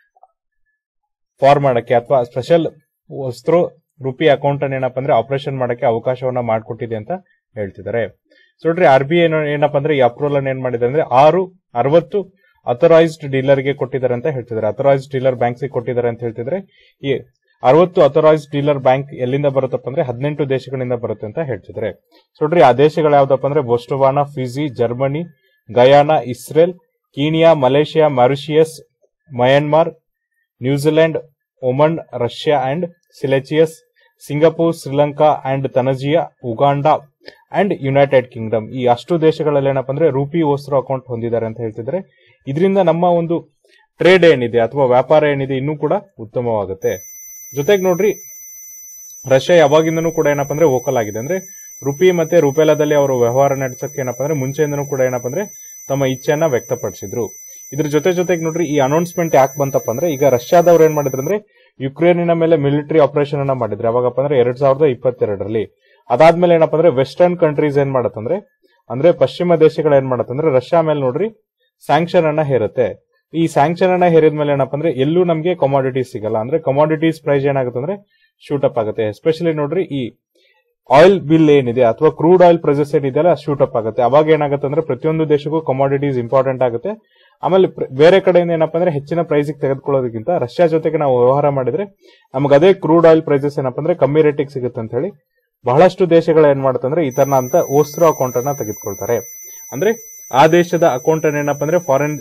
S1: ಫಾರ್ಮ್ ಮಾಡಕ್ಕೆ ಅಥವಾ ಸ್ಪೆಷಲ್ ವಸ್ತ್ರೋ ರುಪಿ ಅಕೌಂಟ್ ಅನ್ನ ಏನಪ್ಪಾ ಅಂದ್ರೆ ಆಪರೇಷನ್ ಮಾಡಕ್ಕೆ ಅವಕಾಶವನ್ನ ಮಾಡಿಕೊಟ್ಟಿದೆ ಅಂತ ಹೇಳ್ತಿದ್ದಾರೆ ಸೊ ನೋಡ್ರಿ ಆರ್ ಬಿ ಐ ಏನಪ್ಪಾ ಅಂದ್ರೆ ಈ ಅಪ್ರೂವಲ್ ಅನ್ನ ಏನ್ ಮಾಡಿದೆ ಅಂದ್ರೆ ಆರು ಅರವತ್ತು ಅಥರೈಸ್ಡ್ ಡೀಲರ್ಗೆ ಕೊಟ್ಟಿದ್ದಾರೆ ಅಂತ ಹೇಳ್ತಿದ್ದಾರೆ ಅಥರೈಸ್ಡ್ ಡೀಲರ್ ಬ್ಯಾಂಕ್ಸ್ ಕೊಟ್ಟಿದ್ದಾರೆ ಅಂತ ಹೇಳ್ತಿದ್ರೆ ಈ ಅರವತ್ತು ಅಥರೈಸ್ಡ್ ಡೀಲರ್ ಬ್ಯಾಂಕ್ ಎಲ್ಲಿಂದ ಬರುತ್ತಪ್ಪ ಅಂದ್ರೆ ಹದಿನೆಂಟು ದೇಶಗಳಿಂದ ಬರುತ್ತೆ ಅಂತ ಹೇಳ್ತಿದ್ದಾರೆ ಸೊ ನೋಡ್ರಿ ಆ ದೇಶಗಳು ಯಾವ್ದಪ್ಪ ಅಂದ್ರೆ Botswana Fiji Germany Guyana Israel Kenya Malaysia Mauritius Myanmar New Zealand Oman Russia and Seychelles Singapore Sri Lanka and Tanzania Uganda and United Kingdom ಈ ಅಷ್ಟು ದೇಶಗಳಲ್ಲಿ ಏನಪ್ಪ ಅಂದ್ರೆ ರೂಪಿ ವಸ್ತ್ರ ಅಕೌಂಟ್ ಹೊಂದಿದ್ದಾರೆ ಅಂತ ಹೇಳ್ತಿದ್ರೆ ಇದರಿಂದ ನಮ್ಮ ಒಂದು ಟ್ರೇಡ್ ಏನಿದೆ ಅಥವಾ ವ್ಯಾಪಾರ ಏನಿದೆ ಇನ್ನೂ ಕೂಡ ಉತ್ತಮವಾಗುತ್ತೆ ಜೊತೆಗೆ ನೋಡ್ರಿ ರಷ್ಯಾ ಯಾವಾಗಿಂದನೂ ಕೂಡ ಏನಪ್ಪ ಅಂದ್ರೆ ವೋಕಲ್ ಆಗಿದೆ ಅಂದ್ರೆ ರುಪಿ ಮತ್ತೆ ರುಪೇಲಾದಲ್ಲಿ ಅವರು ವ್ಯವಹಾರ ನಡೆಸಕ್ಕೆ ಏನಪ್ಪ ಅಂದ್ರೆ ಮುಂಚೆಯಿಂದನೂ ಕೂಡ ಏನಪ್ಪ ಅಂದ್ರೆ ತಮ್ಮ ಇಚ್ಛೆಯನ್ನ ವ್ಯಕ್ತಪಡಿಸಿದ್ರು ಇದ್ರ ಜೊತೆ ಜೊತೆಗೆ ನೋಡ್ರಿ ಈ ಅನೌನ್ಸ್ಮೆಂಟ್ ಯಾಕೆ ಬಂತಪ್ಪ ಅಂದ್ರೆ ಈಗ ರಷ್ಯಾದವ್ರು ಏನ್ ಮಾಡಿದ್ರು ಅಂದ್ರೆ ಯುಕ್ರೇನಿನ ಮೇಲೆ ಮಿಲಿಟರಿ ಆಪರೇಷನ್ ಅನ್ನ ಮಾಡಿದ್ರು ಯಾವಾಗಪ್ಪ ಅಂದ್ರೆ ಎರಡ್ ಸಾವಿರದ ಇಪ್ಪತ್ತೆರಡರಲ್ಲಿ ಅದಾದ್ಮೇಲೆ ಏನಪ್ಪ ಅಂದ್ರೆ ವೆಸ್ಟರ್ನ್ ಕಂಟ್ರೀಸ್ ಏನ್ ಮಾಡತ್ತಂದ್ರೆ ಅಂದ್ರೆ ಪಶ್ಚಿಮ ದೇಶಗಳು ಏನ್ ಮಾಡತ್ತಂದ್ರೆ ರಷ್ಯಾ ಮೇಲೆ ನೋಡ್ರಿ ಸ್ಯಾಂಕ್ಷನ್ ಅನ್ನ ಹೇರುತ್ತೆ ಈ ಸ್ಯಾಂಕ್ಷನ್ ಅನ್ನ ಹೇರಿದ ಮೇಲೆ ಏನಪ್ಪ ಅಂದ್ರೆ ಎಲ್ಲೂ ನಮಗೆ ಕಮಾಡಿಟೀಸ್ ಸಿಗಲ್ಲ ಅಂದ್ರೆ ಕಮಾಡಿಟೀಸ್ ಪ್ರೈಸ್ ಏನಾಗುತ್ತೆ ಅಂದ್ರೆ ಶೂಟ್ ಅಪ್ ಆಗುತ್ತೆ ಎಸ್ಪೆಷಲಿ ನೋಡ್ರಿ ಈ ಆಯಿಲ್ ಬಿಲ್ ಏನಿದೆ ಅಥವಾ ಕ್ರೂಡ್ ಆಯಿಲ್ ಪ್ರೈಸಸ್ ಏನಿದೆಯಲ್ಲ ಶೂಟ್ ಅಪ್ ಆಗುತ್ತೆ ಅವಾಗ ಏನಾಗುತ್ತೆ ಅಂದ್ರೆ ಪ್ರತಿಯೊಂದು ದೇಶಕ್ಕೂ ಕಮಾಡಿಟೀಸ್ ಇಂಪಾರ್ಟೆಂಟ್ ಆಗುತ್ತೆ ಆಮೇಲೆ ಪ್ರ- ಬೇರೆ ಕಡೆಯಿಂದ ಏನಪ್ಪ ಅಂದ್ರೆ ಹೆಚ್ಚಿನ ಪ್ರೈಸಿಗೆ ತೆಗೆದುಕೊಳ್ಳೋದಕ್ಕಿಂತ ರಷ್ಯಾ ಜೊತೆಗೆ ನಾವು ವ್ಯವಹಾರ ಮಾಡಿದ್ರೆ ನಮ್ಗೆ ಅದೇ ಕ್ರೂಡ್ ಆಯಿಲ್ ಪ್ರೈಸಸ್ ಏನಪ್ಪ ಅಂದ್ರೆ ಕಮ್ಮಿ ರೇಟಿಗೆ ಸಿಗುತ್ತೆ ಅಂತ ಹೇಳಿ ಬಹಳಷ್ಟು ದೇಶಗಳು ಏನ್ ಮಾಡುತ್ತಂದ್ರೆ ಈ ತರನ ಅಂತ ಓಸ್ತ್ರೋ ಅಕೌಂಟ್ ಅನ್ನ ತೆಗೆದುಕೊಳ್ತಾರೆ ಅಂದ್ರೆ ಆ ದೇಶದ ಅಕೌಂಟ್ ಅನ್ನ ಏನಪ್ಪ ಅಂದ್ರೆ ಫಾರಿನ್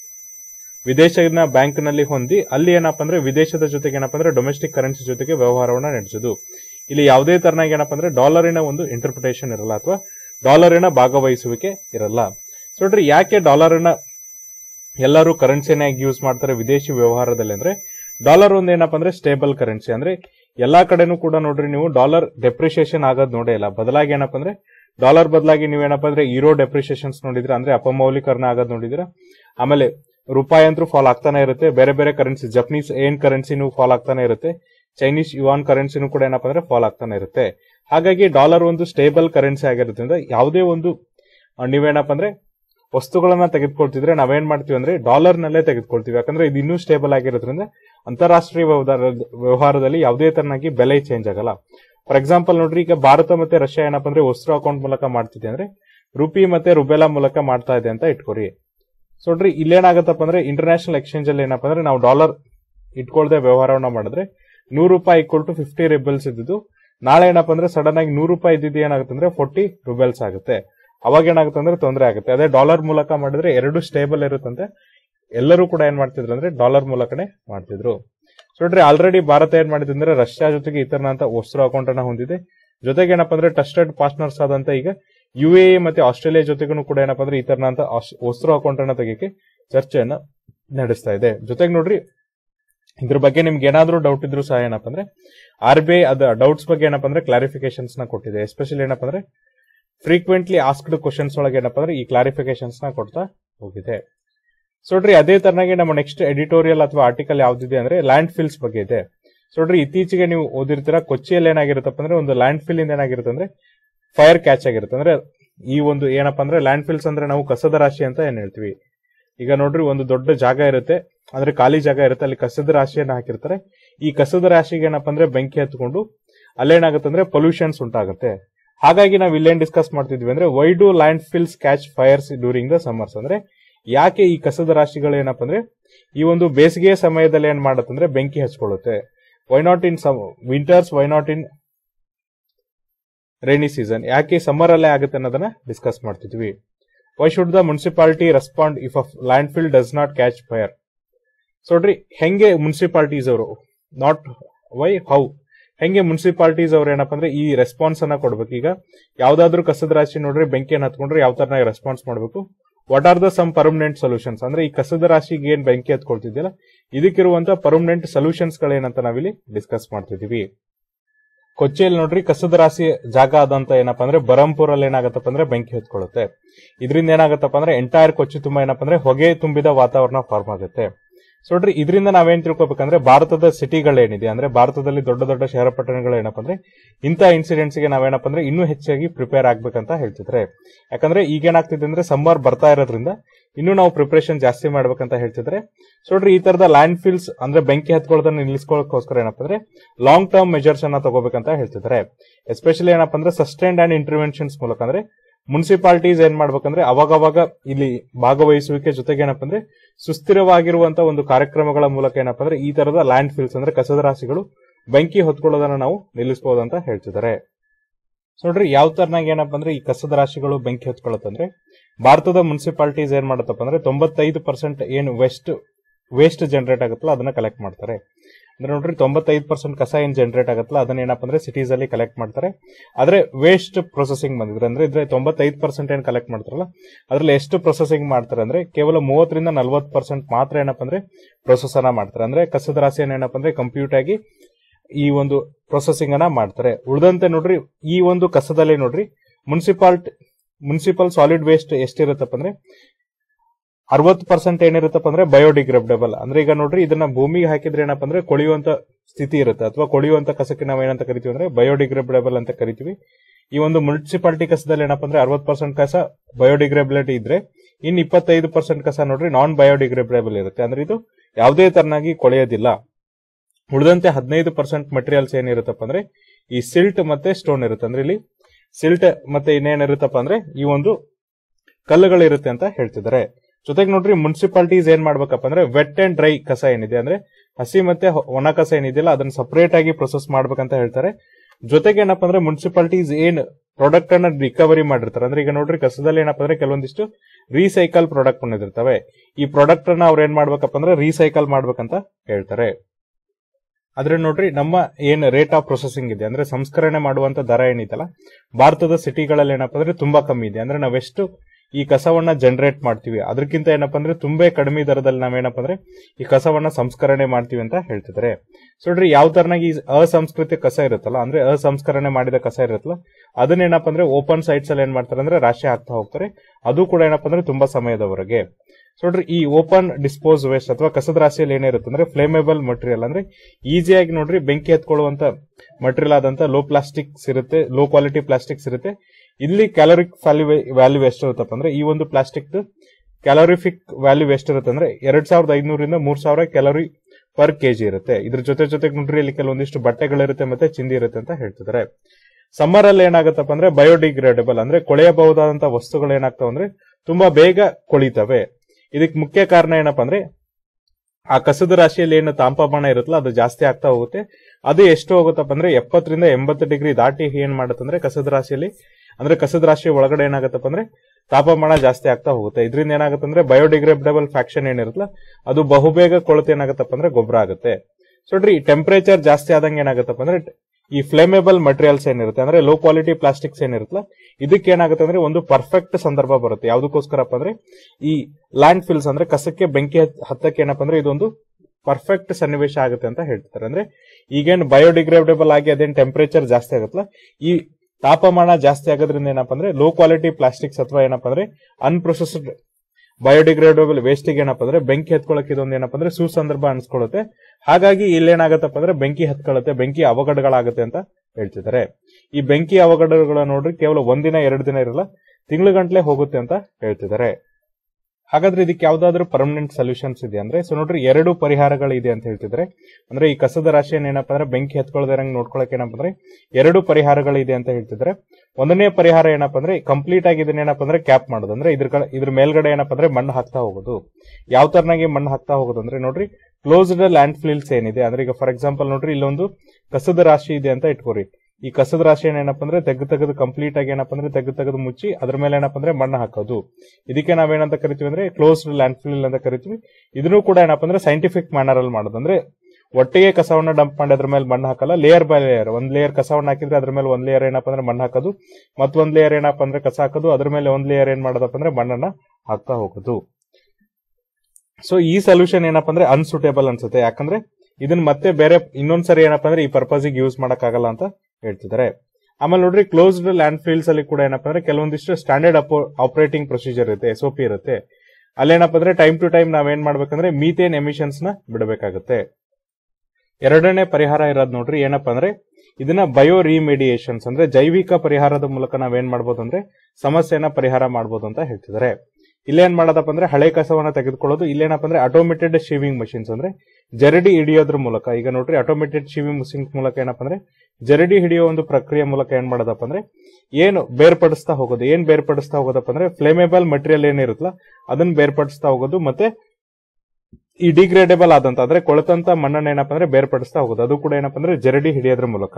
S1: ವಿದೇಶದ ಬ್ಯಾಂಕ್ ನಲ್ಲಿ ಹೊಂದಿ ಅಲ್ಲಿ ಏನಪ್ಪ ಅಂದ್ರೆ ವಿದೇಶದ ಜೊತೆಗೆ ಏನಪ್ಪ ಅಂದ್ರೆ ಡೊಮೆಸ್ಟಿಕ್ ಕರೆನ್ಸಿ ಜೊತೆಗೆ ವ್ಯವಹಾರವನ್ನ ನಡೆಸೋದು ಇಲ್ಲಿ ಯಾವುದೇ ತರನಾಗಿ ಏನಪ್ಪ ಅಂದ್ರೆ ಡಾಲರಿನ ಒಂದು ಇಂಟರ್ಪ್ರಿಟೇಷನ್ ಇರಲ್ಲ ಅಥವಾ ಡಾಲರಿನ ಭಾಗವಹಿಸುವಿಕೆ ಇರಲ್ಲ ಸೊ ನೋಡ್ರಿ ಯಾಕೆ ಡಾಲರಿನ ಎಲ್ಲರೂ ಕರೆನ್ಸಿನಾಗಿ ಯೂಸ್ ಮಾಡ್ತಾರೆ ವಿದೇಶಿ ವ್ಯವಹಾರದಲ್ಲಿ ಅಂದ್ರೆ ಡಾಲರ್ ಒಂದು ಏನಪ್ಪ ಅಂದ್ರೆ ಸ್ಟೇಬಲ್ ಕರೆನ್ಸಿ ಅಂದ್ರೆ ಎಲ್ಲಾ ಕಡೆನೂ ಕೂಡ ನೋಡ್ರಿ ನೀವು ಡಾಲರ್ ಡೆಪ್ರಿಸಿಯೇಷನ್ ಆಗೋದ್ ನೋಡೇ ಇಲ್ಲ ಬದಲಾಗಿ ಏನಪ್ಪ ಅಂದ್ರೆ ಡಾಲರ್ ಬದಲಾಗಿ ನೀವೇನಪ್ಪ ಅಂದ್ರೆ ಯೂರೋ ಡೆಪ್ರಿಸಿಯೇಷನ್ಸ್ ನೋಡಿದ್ರೆ ಅಂದ್ರೆ ಅಪಮೌಲ್ಯೀಕರಣ ಆಗೋದ್ ನೋಡಿದ್ರೆ ಆಮೇಲೆ ರೂಪಾಯಿ ಅಂತೂ ಫಾಲ್ ಆಗ್ತಾನೆ ಇರುತ್ತೆ ಬೇರೆ ಬೇರೆ ಕರೆನ್ಸಿ ಜಪನೀಸ್ ಏನ್ ಕರೆನ್ಸಿನೂ ಫಾಲ್ ಆಗ್ತಾನೆ ಇರುತ್ತೆ ಚೈನೀಸ್ ಯುವಾನ್ ಕರೆನ್ಸಿನೂ ಕೂಡ ಏನಪ್ಪ ಅಂದ್ರೆ ಫಾಲ್ ಆಗ್ತಾನೆ ಇರುತ್ತೆ ಹಾಗಾಗಿ ಡಾಲರ್ ಒಂದು ಸ್ಟೇಬಲ್ ಕರೆನ್ಸಿ ಆಗಿರೋದ್ರಿಂದ ಯಾವುದೇ ಒಂದು ಆ, ನೀವೇನಪ್ಪ ಅಂದ್ರೆ ವಸ್ತುಗಳನ್ನ ತೆಗೆದುಕೊಳ್ತಿದ್ರೆ ನಾವೇನ್ ಮಾಡ್ತೀವಿ ಅಂದ್ರೆ ಡಾಲರ್ ನಲ್ಲೇ ತೆಗೆದುಕೊಳ್ತೀವಿ ಯಾಕಂದ್ರೆ ಇದು ಇನ್ನೂ ಸ್ಟೇಬಲ್ ಆಗಿರೋದ್ರಿಂದ ಅಂತಾರಾಷ್ಟ್ರೀಯ ವ್ಯವಹಾರ- ವ್ಯವಹಾರದಲ್ಲಿ ಯಾವುದೇ ತರನಾಗಿ ಬೆಲೆ ಚೇಂಜ್ ಆಗಲ್ಲ ಫಾರ್ ಎಕ್ಸಾಂಪಲ್ ನೋಡ್ರಿ ಈಗ ಭಾರತ ಮತ್ತೆ ರಷ್ಯಾ ಏನಪ್ಪ ಅಂದ್ರೆ ವಸ್ತು ಅಕೌಂಟ್ ಮೂಲಕ ಮಾಡ್ತಿದೆ ಅಂದ್ರೆ ರುಪಿ ಮತ್ತೆ ರುಬೆಲಾ ಮೂಲಕ ಮಾಡ್ತಾ ಇದೆ ಅಂತ ಇಟ್ಕೊರಿ ಸೊ ನೋಡ್ರಿ ಇಲ್ಲೇನಾಗತ್ತಪ್ಪ ಅಂದ್ರೆ ಇಂಟರ್ನ್ಯಾಷನಲ್ ಎಕ್ಸ್ಚೇಂಜ್ ಅಲ್ಲಿ ಏನಪ್ಪ ಅಂದ್ರೆ ನಾವು ಡಾಲರ್ ಇಟ್ಕೊಳ್ದೆ ವ್ಯವಹಾರವನ್ನ ಮಾಡಿದ್ರೆ ನೂರು ರೂಪಾಯಿ ಈಕ್ವಲ್ ಟು ಫಿಫ್ಟಿ ರಿಬಲ್ಸ್ ಇದ್ದಿದ್ದು ನಾಳೆ ಏನಪ್ಪ ಅಂದ್ರೆ ಸಡನ್ ಆಗಿ ನೂರು ರೂಪಾಯಿ ಇದ್ದಿದ್ದು ಏನಾಗುತ್ತೆ ಅಂದ್ರೆ ಫೋರ್ಟಿ ರುಬೆಲ್ಸ್ ಆಗುತ್ತೆ ಅವಾಗ ಏನಾಗುತ್ತೆ ಅಂದ್ರೆ ತೊಂದರೆ ಆಗುತ್ತೆ ಅದೇ ಡಾಲರ್ ಮೂಲಕ ಮಾಡಿದ್ರೆ ಎರಡು ಸ್ಟೇಬಲ್ ಇರುತ್ತಂತೆ ಎಲ್ಲರೂ ಕೂಡ ಏನ್ ಮಾಡ್ತಿದ್ರು ಅಂದ್ರೆ ಡಾಲರ್ ಮೂಲಕನೇ ಮಾಡ್ತಿದ್ರು ಸೊ ನೋಡ್ರಿ ಆಲ್ರೆಡಿ ಭಾರತ ಏನ್ ಮಾಡಿದೆ ಅಂದ್ರೆ ರಷ್ಯಾ ಜೊತೆಗೆ ಈ ತರನಂತ ವಸ್ತು ಅಕೌಂಟ್ ಅನ್ನ ಹೊಂದಿದೆ ಜೊತೆಗೆ ಏನಪ್ಪ ಅಂದ್ರೆ ಟ್ರಸ್ಟೆಡ್ ಪಾರ್ಟ್ನರ್ಸ್ ಆದಂತ ಈಗ ಯು ಎ ಮತ್ತೆ ಆಸ್ಟ್ರೇಲಿಯಾ ಜೊತೆಗೂ ಕೂಡ ಏನಪ್ಪ ಅಂದ್ರೆ ಈ ತರನಂತ ವಸ್ತು ಅಕೌಂಟ್ ಅನ್ನ ತೆಗೆಯಕ್ಕೆ ಚರ್ಚೆಯನ್ನ ನಡೆಸ್ತಾ ಇದೆ ಜೊತೆಗೆ ನೋಡ್ರಿ ಇದ್ರ ಬಗ್ಗೆ ನಿಮ್ಗೆ ಏನಾದ್ರೂ ಡೌಟ್ ಇದ್ರು ಸಹ ಏನಪ್ಪ ಅಂದ್ರೆ ಆರ್ ಬಿ ಐ ಅದ ಡೌಟ್ಸ್ ಬಗ್ಗೆ ಏನಪ್ಪ ಅಂದ್ರೆ ಕ್ಲಾರಿಫಿಕೇಶನ್ಸ್ ನ ಕೊಟ್ಟಿದೆ ಎಸ್ಪೆಷಲಿ ಏನಪ್ಪ ಅಂದ್ರೆ ಫ್ರೀಕ್ವೆಂಟ್ಲಿ ಆಸ್ಕ್ಡ್ ಕ್ವಶನ್ಸ್ ಒಳಗೆ ಏನಪ್ಪ ಅಂದ್ರೆ ಈ ಕ್ಲಾರಿಫಿಕೇಶನ್ಸ್ ನ ಕೊಡ್ತಾ ಹೋಗಿದೆ ಸೊ ನೋಡ್ರಿ ಅದೇ ತರನಾಗಿ ನಮ್ಮ ನೆಕ್ಸ್ಟ್ ಎಡಿಟೋರಿಯಲ್ ಅಥವಾ ಆರ್ಟಿಕಲ್ ಯಾವ್ದಿದೆ ಅಂದ್ರೆ ಲ್ಯಾಂಡ್ ಫಿಲ್ಸ್ ಬಗ್ಗೆ ಇದೆ ಸೊ ನೋಡ್ರಿ ಇತ್ತೀಚೆಗೆ ನೀವು ಓದಿರ್ತೀರಾ ಕೊಚ್ಚಿಯಲ್ಲಿ ಏನಾಗಿರುತ್ತಪ್ಪ ಅಂದ್ರೆ ಒಂದು ಲ್ಯಾಂಡ್ ಫಿಲ್ ಇಂದ ಏನಾಗಿರುತ್ತೆ ಅಂದ್ರೆ ಫೈರ್ ಕ್ಯಾಚ್ ಆಗಿರುತ್ತೆ ಅಂದ್ರೆ ಈ ಒಂದು ಏನಪ್ಪಾ ಅಂದ್ರೆ ಲ್ಯಾಂಡ್ ಫಿಲ್ಸ್ ಅಂದ್ರೆ ನಾವು ಕಸದ ರಾಶಿ ಅಂತ ಏನ್ ಹೇಳ್ತೀವಿ ಈಗ ನೋಡ್ರಿ ಒಂದು ದೊಡ್ಡ ಜಾಗ ಇರುತ್ತೆ ಅಂದ್ರೆ ಖಾಲಿ ಜಾಗ ಇರುತ್ತೆ ಅಲ್ಲಿ ಕಸದ ರಾಶಿಯನ್ನ ಹಾಕಿರ್ತಾರೆ ಈ ಕಸದ ರಾಶಿಗೆ ಏನಪ್ಪಾ ಅಂದ್ರೆ ಬೆಂಕಿ ಹತ್ಕೊಂಡು ಅಲ್ಲೇನಾಗುತ್ತೆ ಅಂದ್ರೆ ಪೊಲ್ಯೂಷನ್ಸ್ ಉಂಟಾಗುತ್ತೆ ಹಾಗಾಗಿ ನಾವು ಇಲ್ಲೇನ್ ಡಿಸ್ಕಸ್ ಮಾಡ್ತಿದ್ವಿ ಅಂದ್ರೆ why do landfills catch fires during the summers ಅಂದ್ರೆ ಯಾಕೆ ಈ ಕಸದ ರಾಶಿಗಳು ಏನಪ್ಪಾ ಅಂದ್ರೆ ಈ ಒಂದು ಬೇಸಿಗೆಯ ಸಮಯದಲ್ಲಿ ಏನ್ ಮಾಡತ್ತಂದ್ರೆ ಬೆಂಕಿ ಹಚ್ಕೊಳ್ಳುತ್ತೆ why not in some winters why not in rainy season ಯಾಕೆ ಸಮ್ಮರ್ ಅಲ್ಲೇ ಆಗುತ್ತೆ ಅನ್ನೋದನ್ನ ಡಿಸ್ಕಸ್ ಮಾಡ್ತಿದ್ವಿ why should the municipality respond if a landfill does not catch fire so ನೋಡ್ರಿ ಹೆಂಗೆ ಮುನ್ಸಿಪಾಲಿಟೀಸ್ ಅವರು ನಾಟ್ ವೈ ಹೌ ಹೆಂಗೆ ಮುನ್ಸಿಪಾಲಿಟೀಸ್ ಅವ್ರು ಏನಪ್ಪ ಅಂದ್ರೆ ಈ ರೆಸ್ಪಾನ್ಸ್ ಅನ್ನ ಕೊಡ್ಬೇಕು ಈಗ ಯಾವ್ದಾದ್ರು ಕಸದ ರಾಶಿ ನೋಡ್ರಿ ಬೆಂಕಿಯನ್ನು ಹತ್ಕೊಂಡ್ರೆ ಯಾವ ತರ ರೆಸ್ಪಾನ್ಸ್ ಮಾಡಬೇಕು what are the some permanent solutions ಅಂದ್ರೆ ಈ ಕಸದ ರಾಶಿಗೆ ಏನ್ ಬೆಂಕಿ ಹತ್ಕೊಳ್ತಿದ್ಯಲ್ಲ ಇದಕ್ಕಿರುವಂತ ಪರ್ಮನೆಂಟ್ ಸೊಲ್ಯೂಷನ್ಸ್ ಗಳೇನಂತ ನಾವಿಲ್ಲಿ ಡಿಸ್ಕಸ್ ಮಾಡ್ತಿದೀವಿ ಕೊಚ್ಚಿಯಲ್ಲಿ ನೋಡ್ರಿ ಕಸದ ರಾಶಿ ಜಾಗ ಆದಂತ ಏನಪ್ಪಾ ಅಂದ್ರೆ ಬರಂಪುರ್ ಅಲ್ಲಿ ಏನಾಗತ್ತಪ್ಪ ಅಂದ್ರೆ ಬೆಂಕಿ ಹೊತ್ಕೊಳ್ಳುತ್ತೆ ಇದರಿಂದ ಏನಾಗತ್ತಪ್ಪ ಅಂದ್ರೆ ಎಂಟೈರ್ ಕೊಚ್ಚಿ ತುಂಬಾ ಏನಪ್ಪಾ ಅಂದ್ರೆ ಹೊಗೆ ತುಂಬಿದ ವಾತಾವರಣ ಫಾರ್ಮ್ ಆಗುತ್ತೆ ಸೊ ನೋಡ್ರಿ ಇದರಿಂದ ನಾವೇನ್ ತಿಳ್ಕೊಬೇಕಂದ್ರೆ ಭಾರತದ ಸಿಟಿಗಳೇನಿದೆ ಅಂದ್ರೆ ಭಾರತದಲ್ಲಿ ದೊಡ್ಡ ದೊಡ್ಡ ಶಹರ ಪಟ್ಟಣಗಳು ಏನಪ್ಪ ಅಂದ್ರೆ ಇಂಥ ಇನ್ಸಿಡೆಂಟ್ಸ್ ಗೆ ನಾವೇನಪ್ಪ ಅಂದ್ರೆ ಇನ್ನೂ ಹೆಚ್ಚಾಗಿ ಪ್ರಿಪೇರ್ ಆಗ್ಬೇಕಂತ ಹೇಳ್ತಿದ್ರೆ ಯಾಕಂದ್ರೆ ಈಗೇನಾಗ್ತಿದೆ ಅಂದ್ರೆ ಸಮ್ಮರ್ ಬರ್ತಾ ಇರೋದ್ರಿಂದ ಇನ್ನೂ ನಾವು ಪ್ರಿಪರೇಷನ್ ಜಾಸ್ತಿ ಮಾಡ್ಬೇಕಂತ ಹೇಳ್ತಿದ್ರೆ ಸೊ ನೋಡ್ರಿ ಈ ತರದ ಲ್ಯಾಂಡ್ ಫಿಲ್ಸ್ ಅಂದ್ರೆ ಬೆಂಕಿ ಹತ್ಕೊಳ್ಳೋದನ್ನ ನಿಲ್ಲಿಸ್ಕೊಳ್ಳೋಕೋಸ್ಕರ ಏನಪ್ಪ ಅಂದ್ರೆ ಲಾಂಗ್ ಟರ್ಮ್ ಮೆಜರ್ಸ್ ಅನ್ನ ತಗೋಬೇಕಂತ ಹೇಳ್ತಿದ್ದಾರೆ ಎಸ್ಪೆಷಲಿ ಏನಪ್ಪ ಅಂದ್ರೆ ಸಸ್ಟೈನ್ಡ್ ಅಂಡ್ ಇಂಟರ್ವೆನ್ಷನ್ಸ್ ಮೂಲಕ ಅಂದ್ರೆ ಮುನ್ಸಿಪಾಲಿಟೀಸ್ ಏನ್ ಮಾಡ್ಬೇಕಂದ್ರೆ ಅವಾಗವಾಗ ಇಲ್ಲಿ ಭಾಗವಹಿಸುವಿಕೆ ಜೊತೆಗೆ ಏನಪ್ಪ ಅಂದ್ರೆ ಸುಸ್ಥಿರವಾಗಿರುವಂತ ಒಂದು ಕಾರ್ಯಕ್ರಮಗಳ ಮೂಲಕ ಏನಪ್ಪ ಅಂದ್ರೆ ಈ ತರದ ಲ್ಯಾಂಡ್ ಫಿಲ್ಸ್ ಅಂದ್ರೆ ಕಸದ ರಾಶಿಗಳು ಬೆಂಕಿ ಹೊತ್ಕೊಳ್ಳೋದನ್ನ ನಾವು ನಿಲ್ಲಿಸಬಹುದು ಅಂತ ಹೇಳ್ತಿದ್ದಾರೆ ಸೊ ನೋಡ್ರಿ ಯಾವ ತರನಾಗ ಏನಪ್ಪ ಅಂದ್ರೆ ಈ ಕಸದ ರಾಶಿಗಳು ಬೆಂಕಿ ಹೊತ್ಕೊಳ್ಳುತ್ತಂದ್ರೆ ಭಾರತದ ಮುನ್ಸಿಪಾಲಿಟೀಸ್ ಏನ್ ಮಾಡತ್ತಪ್ಪ ಅಂದ್ರೆ ತೊಂಬತ್ತೈದು ಪರ್ಸೆಂಟ್ ಏನು ವೆಸ್ಟ್ ವೇಸ್ಟ್ ಜನರೇಟ್ ಆಗುತ್ತಲ್ಲ ಅದನ್ನ ಕಲೆಕ್ಟ್ ಮಾಡ್ತಾರೆ ಅಂದ್ರೆ ನೋಡ್ರಿ ತೊಂಬತ್ತೈದು ಪರ್ಸೆಂಟ್ ಕಸ ಏನ್ ಜನರೇಟ್ ಆಗುತ್ತಲ್ಲ ಅದನ್ನ ಏನಪ್ಪ ಅಂದ್ರೆ ಸಿಟೀಸ್ ಅಲ್ಲಿ ಕಲೆಕ್ಟ್ ಮಾಡ್ತಾರೆ ಆದ್ರೆ ವೇಸ್ಟ್ ಪ್ರೊಸೆಸಿಂಗ್ ಬಂದಿದ್ರೆ ಅಂದ್ರೆ ಇದ್ರೆ ತೊಂಬತ್ತೈದು ಪರ್ಸೆಂಟ್ ಏನ್ ಕಲೆಕ್ಟ್ ಮಾಡ್ತಾರಲ್ಲ ಅದ್ರಲ್ಲಿ ಎಷ್ಟು ಪ್ರೊಸೆಸಿಂಗ್ ಮಾಡ್ತಾರೆ ಅಂದ್ರೆ ಕೇವಲ ಮೂವತ್ತರಿಂದ ನಲ್ವತ್ತು ಪರ್ಸೆಂಟ್ ಮಾತ್ರ ಏನಪ್ಪ ಅಂದ್ರೆ ಪ್ರೊಸೆಸ್ ಅನ್ನ ಮಾಡ್ತಾರೆ ಅಂದ್ರೆ ಕಸದ ರಾಶಿಯನ್ನ ಏನಪ್ಪ ಅಂದ್ರೆ ಕಂಪ್ಯೂಟ್ ಆಗಿ ಈ ಒಂದು ಪ್ರೊಸೆಸಿಂಗ್ ಅನ್ನ ಮಾಡ್ತಾರೆ ಉಳಿದಂತೆ ನೋಡ್ರಿ ಈ ಒಂದು ಕಸದಲ್ಲಿ ನೋಡ್ರಿ ಮುನ್ಸಿಪಾಲ್ಟಿ ಮುನ್ಸಿಪಲ್ ಸಾಲಿಡ್ ವೇಸ್ಟ್ ಎಷ್ಟಿರುತ್ತಪ್ಪ ಅಂದ್ರೆ ಅರವತ್ತು ಪರ್ಸೆಂಟ್ ಏನಿರುತ್ತಪ್ಪ ಅಂದ್ರೆ ಬಯೋಡಿಗ್ರೇಡಬಲ್ ಅಂದ್ರೆ ಈಗ ನೋಡ್ರಿ ಇದನ್ನ ಭೂಮಿಗೆ ಹಾಕಿದ್ರೆ ಏನಪ್ಪ ಅಂದ್ರೆ ಕೊಳೆಯುವಂತ ಸ್ಥಿತಿ ಇರುತ್ತೆ ಅಥವಾ ಕೊಳೆಯುವಂತ ಕಸಕ್ಕೆ ನಾವು ಏನಂತ ಕರಿತೀವಿ ಅಂದ್ರೆ ಬಯೋಡಿಗ್ರೇಡಬಲ್ ಅಂತ ಕರಿತೀವಿ ಈ ಒಂದು ಮುನ್ಸಿಪಾಲಿಟಿ ಕಸದಲ್ಲಿ ಏನಪ್ಪ ಅಂದ್ರೆ ಅರವತ್ತು ಪರ್ಸೆಂಟ್ ಕಸ ಬಯೋಡಿಗ್ರೇಬಿಲಿಟಿ ಇದ್ರೆ ಇನ್ ಇಪ್ಪತ್ತೈದು ಪರ್ಸೆಂಟ್ ಕಸ ನೋಡ್ರಿ ನಾನ್ ಬಯೋಡಿಗ್ರೇಡಬಲ್ ಇರುತ್ತೆ ಅಂದ್ರೆ ಇದು ಯಾವುದೇ ತರನಾಗಿ ಕೊಳೆಯೋದಿಲ್ಲ ಉಳಿದಂತೆ ಹದಿನೈದು ಪರ್ಸೆಂಟ್ ಮಟೀರಿಯಲ್ಸ್ ಏನಿರುತ್ತಪ್ಪ ಅಂದ್ರೆ ಈ ಸಿಲ್ಟ್ ಮತ್ತೆ ಸ್ಟೋನ್ ಇರುತ್ತೆ ಅಂದ್ರೆ ಇಲ್ಲಿ ಸಿಲ್ಟ್ ಮತ್ತೆ ಇನ್ನೇನಿರುತ್ತಪ್ಪ ಅಂದ್ರೆ ಈ ಒಂದು ಕಲ್ಲುಗಳಿರುತ್ತೆ ಅಂತ ಹೇಳ್ತಿದ್ದಾರೆ ಜೊತೆಗೆ ನೋಡ್ರಿ ಮುನ್ಸಿಪಾಲಿಟೀಸ್ ಏನ್ ಮಾಡ್ಬೇಕಪ್ಪ ಅಂದ್ರೆ ವೆಟ್ ಅಂಡ್ ಡ್ರೈ ಕಸ ಏನಿದೆ ಅಂದ್ರೆ ಹಸಿ ಮತ್ತೆ ಹೊ- ಒಣ ಕಸ ಏನಿದೆಯಲ್ಲ ಅದನ್ನ ಸಪರೇಟ್ ಆಗಿ ಪ್ರೊಸೆಸ್ ಮಾಡ್ಬೇಕಂತ ಹೇಳ್ತಾರೆ ಜೊತೆಗೆ ಏನಪ್ಪ ಅಂದ್ರೆ ಮುನ್ಸಿಪಾಲಿಟೀಸ್ ಏನ್ ಪ್ರಾಡಕ್ಟ್ ಅನ್ನ ರಿಕವರಿ ಮಾಡಿರ್ತಾರೆ ಅಂದ್ರೆ ಈಗ ನೋಡ್ರಿ ಕಸದಲ್ಲಿ ಏನಪ್ಪ ಅಂದ್ರೆ ಕೆಲವೊಂದಿಷ್ಟು ರೀಸೈಕಲ್ ಪ್ರಾಡಕ್ಟ್ ಬಂದಿರ್ತವೆ ಈ ಪ್ರಾಡಕ್ಟ್ ಅನ್ನ ಅವ್ರು ಏನ್ ಮಾಡ್ಬೇಕಪ್ಪ ಅಂದ್ರೆ ರೀಸೈಕಲ್ ಮಾಡ್ಬೇಕಂತ ಹೇಳ್ತಾರೆ ಆದ್ರೆ ನೋಡ್ರಿ ನಮ್ಮ ಏನ್ ರೇಟ್ ಆಫ್ ಪ್ರೊಸೆಸಿಂಗ್ ಇದೆ ಅಂದ್ರೆ ಸಂಸ್ಕರಣೆ ಮಾಡುವಂತ ದರ ಏನಿದೆಯಲ್ಲ ಭಾರತದ ಸಿಟಿಗಳಲ್ಲಿ ಏನಪ್ಪ ಅಂದ್ರೆ ತುಂಬಾ ಕಮ್ಮಿ ಇದೆ ಅಂದ್ರೆ ನಾವೆಷ್ಟು ಈ ಕಸವನ್ನ ಜನರೇಟ್ ಮಾಡ್ತೀವಿ ಅದಕ್ಕಿಂತ ಏನಪ್ಪ ಅಂದ್ರೆ ತುಂಬಾ ಕಡಿಮೆ ದರದಲ್ಲಿ ನಾವೇನಪ್ಪ ಅಂದ್ರೆ ಈ ಕಸವನ್ನ ಸಂಸ್ಕರಣೆ ಮಾಡ್ತೀವಿ ಅಂತ ಹೇಳ್ತಿದ್ದಾರೆ ಸೊ ನೋಡ್ರಿ ಯಾವ ತರನಾಗಿ ಈ ಅಸಂಸ್ಕೃತ ಕಸ ಇರುತ್ತಲ್ಲ ಅಂದ್ರೆ ಅಸಂಸ್ಕರಣೆ ಮಾಡಿದ ಕಸ ಇರುತ್ತಲ್ಲ ಅದನ್ನ ಏನಪ್ಪ ಅಂದ್ರೆ ಓಪನ್ ಸೈಟ್ಸ್ ಅಲ್ಲಿ ಏನ್ ಮಾಡ್ತಾರೆ ಅಂದ್ರೆ ರಾಶಿ ಹಾಕ್ತಾ ಹೋಗ್ತಾರೆ ಅದು ಕೂಡ ಏನಪ್ಪ ಅಂದ್ರೆ ತುಂಬಾ ಸಮಯದವರೆಗೆ ಸೊ ನೋಡ್ರಿ ಈ ಓಪನ್ ಡಿಸ್ಪೋಸ್ ವೇಸ್ಟ್ ಅಥವಾ ಕಸದ ರಾಶಿಯಲ್ಲಿ ಏನಿರುತ್ತೆ ಅಂದ್ರೆ ಫ್ಲೇಮೇಬಲ್ ಮಟೀರಿಯಲ್ ಅಂದ್ರೆ ಈಸಿಯಾಗಿ ನೋಡ್ರಿ ಬೆಂಕಿ ಹತ್ಕೊಳ್ಳುವಂತ ಮಟೀರಿಯಲ್ ಆದಂತ ಲೋ ಪ್ಲಾಸ್ಟಿಕ್ಸ್ ಇರುತ್ತೆ ಲೋ ಕ್ವಾಲಿಟಿ ಪ್ಲಾಸ್ಟಿಕ್ಸ್ ಇರುತ್ತೆ ಇಲ್ಲಿ ಕ್ಯಾಲೋರಿಕ್ ವ್ಯಾಲ್ಯೂ ಎಷ್ಟು ಇರುತ್ತಪ್ಪ ಅಂದ್ರೆ ಈ ಒಂದು ಪ್ಲಾಸ್ಟಿಕ್ ಕ್ಯಾಲೋರಿಫಿಕ್ ವ್ಯಾಲ್ಯೂ ಎಷ್ಟು ಇರುತ್ತೆ ಅಂದ್ರೆ ಎರಡ್ ಸಾವಿರದ ಐದ್ನೂರಿಂದ ಮೂರ್ ಸಾವಿರ ಕ್ಯಾಲೋರಿ ಪರ್ ಕೆಜಿ ಇರುತ್ತೆ ಇದ್ರ ಜೊತೆ ಜೊತೆಗೆ ನೋಡ್ರಿ ಇಲ್ಲಿ ಕೆಲವೊಂದಿಷ್ಟು ಬಟ್ಟೆಗಳಿರುತ್ತೆ ಮತ್ತೆ ಚಿಂದಿ ಇರುತ್ತೆ ಅಂತ ಹೇಳ್ತಿದ್ದಾರೆ ಸಮ್ಮರ್ ಅಲ್ಲಿ ಏನಾಗುತ್ತಪ್ಪ ಅಂದ್ರೆ ಬಯೋಡಿಗ್ರೇಡಬಲ್ ಅಂದ್ರೆ ಕೊಳೆಯಬಹುದಾದಂತ ವಸ್ತುಗಳು ಏನಾಗ್ತಾವ ಅಂದ್ರೆ ತುಂಬಾ ಬೇಗ ಕೊಳಿತವೆ ಇದಕ್ಕೆ ಮುಖ್ಯ ಕಾರಣ ಏನಪ್ಪಾ ಅಂದ್ರೆ ಆ ಕಸದ ರಾಶಿಯಲ್ಲಿ ಏನು ತಾಪಮಾನ ಇರುತ್ತಲ್ಲ ಅದು ಜಾಸ್ತಿ ಆಗ್ತಾ ಹೋಗುತ್ತೆ ಅದು ಎಷ್ಟು ಹೋಗುತ್ತಪ್ಪ ಅಂದ್ರೆ ಎಪ್ಪತ್ತರಿಂದ ಎಂಬತ್ತು ಡಿಗ್ರಿ ದಾಟಿ ಏನ್ ಮಾಡುತ್ತಂದ್ರೆ ಕಸದ ರಾಶಿಯಲ್ಲಿ ಅಂದ್ರೆ ಕಸದ ರಾಶಿ ಒಳಗಡೆ ಏನಾಗುತ್ತಪ್ಪ ಅಂದ್ರೆ ತಾಪಮಾನ ಜಾಸ್ತಿ ಆಗ್ತಾ ಹೋಗುತ್ತೆ ಇದರಿಂದ ಏನಾಗುತ್ತೆ ಅಂದ್ರೆ ಬಯೋಡಿಗ್ರೇಡಬಲ್ ಫ್ಯಾಕ್ಷನ್ ಏನಿರುತ್ತಲ್ಲ ಅದು ಬಹುಬೇಗ ಕೊಳತೆ ಏನಾಗುತ್ತಪ್ಪ ಅಂದ್ರೆ ಗೊಬ್ಬರ ಆಗುತ್ತೆ ಸೊ ನೋಡ್ರಿ ಟೆಂಪರೇಚರ್ ಜಾಸ್ತಿ ಆದಂಗೆ ಏನಾಗುತ್ತಪ್ಪ ಅಂದ್ರೆ ಈ ಫ್ಲೇಮೇಬಲ್ ಮಟೀರಿಯಲ್ಸ್ ಏನಿರುತ್ತೆ ಅಂದ್ರೆ ಲೋ ಕ್ವಾಲಿಟಿ ಪ್ಲಾಸ್ಟಿಕ್ಸ್ ಏನಿರುತ್ತಲ್ಲ ಇದಕ್ಕೆ ಏನಾಗುತ್ತೆ ಅಂದ್ರೆ ಒಂದು ಪರ್ಫೆಕ್ಟ್ ಸಂದರ್ಭ ಬರುತ್ತೆ ಯಾವ್ದಕ್ಕೋಸ್ಕರಪ್ಪ ಅಂದ್ರೆ ಈ ಲ್ಯಾಂಡ್ ಫಿಲ್ಸ್ ಅಂದ್ರೆ ಕಸಕ್ಕೆ ಬೆಂಕಿ ಹತ್- ಹತ್ತಕ್ಕೆ ಏನಪ್ಪ ಅಂದ್ರೆ ಇದೊಂದು ಪರ್ಫೆಕ್ಟ್ ಸನ್ನಿವೇಶ ಆಗುತ್ತೆ ಅಂತ ಹೇಳ್ತಾರೆ ಅಂದ್ರೆ ಈಗೇನು ಬಯೋಡಿಗ್ರೇಡಬಲ್ ಆಗಿ ಅದೇನ್ ಟೆಂಪರೇಚರ್ ಜಾಸ್ತಿ ಆಗುತ್ತಲ್ಲ ಈ ತಾಪಮಾನ ಜಾಸ್ತಿ ಆಗೋದ್ರಿಂದ ಏನಪ್ಪ ಅಂದ್ರೆ ಲೋ ಕ್ವಾಲಿಟಿ ಪ್ಲಾಸ್ಟಿಕ್ಸ್ ಅಥವಾ ಏನಪ್ಪ ಅಂದ್ರೆ ಅನ್ಪ್ರೊಸೆಸ್ಡ್ ಬಯೋಡಿಗ್ರೇಡಬಲ್ ವೇಸ್ಟಿಗೆ ಏನಪ್ಪ ಅಂದ್ರೆ ಬೆಂಕಿ ಹತ್ಕೊಳ್ಳೋಕೆ ಇದೊಂದು ಏನಪ್ಪ ಅಂದ್ರೆ ಸುಸಂದರ್ಭ ಅನ್ಸ್ಕೊಳ್ಳುತ್ತೆ ಹಾಗಾಗಿ ಇಲ್ಲೇನಾಗತ್ತಪ್ಪ ಅಂದ್ರೆ ಬೆಂಕಿ ಹತ್ಕೊಳ್ಳುತ್ತೆ ಬೆಂಕಿ ಅವಘಡಗಳಾಗುತ್ತೆ ಅಂತ ಹೇಳ್ತಿದ್ದಾರೆ ಈ ಬೆಂಕಿ ಅವಘಡಗಳ ನೋಡ್ರಿ ಕೇವಲ ಒಂದಿನ ಎರಡು ದಿನ ಇರಲ್ಲ ತಿಂಗಳು ಗಂಟ್ಲೆ ಹೋಗುತ್ತೆ ಅಂತ ಹೇಳ್ತಿದ್ದಾರೆ ಹಾಗಾದ್ರೆ ಇದಕ್ಕೆ ಯಾವ್ದಾದ್ರು ಪರ್ಮನೆಂಟ್ ಸೊಲ್ಯೂಷನ್ಸ್ ಇದೆ ಅಂದ್ರೆ ಸೊ ನೋಡ್ರಿ ಎರಡು ಪರಿಹಾರಗಳಿದೆ ಅಂತ ಹೇಳ್ತಿದ್ರೆ ಅಂದ್ರೆ ಈ ಕಸದ ರಾಶಿಯನ್ನು ಏನಪ್ಪಾ ಅಂದ್ರೆ ಬೆಂಕಿ ಹತ್ಕೊಳ್ಳೋದಂಗೆ ನೋಡ್ಕೊಳಕ್ ಏನಪ್ಪಾ ಅಂದ್ರೆ ಎರಡು ಪರಿಹಾರಗಳಿದೆ ಅಂತ ಹೇಳ್ತಿದ್ರೆ ಒಂದನೇ ಪರಿಹಾರ ಏನಪ್ಪಾ ಅಂದ್ರೆ ಕಂಪ್ಲೀಟ್ ಆಗಿ ಇದನ್ನ ಏನಪ್ಪಾ ಅಂದ್ರೆ ಕ್ಯಾಪ್ ಮಾಡೋದು ಅಂದ್ರೆ ಇದ್ರ ಕಡೆ- ಇದ್ರ ಮೇಲ್ಗಡೆ ಏನಪ್ಪಾ ಅಂದ್ರೆ ಮಣ್ಣು ಹಾಕ್ತಾ ಹೋಗೋದು ಯಾವ ತರನಾಗಿ ಮಣ್ಣು ಹಾಕ್ತಾ ಹೋಗೋದು ಅಂದ್ರೆ ನೋಡ್ರಿ ಕ್ಲೋಸ್ಡ್ ಲ್ಯಾಂಡ್ ಫಿಲ್ಸ್ ಏನಿದೆ ಅಂದ್ರೆ ಈಗ ಫಾರ್ ಎಕ್ಸಾಂಪಲ್ ನೋಡ್ರಿ ಇಲ್ಲೊಂದು ಕಸದ ರಾಶಿ ಇದೆ ಅಂತ ಇಟ್ಕೋರಿ ಈ ಕಸದ ರಾಶಿ ಏನಪ್ಪಾ ಅಂದ್ರೆ ತೆಗೆದು ತೆಗೆದು ಕಂಪ್ಲೀಟ್ ಆಗಿ ಏನಪ್ಪಾ ಅಂದ್ರೆ ತೆಗೆದು ತೆಗೆದು ಮುಚ್ಚಿ ಅದ್ರ ಮೇಲೆ ಏನಪ್ಪಾ ಅಂದ್ರೆ ಮಣ್ಣು ಹಾಕೋದು ಇದಕ್ಕೆ ನಾವೇನಂತ ಕರಿತೀವಿ ಅಂದ್ರೆ ಕ್ಲೋಸ್ಡ್ ಲ್ಯಾಂಡ್ ಫಿಲ್ ಅಂತ ಕರಿತೀವಿ ಇದನ್ನು ಕೂಡ ಏನಪ್ಪಾ ಅಂದ್ರೆ ಸೈಂಟಿಫಿಕ್ ಮ್ಯಾನರ್ ಅಲ್ಲಿ ಮಾಡೋದು ಅಂದ್ರೆ ಒಟ್ಟಿಗೆ ಕಸವನ್ನ ಡಂಪ್ ಮಾಡಿ ಅದ್ರ ಮೇಲೆ ಮಣ್ಣು ಹಾಕಲ್ಲ ಲೇಯರ್ ಬೈ ಲೇಯರ್ ಒಂದ್ ಲೇಯರ್ ಕಸವನ್ನ ಹಾಕಿದ್ರೆ ಅದ್ರ ಮೇಲೆ ಒಂದ್ ಲೇಯರ್ ಏನಪ್ಪಾ ಅಂದ್ರೆ ಮಣ್ಣು ಹಾಕೋದು ಮತ್ತೊಂದ್ ಲೇಯರ್ ಏನಪ್ಪಾ ಅಂದ್ರೆ ಕಸ ಹಾಕೋದು ಅದ್ರ ಮೇಲೆ ಒಂದ್ ಲೇಯರ್ ಏನ್ ಮಾಡೋದಪ್ಪ ಅಂದ್ರೆ ಮಣ್ಣನ್ನ ಹಾಕ್ತಾ ಹೋಗೋದು ಸೊ ಈ ಸೊಲ್ಯೂಷನ್ ಏನಪ್ಪಾ ಅಂದ್ರೆ ಅನ್ಸೂಟೇಬಲ್ ಅನ್ಸುತ್ತೆ ಯಾಕಂದ್ರೆ ಇದನ್ನ ಮತ್ತೆ ಬೇರೆ ಇನ್ನೊಂದ್ಸರಿ ಏನಪ್ಪಾ ಅಂದ್ರೆ ಈ ಪರ್ಪಸ್ಗೆ ಯೂಸ್ ಮಾಡಕ್ಕಾಗಲ್ಲ ಅಂತ ಹೇಳ್ತಿದ್ದಾರೆ ಆಮೇಲೆ ನೋಡ್ರಿ ಕ್ಲೋಸ್ಡ್ ಲ್ಯಾಂಡ್ ಫೀಲ್ಡ್ಸ್ ಅಲ್ಲಿ ಕೂಡ ಏನಪ್ಪಾ ಅಂದ್ರೆ ಕೆಲವೊಂದಿಷ್ಟು ಸ್ಟ್ಯಾಂಡರ್ಡ್ ಆಪರೇಟಿಂಗ್ ಪ್ರೊಸೀಜರ್ ಇರುತ್ತೆ ಎಸ್ ಪಿ ಇರುತ್ತೆ ಅಲ್ಲೇನಪ್ಪ ಅಂದ್ರೆ ಟೈಮ್ ಟು ಟೈಮ್ ನಾವೇನ್ ಮಾಡ್ಬೇಕಂದ್ರೆ ಮೀಥೇನ್ ಎಮಿಷನ್ಸ್ ನ ಬಿಡಬೇಕಾಗುತ್ತೆ ಎರಡನೇ ಪರಿಹಾರ ಇರೋದು ನೋಡ್ರಿ ಏನಪ್ಪಾ ಅಂದ್ರೆ ಇದನ್ನ ಬಯೋ ರಿಮಿಡಿಯೇಷನ್ಸ್ ಅಂದ್ರೆ ಜೈವಿಕ ಪರಿಹಾರದ ಮೂಲಕ ನಾವೇನ್ ಮಾಡ್ಬೋದು ಅಂದ್ರೆ ಸಮಸ್ಯೆನ ಪರಿಹಾರ ಮಾಡ್ಬೋದು ಅಂತ ಹೇಳ್ತಿದ್ದಾರೆ ಇಲ್ಲೇನ್ ಮಾಡೋದಪ್ಪ ಅಂದ್ರೆ ಹಳೆ ಕಸವನ್ನ ತೆಗೆದುಕೊಳ್ಳೋದು ಇಲ್ಲೇನಪ್ಪ ಅಂದ್ರೆ ಆಟೋಮೇಟೆಡ್ ಶೇವಿಂಗ್ ಮಷಿನ್ಸ್ ಅಂದ್ರೆ ಜರಡಿ ಹಿಡಿಯೋದ್ರ ಮೂಲಕ ಈಗ ನೋಡ್ರಿ ಆಟೋಮೇಟೆಡ್ ಶೇವಿಂಗ್ ಮಷಿನ್ಸ್ ಮೂಲಕ ಏನಪ್ಪ ಅಂದ್ರೆ ಜರಡಿ ಹಿಡಿಯೋ ಒಂದು ಪ್ರಕ್ರಿಯೆ ಮೂಲಕ ಏನ್ ಮಾಡೋದಪ್ಪ ಅಂದ್ರೆ ಏನು ಬೇರ್ಪಡಿಸ್ತಾ ಹೋಗೋದು ಏನ್ ಬೇರ್ಪಡಿಸ್ತಾ ಹೋಗೋದಪ್ಪ ಅಂದ್ರೆ ಫ್ಲೇಮೇಬಲ್ ಮಟೀರಿಯಲ್ ಏನಿರುತ್ತಲ್ಲ ಅದನ್ನ ಬೇರ್ಪಡಿಸ್ತಾ ಹೋಗೋದು ಮತ್ತೆ ಈ ಡಿಗ್ರೇಡೇಬಲ್ ಆದಂತ ಅಂದ್ರೆ ಕೊಳತಂತ ಮಣ್ಣನ್ನ ಏನಪ್ಪ ಅಂದ್ರೆ ಬೇರ್ಪಡಿಸ್ತಾ ಹೋಗೋದು ಅದು ಕೂಡ ಏನಪ್ಪ ಅಂದ್ರೆ ಜರಡಿ ಹಿಡಿಯೋದ್ರ ಮೂಲಕ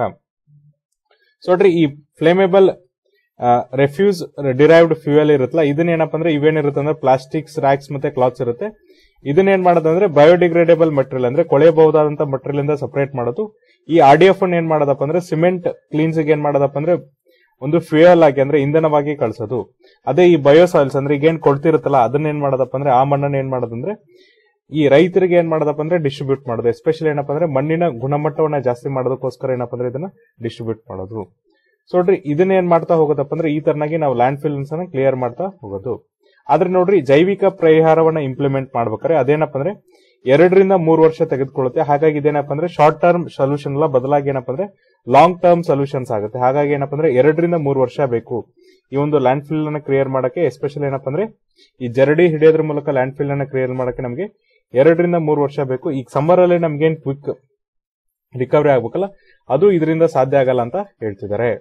S1: ಸೊ ನೋಡ್ರಿ ಈ ಫ್ಲೇಮೇಬಲ್ ರೆಫ್ಯೂಸ್ ಡಿರೈವ್ಡ್ ಫ್ಯೂಯಲ್ ಇರುತ್ತಲ್ಲ ಇದನ್ನ ಏನಪ್ಪ ಅಂದ್ರೆ ಇವೇನಿರುತ್ತೆ ಅಂದ್ರೆ ಪ್ಲಾಸ್ಟಿಕ್ಸ್ ರ್ಯಾಕ್ಸ್ ಮತ್ತೆ ಕ್ಲಾತ್ಸ್ ಇರುತ್ತೆ ಇದನ್ನ ಏನ್ ಮಾಡೋದಂದ್ರೆ ಬಯೋಡಿಗ್ರೇಡೇಬಲ್ ಮಟೀರಿಯಲ್ ಅಂದ್ರೆ ಕೊಳೆಯಬಹುದಾದಂತ ಮಟೀರಿಯಲ್ ಇಂದ ಸಪರೇಟ್ ಮಾಡೋದು ಈ ಆರ್ ಡಿ ಎಫ್ ಏನ್ ಮಾಡೋದಪ್ಪ ಅಂದ್ರೆ ಸಿಮೆಂಟ್ ಕ್ಲೀನ್ಸ್ ಏನ್ ಮಾಡೋದಪ್ಪ ಅಂದ್ರೆ ಒಂದು ಫ್ಯೂಯಲ್ ಆಗಿ ಅಂದ್ರೆ ಇಂಧನವಾಗಿ ಕಳಿಸೋದು ಅದೇ ಈ ಬಯೋಸಾಯಿಲ್ಸ್ ಅಂದ್ರೆ ಈಗ ಏನ್ ಕೊಡ್ತಿರುತ್ತಲ್ಲ ಅದನ್ನ ಏನ್ ಮಾಡೋದಪ್ಪ ಅಂದ್ರೆ ಆ ಮಣ್ಣನ್ನ ಏನ್ ಮಾಡೋದಂದ್ರೆ ಈ ರೈತರಿಗೆ ಏನ್ ಮಾಡೋದಪ್ಪ ಅಂದ್ರೆ ಡಿಸ್ಟ್ರಿಬ್ಯೂಟ್ ಮಾಡೋದು ಎಸ್ಪೆಷಲಿ ಏನಪ್ಪ ಅಂದ್ರೆ ಮಣ್ಣಿನ ಗುಣಮಟ್ಟವನ್ನ ಜಾಸ್ತಿ ಮಾಡೋದಕ್ಕೋಸ್ಕರ ಏನಪ್ಪ ಅಂದ್ರೆ ಇದನ್ನ ಡಿಸ್ಟ್ರಿಬ್ಯೂಟ್ ಮಾಡೋದು ಸೊ ನೋಡ್ರಿ ಇದನ್ನ ಏನ್ ಮಾಡ್ತಾ ಹೋಗೋದಪ್ಪ ಅಂದ್ರೆ ಈ ತರನಾಗಿ ನಾವು ಲ್ಯಾಂಡ್ ಫಿಲ್ಸ್ ಅನ್ನ ಕ್ಲಿಯರ್ ಮಾಡ್ತಾ ಹೋಗೋದು ಆದ್ರೆ ನೋಡ್ರಿ ಜೈವಿಕ ಪರಿಹಾರವನ್ನ ಇಂಪ್ಲಿಮೆಂಟ್ ಮಾಡ್ಬೇಕಾದ್ರೆ ಅದೇನಪ್ಪ ಅಂದ್ರೆ ಎರಡರಿಂದ ಮೂರು ವರ್ಷ ತೆಗೆದುಕೊಳ್ಳುತ್ತೆ ಹಾಗಾಗಿ ಇದೇನಪ್ಪ ಅಂದ್ರೆ ಶಾರ್ಟ್ ಟರ್ಮ್ ಸೊಲ್ಯೂಷನ್ ಅಲ್ಲ ಬದಲಾಗಿ ಏನಪ್ಪ ಅಂದ್ರೆ ಲಾಂಗ್ ಟರ್ಮ್ ಸೊಲ್ಯೂಷನ್ಸ್ ಆಗುತ್ತೆ ಹಾಗಾಗಿ ಏನಪ್ಪ ಅಂದ್ರೆ ಎರಡರಿಂದ ಮೂರು ವರ್ಷ ಬೇಕು ಈ ಒಂದು ಲ್ಯಾಂಡ್ ಫಿಲ್ ಅನ್ನ ಕ್ಲಿಯರ್ ಮಾಡಕ್ಕೆ ಎಸ್ಪೆಷಲಿ ಏನಪ್ಪ ಅಂದ್ರೆ ಈ ಜರಡಿ ಹಿಡಿಯೋದ್ರ ಮೂಲಕ ಲ್ಯಾಂಡ್ ಫಿಲ್ ಅನ್ನ ಕ್ಲಿಯರ್ ಮಾಡಕ್ಕೆ ನಮಗೆ ಎರಡರಿಂದ ಮೂರು ವರ್ಷ ಬೇಕು ಈಗ ಸಮ್ಮರ್ ಅಲ್ಲಿ ನಮ್ಗೇನ್ ಕ್ವಿಕ್ ರಿಕವರಿ ಆಗ್ಬೇಕಲ್ಲ ಅದು ಇದರಿಂದ ಸಾಧ್ಯ ಆಗಲ್ಲ ಅಂತ ಹೇಳ್ತಿದ್ದಾರೆ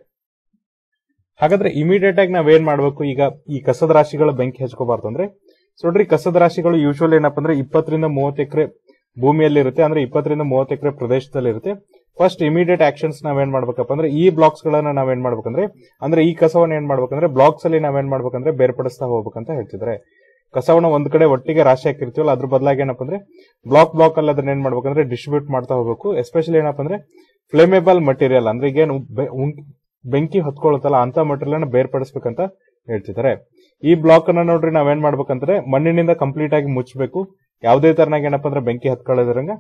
S1: ಹಾಗಾದ್ರೆ ಇಮಿಡಿಯೇಟ್ ಆಗಿ ನಾವೇನ್ ಮಾಡ್ಬೇಕು ಈಗ ಈ ಕಸದ ರಾಶಿಗಳ ಬೆಂಕಿ ಹಚ್ಕೋಬಾರ್ದು ಅಂದ್ರೆ ಸೊ ನೋಡ್ರಿ ಕಸದ ರಾಶಿಗಳು ಯೂಶುವಲ್ ಏನಪ್ಪ ಅಂದ್ರೆ ಇಪ್ಪತ್ತರಿಂದ ಮೂವತ್ತು ಎಕರೆ ಭೂಮಿಯಲ್ಲಿ ಇರುತ್ತೆ ಅಂದ್ರೆ ಇಪ್ಪತ್ತರಿಂದ ಮೂವತ್ತು ಎಕರೆ ಪ್ರದೇಶದಲ್ಲಿ ಇರುತ್ತೆ ಫಸ್ಟ್ ಇಮಿಡಿಯೇಟ್ ಆಕ್ಷನ್ಸ್ ನಾವೇನ್ ಮಾಡ್ಬೇಕಪ್ಪ ಅಂದ್ರೆ ಈ ಬ್ಲಾಕ್ಸ್ ಗಳನ್ನ ನಾವೇನ್ ಮಾಡ್ಬೇಕಂದ್ರೆ ಅಂದ್ರೆ ಈ ಕಸವನ್ನ ಏನ್ ಮಾಡ್ಬೇಕಂದ್ರೆ ಬ್ಲಾಕ್ಸ್ ಅಲ್ಲಿ ನಾವೇನ್ ಮಾಡ್ಬೇಕಂದ್ರೆ ಬೇರ್ಪಡಿಸ್ತಾ ಹೋಗ್ಬೇಕಂತ ಹೇಳ್ತಿದ್ದಾರೆ ಕಸವನ್ನ ಒಂದ್ ಕಡೆ ಒಟ್ಟಿಗೆ ರಾಶಿ ಹಾಕಿರ್ತೀವಲ್ಲ ಅದ್ರ ಬದಲಾಗಿ ಏನಪ್ಪ ಅಂದ್ರೆ ಬ್ಲಾಕ್ ಬ್ಲಾಕ್ ಅಲ್ಲಿ ಅದನ್ನ ಏನ್ ಮಾಡ್ಬೇಕಂದ್ರೆ ಡಿಸ್ಟ್ರಿಬ್ಯೂಟ್ ಮಾಡ್ತಾ ಹೋಗ್ಬೇಕು ಎಸ್ಪೆಷಲಿ ಏನಪ್ಪ ಅಂದ್ರೆ ಫ್ಲೇಮೇಬಲ್ ಮಟೀರಿಯಲ್ ಅಂದ್ರೆ ಈಗೇನು ಬೆ- ಉಂ- ಬೆಂಕಿ ಹೊತ್ಕೊಳ್ಳುತ್ತಲ್ಲ ಅಂತ ಮಟೀರಿಯಲ್ ಅನ್ನ ಬೇರ್ಪಡಿಸ್ಬೇಕಂತ ಹೇಳ್ತಿದ್ದಾರೆ ಈ ಬ್ಲಾಕ್ ಅನ್ನ ನೋಡ್ರಿ ನಾವೇನ್ ಮಾಡ್ಬೇಕಂದ್ರೆ ಮಣ್ಣಿನಿಂದ ಕಂಪ್ಲೀಟ್ ಆಗಿ ಮುಚ್ಚಬೇಕು ಯಾವುದೇ ತರನಾಗ ಏನಪ್ಪ ಅಂದ್ರೆ ಬೆಂಕಿ ಹತ್ಕೊಳ್ಳೋದ್ರಂಗ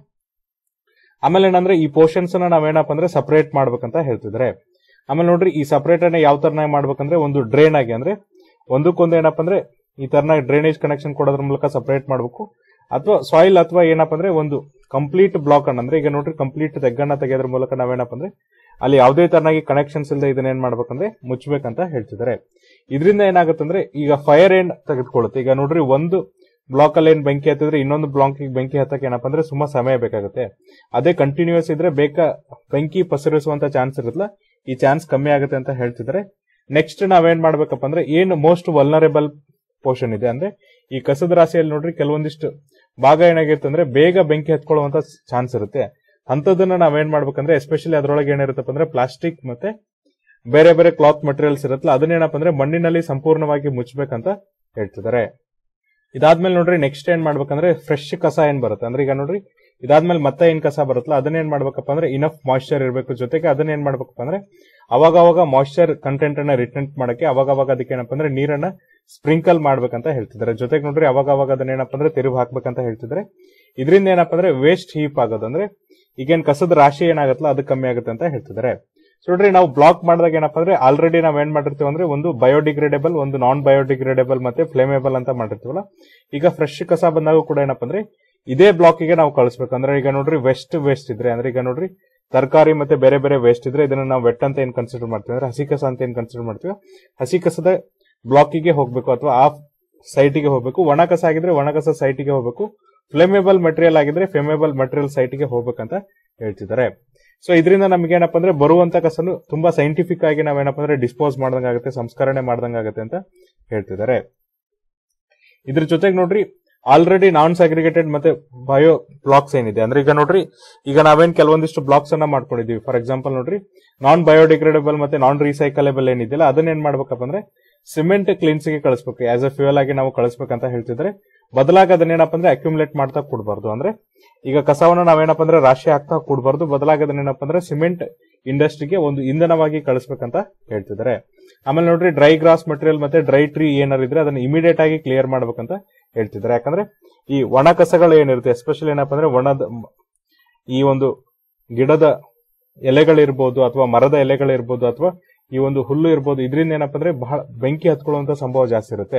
S1: ಆಮೇಲೆ ಏನಂದ್ರೆ ಈ ಪೋರ್ಷನ್ಸ್ ಅನ್ನ ನಾವೇನಪ್ಪ ಅಂದ್ರೆ ಸಪರೇಟ್ ಮಾಡ್ಬೇಕಂತ ಹೇಳ್ತಿದ್ದಾರೆ ಆಮೇಲೆ ನೋಡ್ರಿ ಈ ಸಪರೇಟ್ ಅನ್ನ ಯಾವ ತರನಾಗಿ ಮಾಡ್ಬೇಕಂದ್ರೆ ಒಂದು ಡ್ರೈನ್ ಆಗಿ ಅಂದ್ರೆ ಒಂದಕ್ಕೊಂದು ಏನಪ್ಪ ಅಂದ್ರೆ ಈ ತರನಾಗಿ ಡ್ರೈನೇಜ್ ಕನೆಕ್ಷನ್ ಕೊಡೋದ್ರ ಮೂಲಕ ಸಪರೇಟ್ ಮಾಡಬೇಕು ಅಥವಾ ಸಾಯಿಲ್ ಅಥವಾ ಏನಪ್ಪ ಅಂದ್ರೆ ಒಂದು ಕಂಪ್ಲೀಟ್ ಬ್ಲಾಕ್ ಅನ್ನ ಅಂದ್ರೆ ಈಗ ನೋಡ್ರಿ ಕಂಪ್ಲೀಟ್ ತೆಗ್ಗನ್ನ ತೆಗೆಯೋದ್ರ ಮೂಲಕ ನಾವೇನಪ್ಪ ಅಂದ್ರೆ ಅಲ್ಲಿ ಯಾವುದೇ ತರನಾಗಿ ಕನೆಕ್ಷನ್ಸ್ ಇಲ್ಲದೆ ಇದನ್ನ ಏನ್ ಮಾಡ್ಬೇಕಂದ್ರೆ ಮುಚ್ಚಬೇಕಂತ ಹೇಳ್ತಿದ್ದಾರೆ ಇದರಿಂದ ಏನಾಗುತ್ತಂದ್ರೆ ಈಗ ಫೈರ್ ಏನ್ ತೆಗೆದುಕೊಳ್ಳುತ್ತೆ ಈಗ ನೋಡ್ರಿ ಒಂದು ಬ್ಲಾಕ್ ಅಲ್ಲಿ ಏನ್ ಬೆಂಕಿ ಹತ್ತಿದ್ರೆ ಇನ್ನೊಂದು ಬ್ಲಾಕ್ ಬೆಂಕಿ ಹತ್ತಕ್ಕೆ ಏನಪ್ಪ ಅಂದ್ರೆ ಸುಮ್ಮ ಸಮಯ ಬೇಕಾಗುತ್ತೆ ಅದೇ ಕಂಟಿನ್ಯೂಸ್ ಇದ್ರೆ ಬೇಕಾ ಬೆಂಕಿ ಪಸರಿಸುವಂತ ಚಾನ್ಸ್ ಇರುತ್ತಲ್ಲ ಈ ಚಾನ್ಸ್ ಕಮ್ಮಿ ಆಗುತ್ತೆ ಅಂತ ಹೇಳ್ತಿದ್ದಾರೆ ನೆಕ್ಸ್ಟ್ ನಾವೇನ್ ಮಾಡ್ಬೇಕಪ್ಪ ಅಂದ್ರೆ ಏನು ಮೋಸ್ಟ್ ವಲ್ನರೇಬಲ್ ಪೋರ್ಷನ್ ಇದೆ ಅಂದ್ರೆ ಈ ಕಸದ ರಾಶಿಯಲ್ಲಿ ನೋಡ್ರಿ ಕೆಲವೊಂದಿಷ್ಟು ಭಾಗ ಏನಾಗಿರುತ್ತೆ ಅಂದ್ರೆ ಬೇಗ ಬೆಂಕಿ ಹತ್ಕೊಳ್ಳುವಂತ ಚಾನ್ಸ್ ಇರುತ್ತೆ ಅಂತದನ್ನ ನಾವೇನ್ ಮಾಡ್ಬೇಕಂದ್ರೆ ಎಸ್ಪೆಷಲಿ ಅದ್ರೊಳಗೆ ಏನಿರುತ್ತಪ್ಪ ಅಂದ್ರೆ ಪ್ಲಾಸ್ಟಿಕ್ ಮತ್ತೆ ಬೇರೆ ಬೇರೆ ಕ್ಲಾತ್ ಮಟೀರಿಯಲ್ಸ್ ಇರುತ್ತಲ್ಲ ಅದನ್ನೇನಪ್ಪ ಅಂದ್ರೆ ಮಣ್ಣಿನಲ್ಲಿ ಸಂಪೂರ್ಣವಾಗಿ ಮುಚ್ಚಬೇಕಂತ ಹೇಳ್ತಿದ್ದಾರೆ ಇದಾದ್ಮೇಲೆ ನೋಡ್ರಿ ನೆಕ್ಸ್ಟ್ ಏನ್ ಮಾಡ್ಬೇಕಂದ್ರೆ ಫ್ರೆಶ್ ಕಸ ಏನ್ ಬರುತ್ತೆ ಅಂದ್ರೆ ಈಗ ನೋಡ್ರಿ ಇದಾದ್ಮೇಲೆ ಮತ್ತೆ ಏನ್ ಕಸ ಬರುತ್ತಲ್ಲ ಅದನ್ನ ಏನ್ ಮಾಡ್ಬೇಕಪ್ಪ ಅಂದ್ರೆ ಇನಫ್ ಮಾಯಿಶ್ಚರ್ ಇರಬೇಕು ಜೊತೆಗೆ ಅದನ್ನ ಏನ್ ಮಾಡ್ಬೇಕಪ್ಪ ಅಂದ್ರೆ ಅವಾಗ ಅವಾಗ ಮಾಯಿಶ್ಚರ್ ಕಂಟೆಂಟ್ ಅನ್ನ ರಿಟೆಂಟ್ ಮಾಡಕ್ಕೆ ಅವಾಗ ಅವಾಗ ಅದಕ್ಕೆ ಏನಪ್ಪ ಅಂದ್ರೆ ನೀರನ್ನ ಸ್ಪ್ರಿಂಕಲ್ ಮಾಡ್ಬೇಕಂತ ಹೇಳ್ತಿದ್ದಾರೆ ಜೊತೆಗೆ ನೋಡ್ರಿ ಅವಾಗ ಅವಾಗ ಅದನ್ನ ಏನಪ್ಪ ಅಂದ್ರೆ ತಿರುವು ಹಾಕ್ಬೇಕಂತ ಹೇಳ್ತಿದ್ದಾರೆ ಇದರಿಂದ ಏನಪ್ಪ ಅಂದ್ರೆ ವೇಸ್ಟ್ ಹೀಪ್ ಆಗೋದು ಅಂದ್ರೆ ಈಗೇನ್ ಕಸದ ರಾಶಿ ಏನಾಗತ್ತಲ್ಲ ಅದು ಕಮ್ಮಿ ಆಗುತ್ತೆ ಅಂತ ಹೇಳ್ತಿದ್ದಾರೆ ಸೊ ನೋಡ್ರಿ ನಾವು ಬ್ಲಾಕ್ ಮಾಡಿದಾಗ ಏನಪ್ಪಾ ಅಂದ್ರೆ ಆಲ್ರೆಡಿ ನಾವ್ ಏನ್ ಮಾಡಿರ್ತೀವಿ ಅಂದ್ರೆ ಒಂದು ಬಯೋಡಿಗ್ರೇಡೇಬಲ್ ಒಂದು ನಾನ್ ಬಯೋಡಿಗ್ರೇಡೇಬಲ್ ಮತ್ತೆ ಫ್ಲೇಮೇಬಲ್ ಅಂತ ಮಾಡಿರ್ತೀವಲ್ಲ ಈಗ ಫ್ರೆಶ್ ಕಸ ಬಂದಾಗ ಕೂಡ ಏನಪ್ಪಾ ಅಂದ್ರೆ ಇದೇ ಬ್ಲಾಕಿಗೆ ನಾವು ಕಳಿಸ್ಬೇಕು ಅಂದ್ರೆ ಈಗ ನೋಡ್ರಿ ವೆಸ್ಟ್ ವೇಸ್ಟ್ ಇದ್ರೆ ಅಂದ್ರೆ ಈಗ ನೋಡ್ರಿ ತರಕಾರಿ ಮತ್ತೆ ಬೇರೆ ಬೇರೆ ವೇಸ್ಟ್ ಇದ್ರೆ ಇದನ್ನ ನಾವು ವೆಟ್ ಅಂತ ಏನ್ ಕನ್ಸಿಡರ್ ಮಾಡ್ತೀವಿ ಅಂದ್ರೆ ಹಸಿ ಕಸ ಅಂತ ಏನ್ ಕನ್ಸಿಡರ್ ಮಾಡ್ತೀವಿ ಹಸಿ ಕಸದ ಬ್ಲಾಕಿಗೆ ಹೋಗ್ಬೇಕು ಅಥವಾ ಆ ಸೈಟಿಗೆ ಹೋಗ್ಬೇಕು ಒಣ ಕಸ ಆಗಿದ್ರೆ ಒಣ ಕಸ ಸೈಟಿಗೆ ಹೋಗ್ಬೇಕು ಫ್ಲೇಮೇಬಲ್ ಮಟೀರಿಯಲ್ ಆಗಿದ್ರೆ ಫ್ಲೇಮೇಬಲ್ ಮಟೀರಿಯಲ್ ಸೈಟಿಗೆ ಹೋಗ್ಬೇಕಂತ ಹೇಳ್ತಿದ್ದಾರೆ ಸೊ ಇದರಿಂದ ನಮ್ಗೆ ಏನಪ್ಪ ಅಂದ್ರೆ ಬರುವಂತ ಕಸನು ತುಂಬಾ ಸೈಂಟಿಫಿಕ್ ಆಗಿ ನಾವೇನಪ್ಪ ಅಂದ್ರೆ ಡಿಸ್ಪೋಸ್ ಮಾಡ್ದಂಗಾಗುತ್ತೆ ಸಂಸ್ಕರಣೆ ಮಾಡ್ದಂಗಾಗುತ್ತೆ ಅಂತ ಹೇಳ್ತಿದ್ದಾರೆ ಇದ್ರ ಜೊತೆಗೆ ನೋಡ್ರಿ ಆಲ್ರೆಡಿ ನಾನ್ ಸೆಗ್ರಿಗೇಟೆಡ್ ಮತ್ತೆ ಬಯೋ ಬ್ಲಾಕ್ಸ್ ಏನಿದೆ ಅಂದ್ರೆ ಈಗ ನೋಡ್ರಿ ಈಗ ನಾವೇನ್ ಕೆಲವೊಂದಿಷ್ಟು ಬ್ಲಾಕ್ಸ್ ಅನ್ನ ಮಾಡ್ಕೊಂಡಿದೀವಿ ಫಾರ್ ಎಕ್ಸಾಂಪಲ್ ನೋಡ್ರಿ ನಾನ್ ಬಯೋಡಿಗ್ರೇಡಬಲ್ ಮತ್ತೆ ನಾನ್ ರೀಸೈಕಲೇಬಲ್ ಏನಿದೆಯಲ್ಲ ಅದನ್ನ ಏನ್ ಮಾಡ್ಬೇಕಪ್ಪ ಅಂದ್ರೆ ಸಿಮೆಂಟ್ ಕ್ಲೀನ್ಸ್ ಗೆ ಕಳಿಸ್ಬೇಕು ಆಸ್ ಅ ಫ್ಯೂಯಲ್ ಆಗಿ ನಾವು ಕಳಿಸ್ಬೇಕಂತ ಹೇಳ್ತಿದ್ರೆ ಬದಲಾಗಿ ಅದನ್ನೇನಪ್ಪ ಅಂದ್ರೆ ಅಕ್ಯುಮುಲೇಟ್ ಮಾಡ್ತಾ ಕೊಡ್ಬಾರ್ದು ಅಂದ್ರೆ ಈಗ ಕಸವನ್ನ ನಾವೇನಪ್ಪ ಅಂದ್ರೆ ರಾಶಿ ಹಾಕ್ತಾ ಕೊಡ್ಬಾರ್ದು ಬದಲಾಗಿ ಅದನ್ನೇನಪ್ಪ ಅಂದ್ರೆ ಸಿಮೆಂಟ್ ಇಂಡಸ್ಟ್ರಿಗೆ ಒಂದು ಇಂಧನವಾಗಿ ಕಳಿಸ್ಬೇಕಂತ ಹೇಳ್ತಿದ್ದಾರೆ ಆಮೇಲೆ ನೋಡ್ರಿ ಡ್ರೈ ಗ್ರಾಸ್ ಮಟೀರಿಯಲ್ ಮತ್ತೆ ಡ್ರೈ ಟ್ರೀ ಏನಾರು ಇದ್ರೆ ಅದನ್ನ ಇಮಿಡಿಯೇಟ್ ಆಗಿ ಕ್ಲಿಯರ್ ಮಾಡ್ಬೇಕಂತ ಹೇಳ್ತಿದ್ದಾರೆ ಯಾಕಂದ್ರೆ ಈ ಒಣ ಕಸಗಳು ಏನಿರುತ್ತೆ ಎಸ್ಪೆಷಲಿ ಏನಪ್ಪ ಅಂದ್ರೆ ಒಣದ ಈ ಒಂದು ಗಿಡದ ಎಲೆಗಳಿರ್ಬೋದು ಅಥವಾ ಮರದ ಎಲೆಗಳಿರ್ಬೋದು ಅಥವಾ ಈ ಒಂದು ಹುಲ್ಲು ಇರ್ಬೋದು ಇದರಿಂದ ಏನಪ್ಪ ಅಂದ್ರೆ ಬಹಳ ಬೆಂಕಿ ಹತ್ಕೊಳ್ಳುವಂತ ಸಂಭವ ಜಾಸ್ತಿ ಇರುತ್ತೆ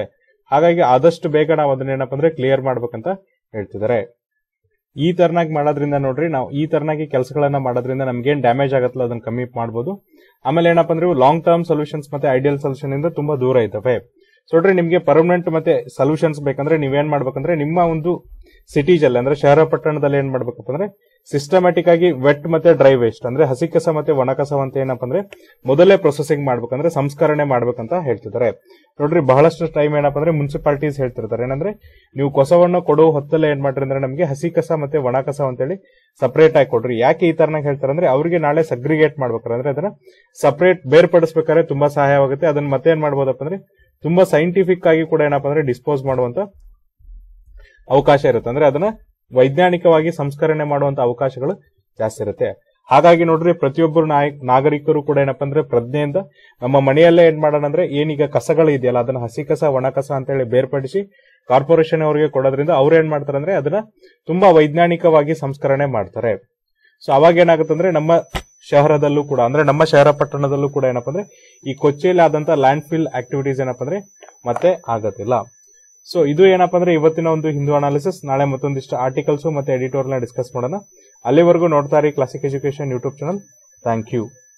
S1: ಹಾಗಾಗಿ ಆದಷ್ಟು ಬೇಗ ನಾವು ಅದನ್ನ ಏನಪ್ಪ ಅಂದ್ರೆ ಕ್ಲಿಯರ್ ಮಾಡ್ಬೇಕಂತ ಹೇಳ್ತಿದ್ದಾರೆ ಈ ತರನಾಗಿ ಮಾಡೋದ್ರಿಂದ ನೋಡ್ರಿ ನಾವು ಈ ತರನಾಗಿ ಕೆಲಸಗಳನ್ನ ಮಾಡೋದ್ರಿಂದ ನಮ್ಗೇನ್ ಡ್ಯಾಮೇಜ್ ಆಗತ್ತಲ್ಲ ಅದನ್ನ ಕಮ್ಮಿ ಮಾಡ್ಬೋದು ಆಮೇಲೆ ಏನಪ್ಪ ಅಂದ್ರೆ ಲಾಂಗ್ ಟರ್ಮ್ ಸೊಲ್ಯೂಷನ್ಸ್ ಮತ್ತೆ ಐಡಿಯಲ್ ಸೊಲ್ಯೂಷನ್ ಇಂದ ತುಂಬಾ ದೂರ ಇದ್ದಾವೆ ಸೊ ನೋಡ್ರಿ ನಿಮ್ಗೆ ಪರ್ಮನೆಂಟ್ ಮತ್ತೆ ಸೊಲ್ಯೂಷನ್ಸ್ ಬೇಕಂದ್ರೆ ನೀವೇನ್ ಮಾಡ್ಬೇಕಂದ್ರೆ ನಿಮ್ಮ ಒಂದು ಸಿಟೀಸಲ್ಲಿ ಅಂದ್ರೆ ಶಹರ ಪಟ್ಟಣದಲ್ಲಿ ಏನ್ ಮಾಡ್ಬೇಕಪ್ಪ ಅಂದ್ರೆ ಸಿಸ್ಟಮ್ಯಾಟಿಕ್ ಆಗಿ ವೆಟ್ ಮತ್ತೆ ಡ್ರೈ ವೇಸ್ಟ್ ಅಂದ್ರೆ ಹಸಿ ಕಸ ಮತ್ತೆ ಒಣ ಕಸ ಅಂತ ಏನಪ್ಪ ಅಂದ್ರೆ ಮೊದಲೇ ಪ್ರೊಸೆಸಿಂಗ್ ಮಾಡ್ಬೇಕಂದ್ರೆ ಸಂಸ್ಕರಣೆ ಮಾಡ್ಬೇಕಂತ ಹೇಳ್ತಿದ್ದಾರೆ ನೋಡ್ರಿ ಬಹಳಷ್ಟು ಟೈಮ್ ಏನಪ್ಪ ಅಂದ್ರೆ ಮುನ್ಸಿಪಾಲಿಟೀಸ್ ಹೇಳ್ತಿರ್ತಾರೆ ಏನಂದ್ರೆ ನೀವು ಕಸವನ್ನು ಕೊಡೋ ಹೊತ್ತಲ್ಲೇ ಏನ್ ಮಾಡ್ರಿ ಅಂದ್ರೆ ನಮಗೆ ಹಸಿ ಕಸ ಮತ್ತೆ ಒಣ ಕಸ ಅಂತೇಳಿ ಸಪರೇಟ್ ಆಗಿ ಕೊಡ್ರಿ ಯಾಕೆ ಈ ತರನಾಗಿ ಹೇಳ್ತಾರೆ ಅಂದ್ರೆ ಅವ್ರಿಗೆ ನಾಳೆ ಸಗ್ರಿಗೇಟ್ ಮಾಡ್ಬೇಕಾರೆ ಅಂದ್ರೆ ಅದನ್ನ ಸಪರೇಟ್ ಬೇರ್ಪಡಿಸ್ಬೇಕಾದ್ರೆ ತುಂಬಾ ಸಹಾಯವಾಗುತ್ತೆ ಅದನ್ನ ಮತ್ತೆ ಏನ್ ಮಾಡ್ಬೋದಪ್ಪ ಅಂದ್ರೆ ತುಂಬಾ ಸೈಂಟಿಫಿಕ್ ಆಗಿ ಕೂಡ ಏನಪ್ಪ ಅಂದ್ರೆ ಡಿಸ್ಪೋಸ್ ಮಾಡುವಂತ ಅವಕಾಶ ಇರುತ್ತೆ ಅಂದ್ರೆ ಅದನ್ನ ವೈಜ್ಞಾನಿಕವಾಗಿ ಸಂಸ್ಕರಣೆ ಮಾಡುವಂತ ಅವಕಾಶಗಳು ಜಾಸ್ತಿ ಇರುತ್ತೆ ಹಾಗಾಗಿ ನೋಡ್ರಿ ಪ್ರತಿಯೊಬ್ಬರು ನಾಯಕ್ ನಾಗರಿಕರು ಕೂಡ ಏನಪ್ಪಾ ಅಂದ್ರೆ ಪ್ರಜ್ಞೆಯಿಂದ ನಮ್ಮ ಮನೆಯಲ್ಲೇ ಏನ್ ಮಾಡೋಣ ಅಂದ್ರೆ ಏನೀಗ ಕಸಗಳು ಇದೆಯಲ್ಲ ಅದನ್ನ ಹಸಿ ಕಸ ಒಣ ಕಸ ಅಂತೇಳಿ ಬೇರ್ಪಡಿಸಿ ಕಾರ್ಪೊರೇಷನ್ ಅವರಿಗೆ ಕೊಡೋದ್ರಿಂದ ಅವ್ರು ಏನ್ ಮಾಡ್ತಾರೆ ಅಂದ್ರೆ ಅದನ್ನ ತುಂಬಾ ವೈಜ್ಞಾನಿಕವಾಗಿ ಸಂಸ್ಕರಣೆ ಮಾಡ್ತಾರೆ ಸೊ ಅವಾಗ ಏನಾಗುತ್ತೆ ಅಂದ್ರೆ ನಮ್ಮ ಶಹರದಲ್ಲೂ ಕೂಡ ಅಂದ್ರೆ ನಮ್ಮ ಶಹರ ಪಟ್ಟಣದಲ್ಲೂ ಕೂಡ ಏನಪ್ಪಾ ಅಂದ್ರೆ ಈ ಕೊಚ್ಚಿಯಲ್ಲಿ ಆದಂತ ಲ್ಯಾಂಡ್ ಫಿಲ್ ಆಕ್ಟಿವಿಟೀಸ್ ಏನಪ್ಪಾ ಅಂದ್ರೆ ಮತ್ತೆ ಆಗತ್ತಿಲ್ಲ ಸೊ ಇದು ಏನಪ್ಪಾ ಅಂದ್ರೆ ಇವತ್ತಿನ ಒಂದು ಹಿಂದೂ ಅನಾಲಿಸಿಸ್ ನಾಳೆ ಮತ್ತೊಂದಿಷ್ಟು ಆರ್ಟಿಕಲ್ಸ್ ಮತ್ತೆ ಎಡಿಟೋರ್ನ ಡಿಸ್ಕಸ್ ಮಾಡೋಣ ಅಲ್ಲಿವರೆಗೂ ನೋಡ್ತಾ ಇರಿ Classic education YouTube channel thank you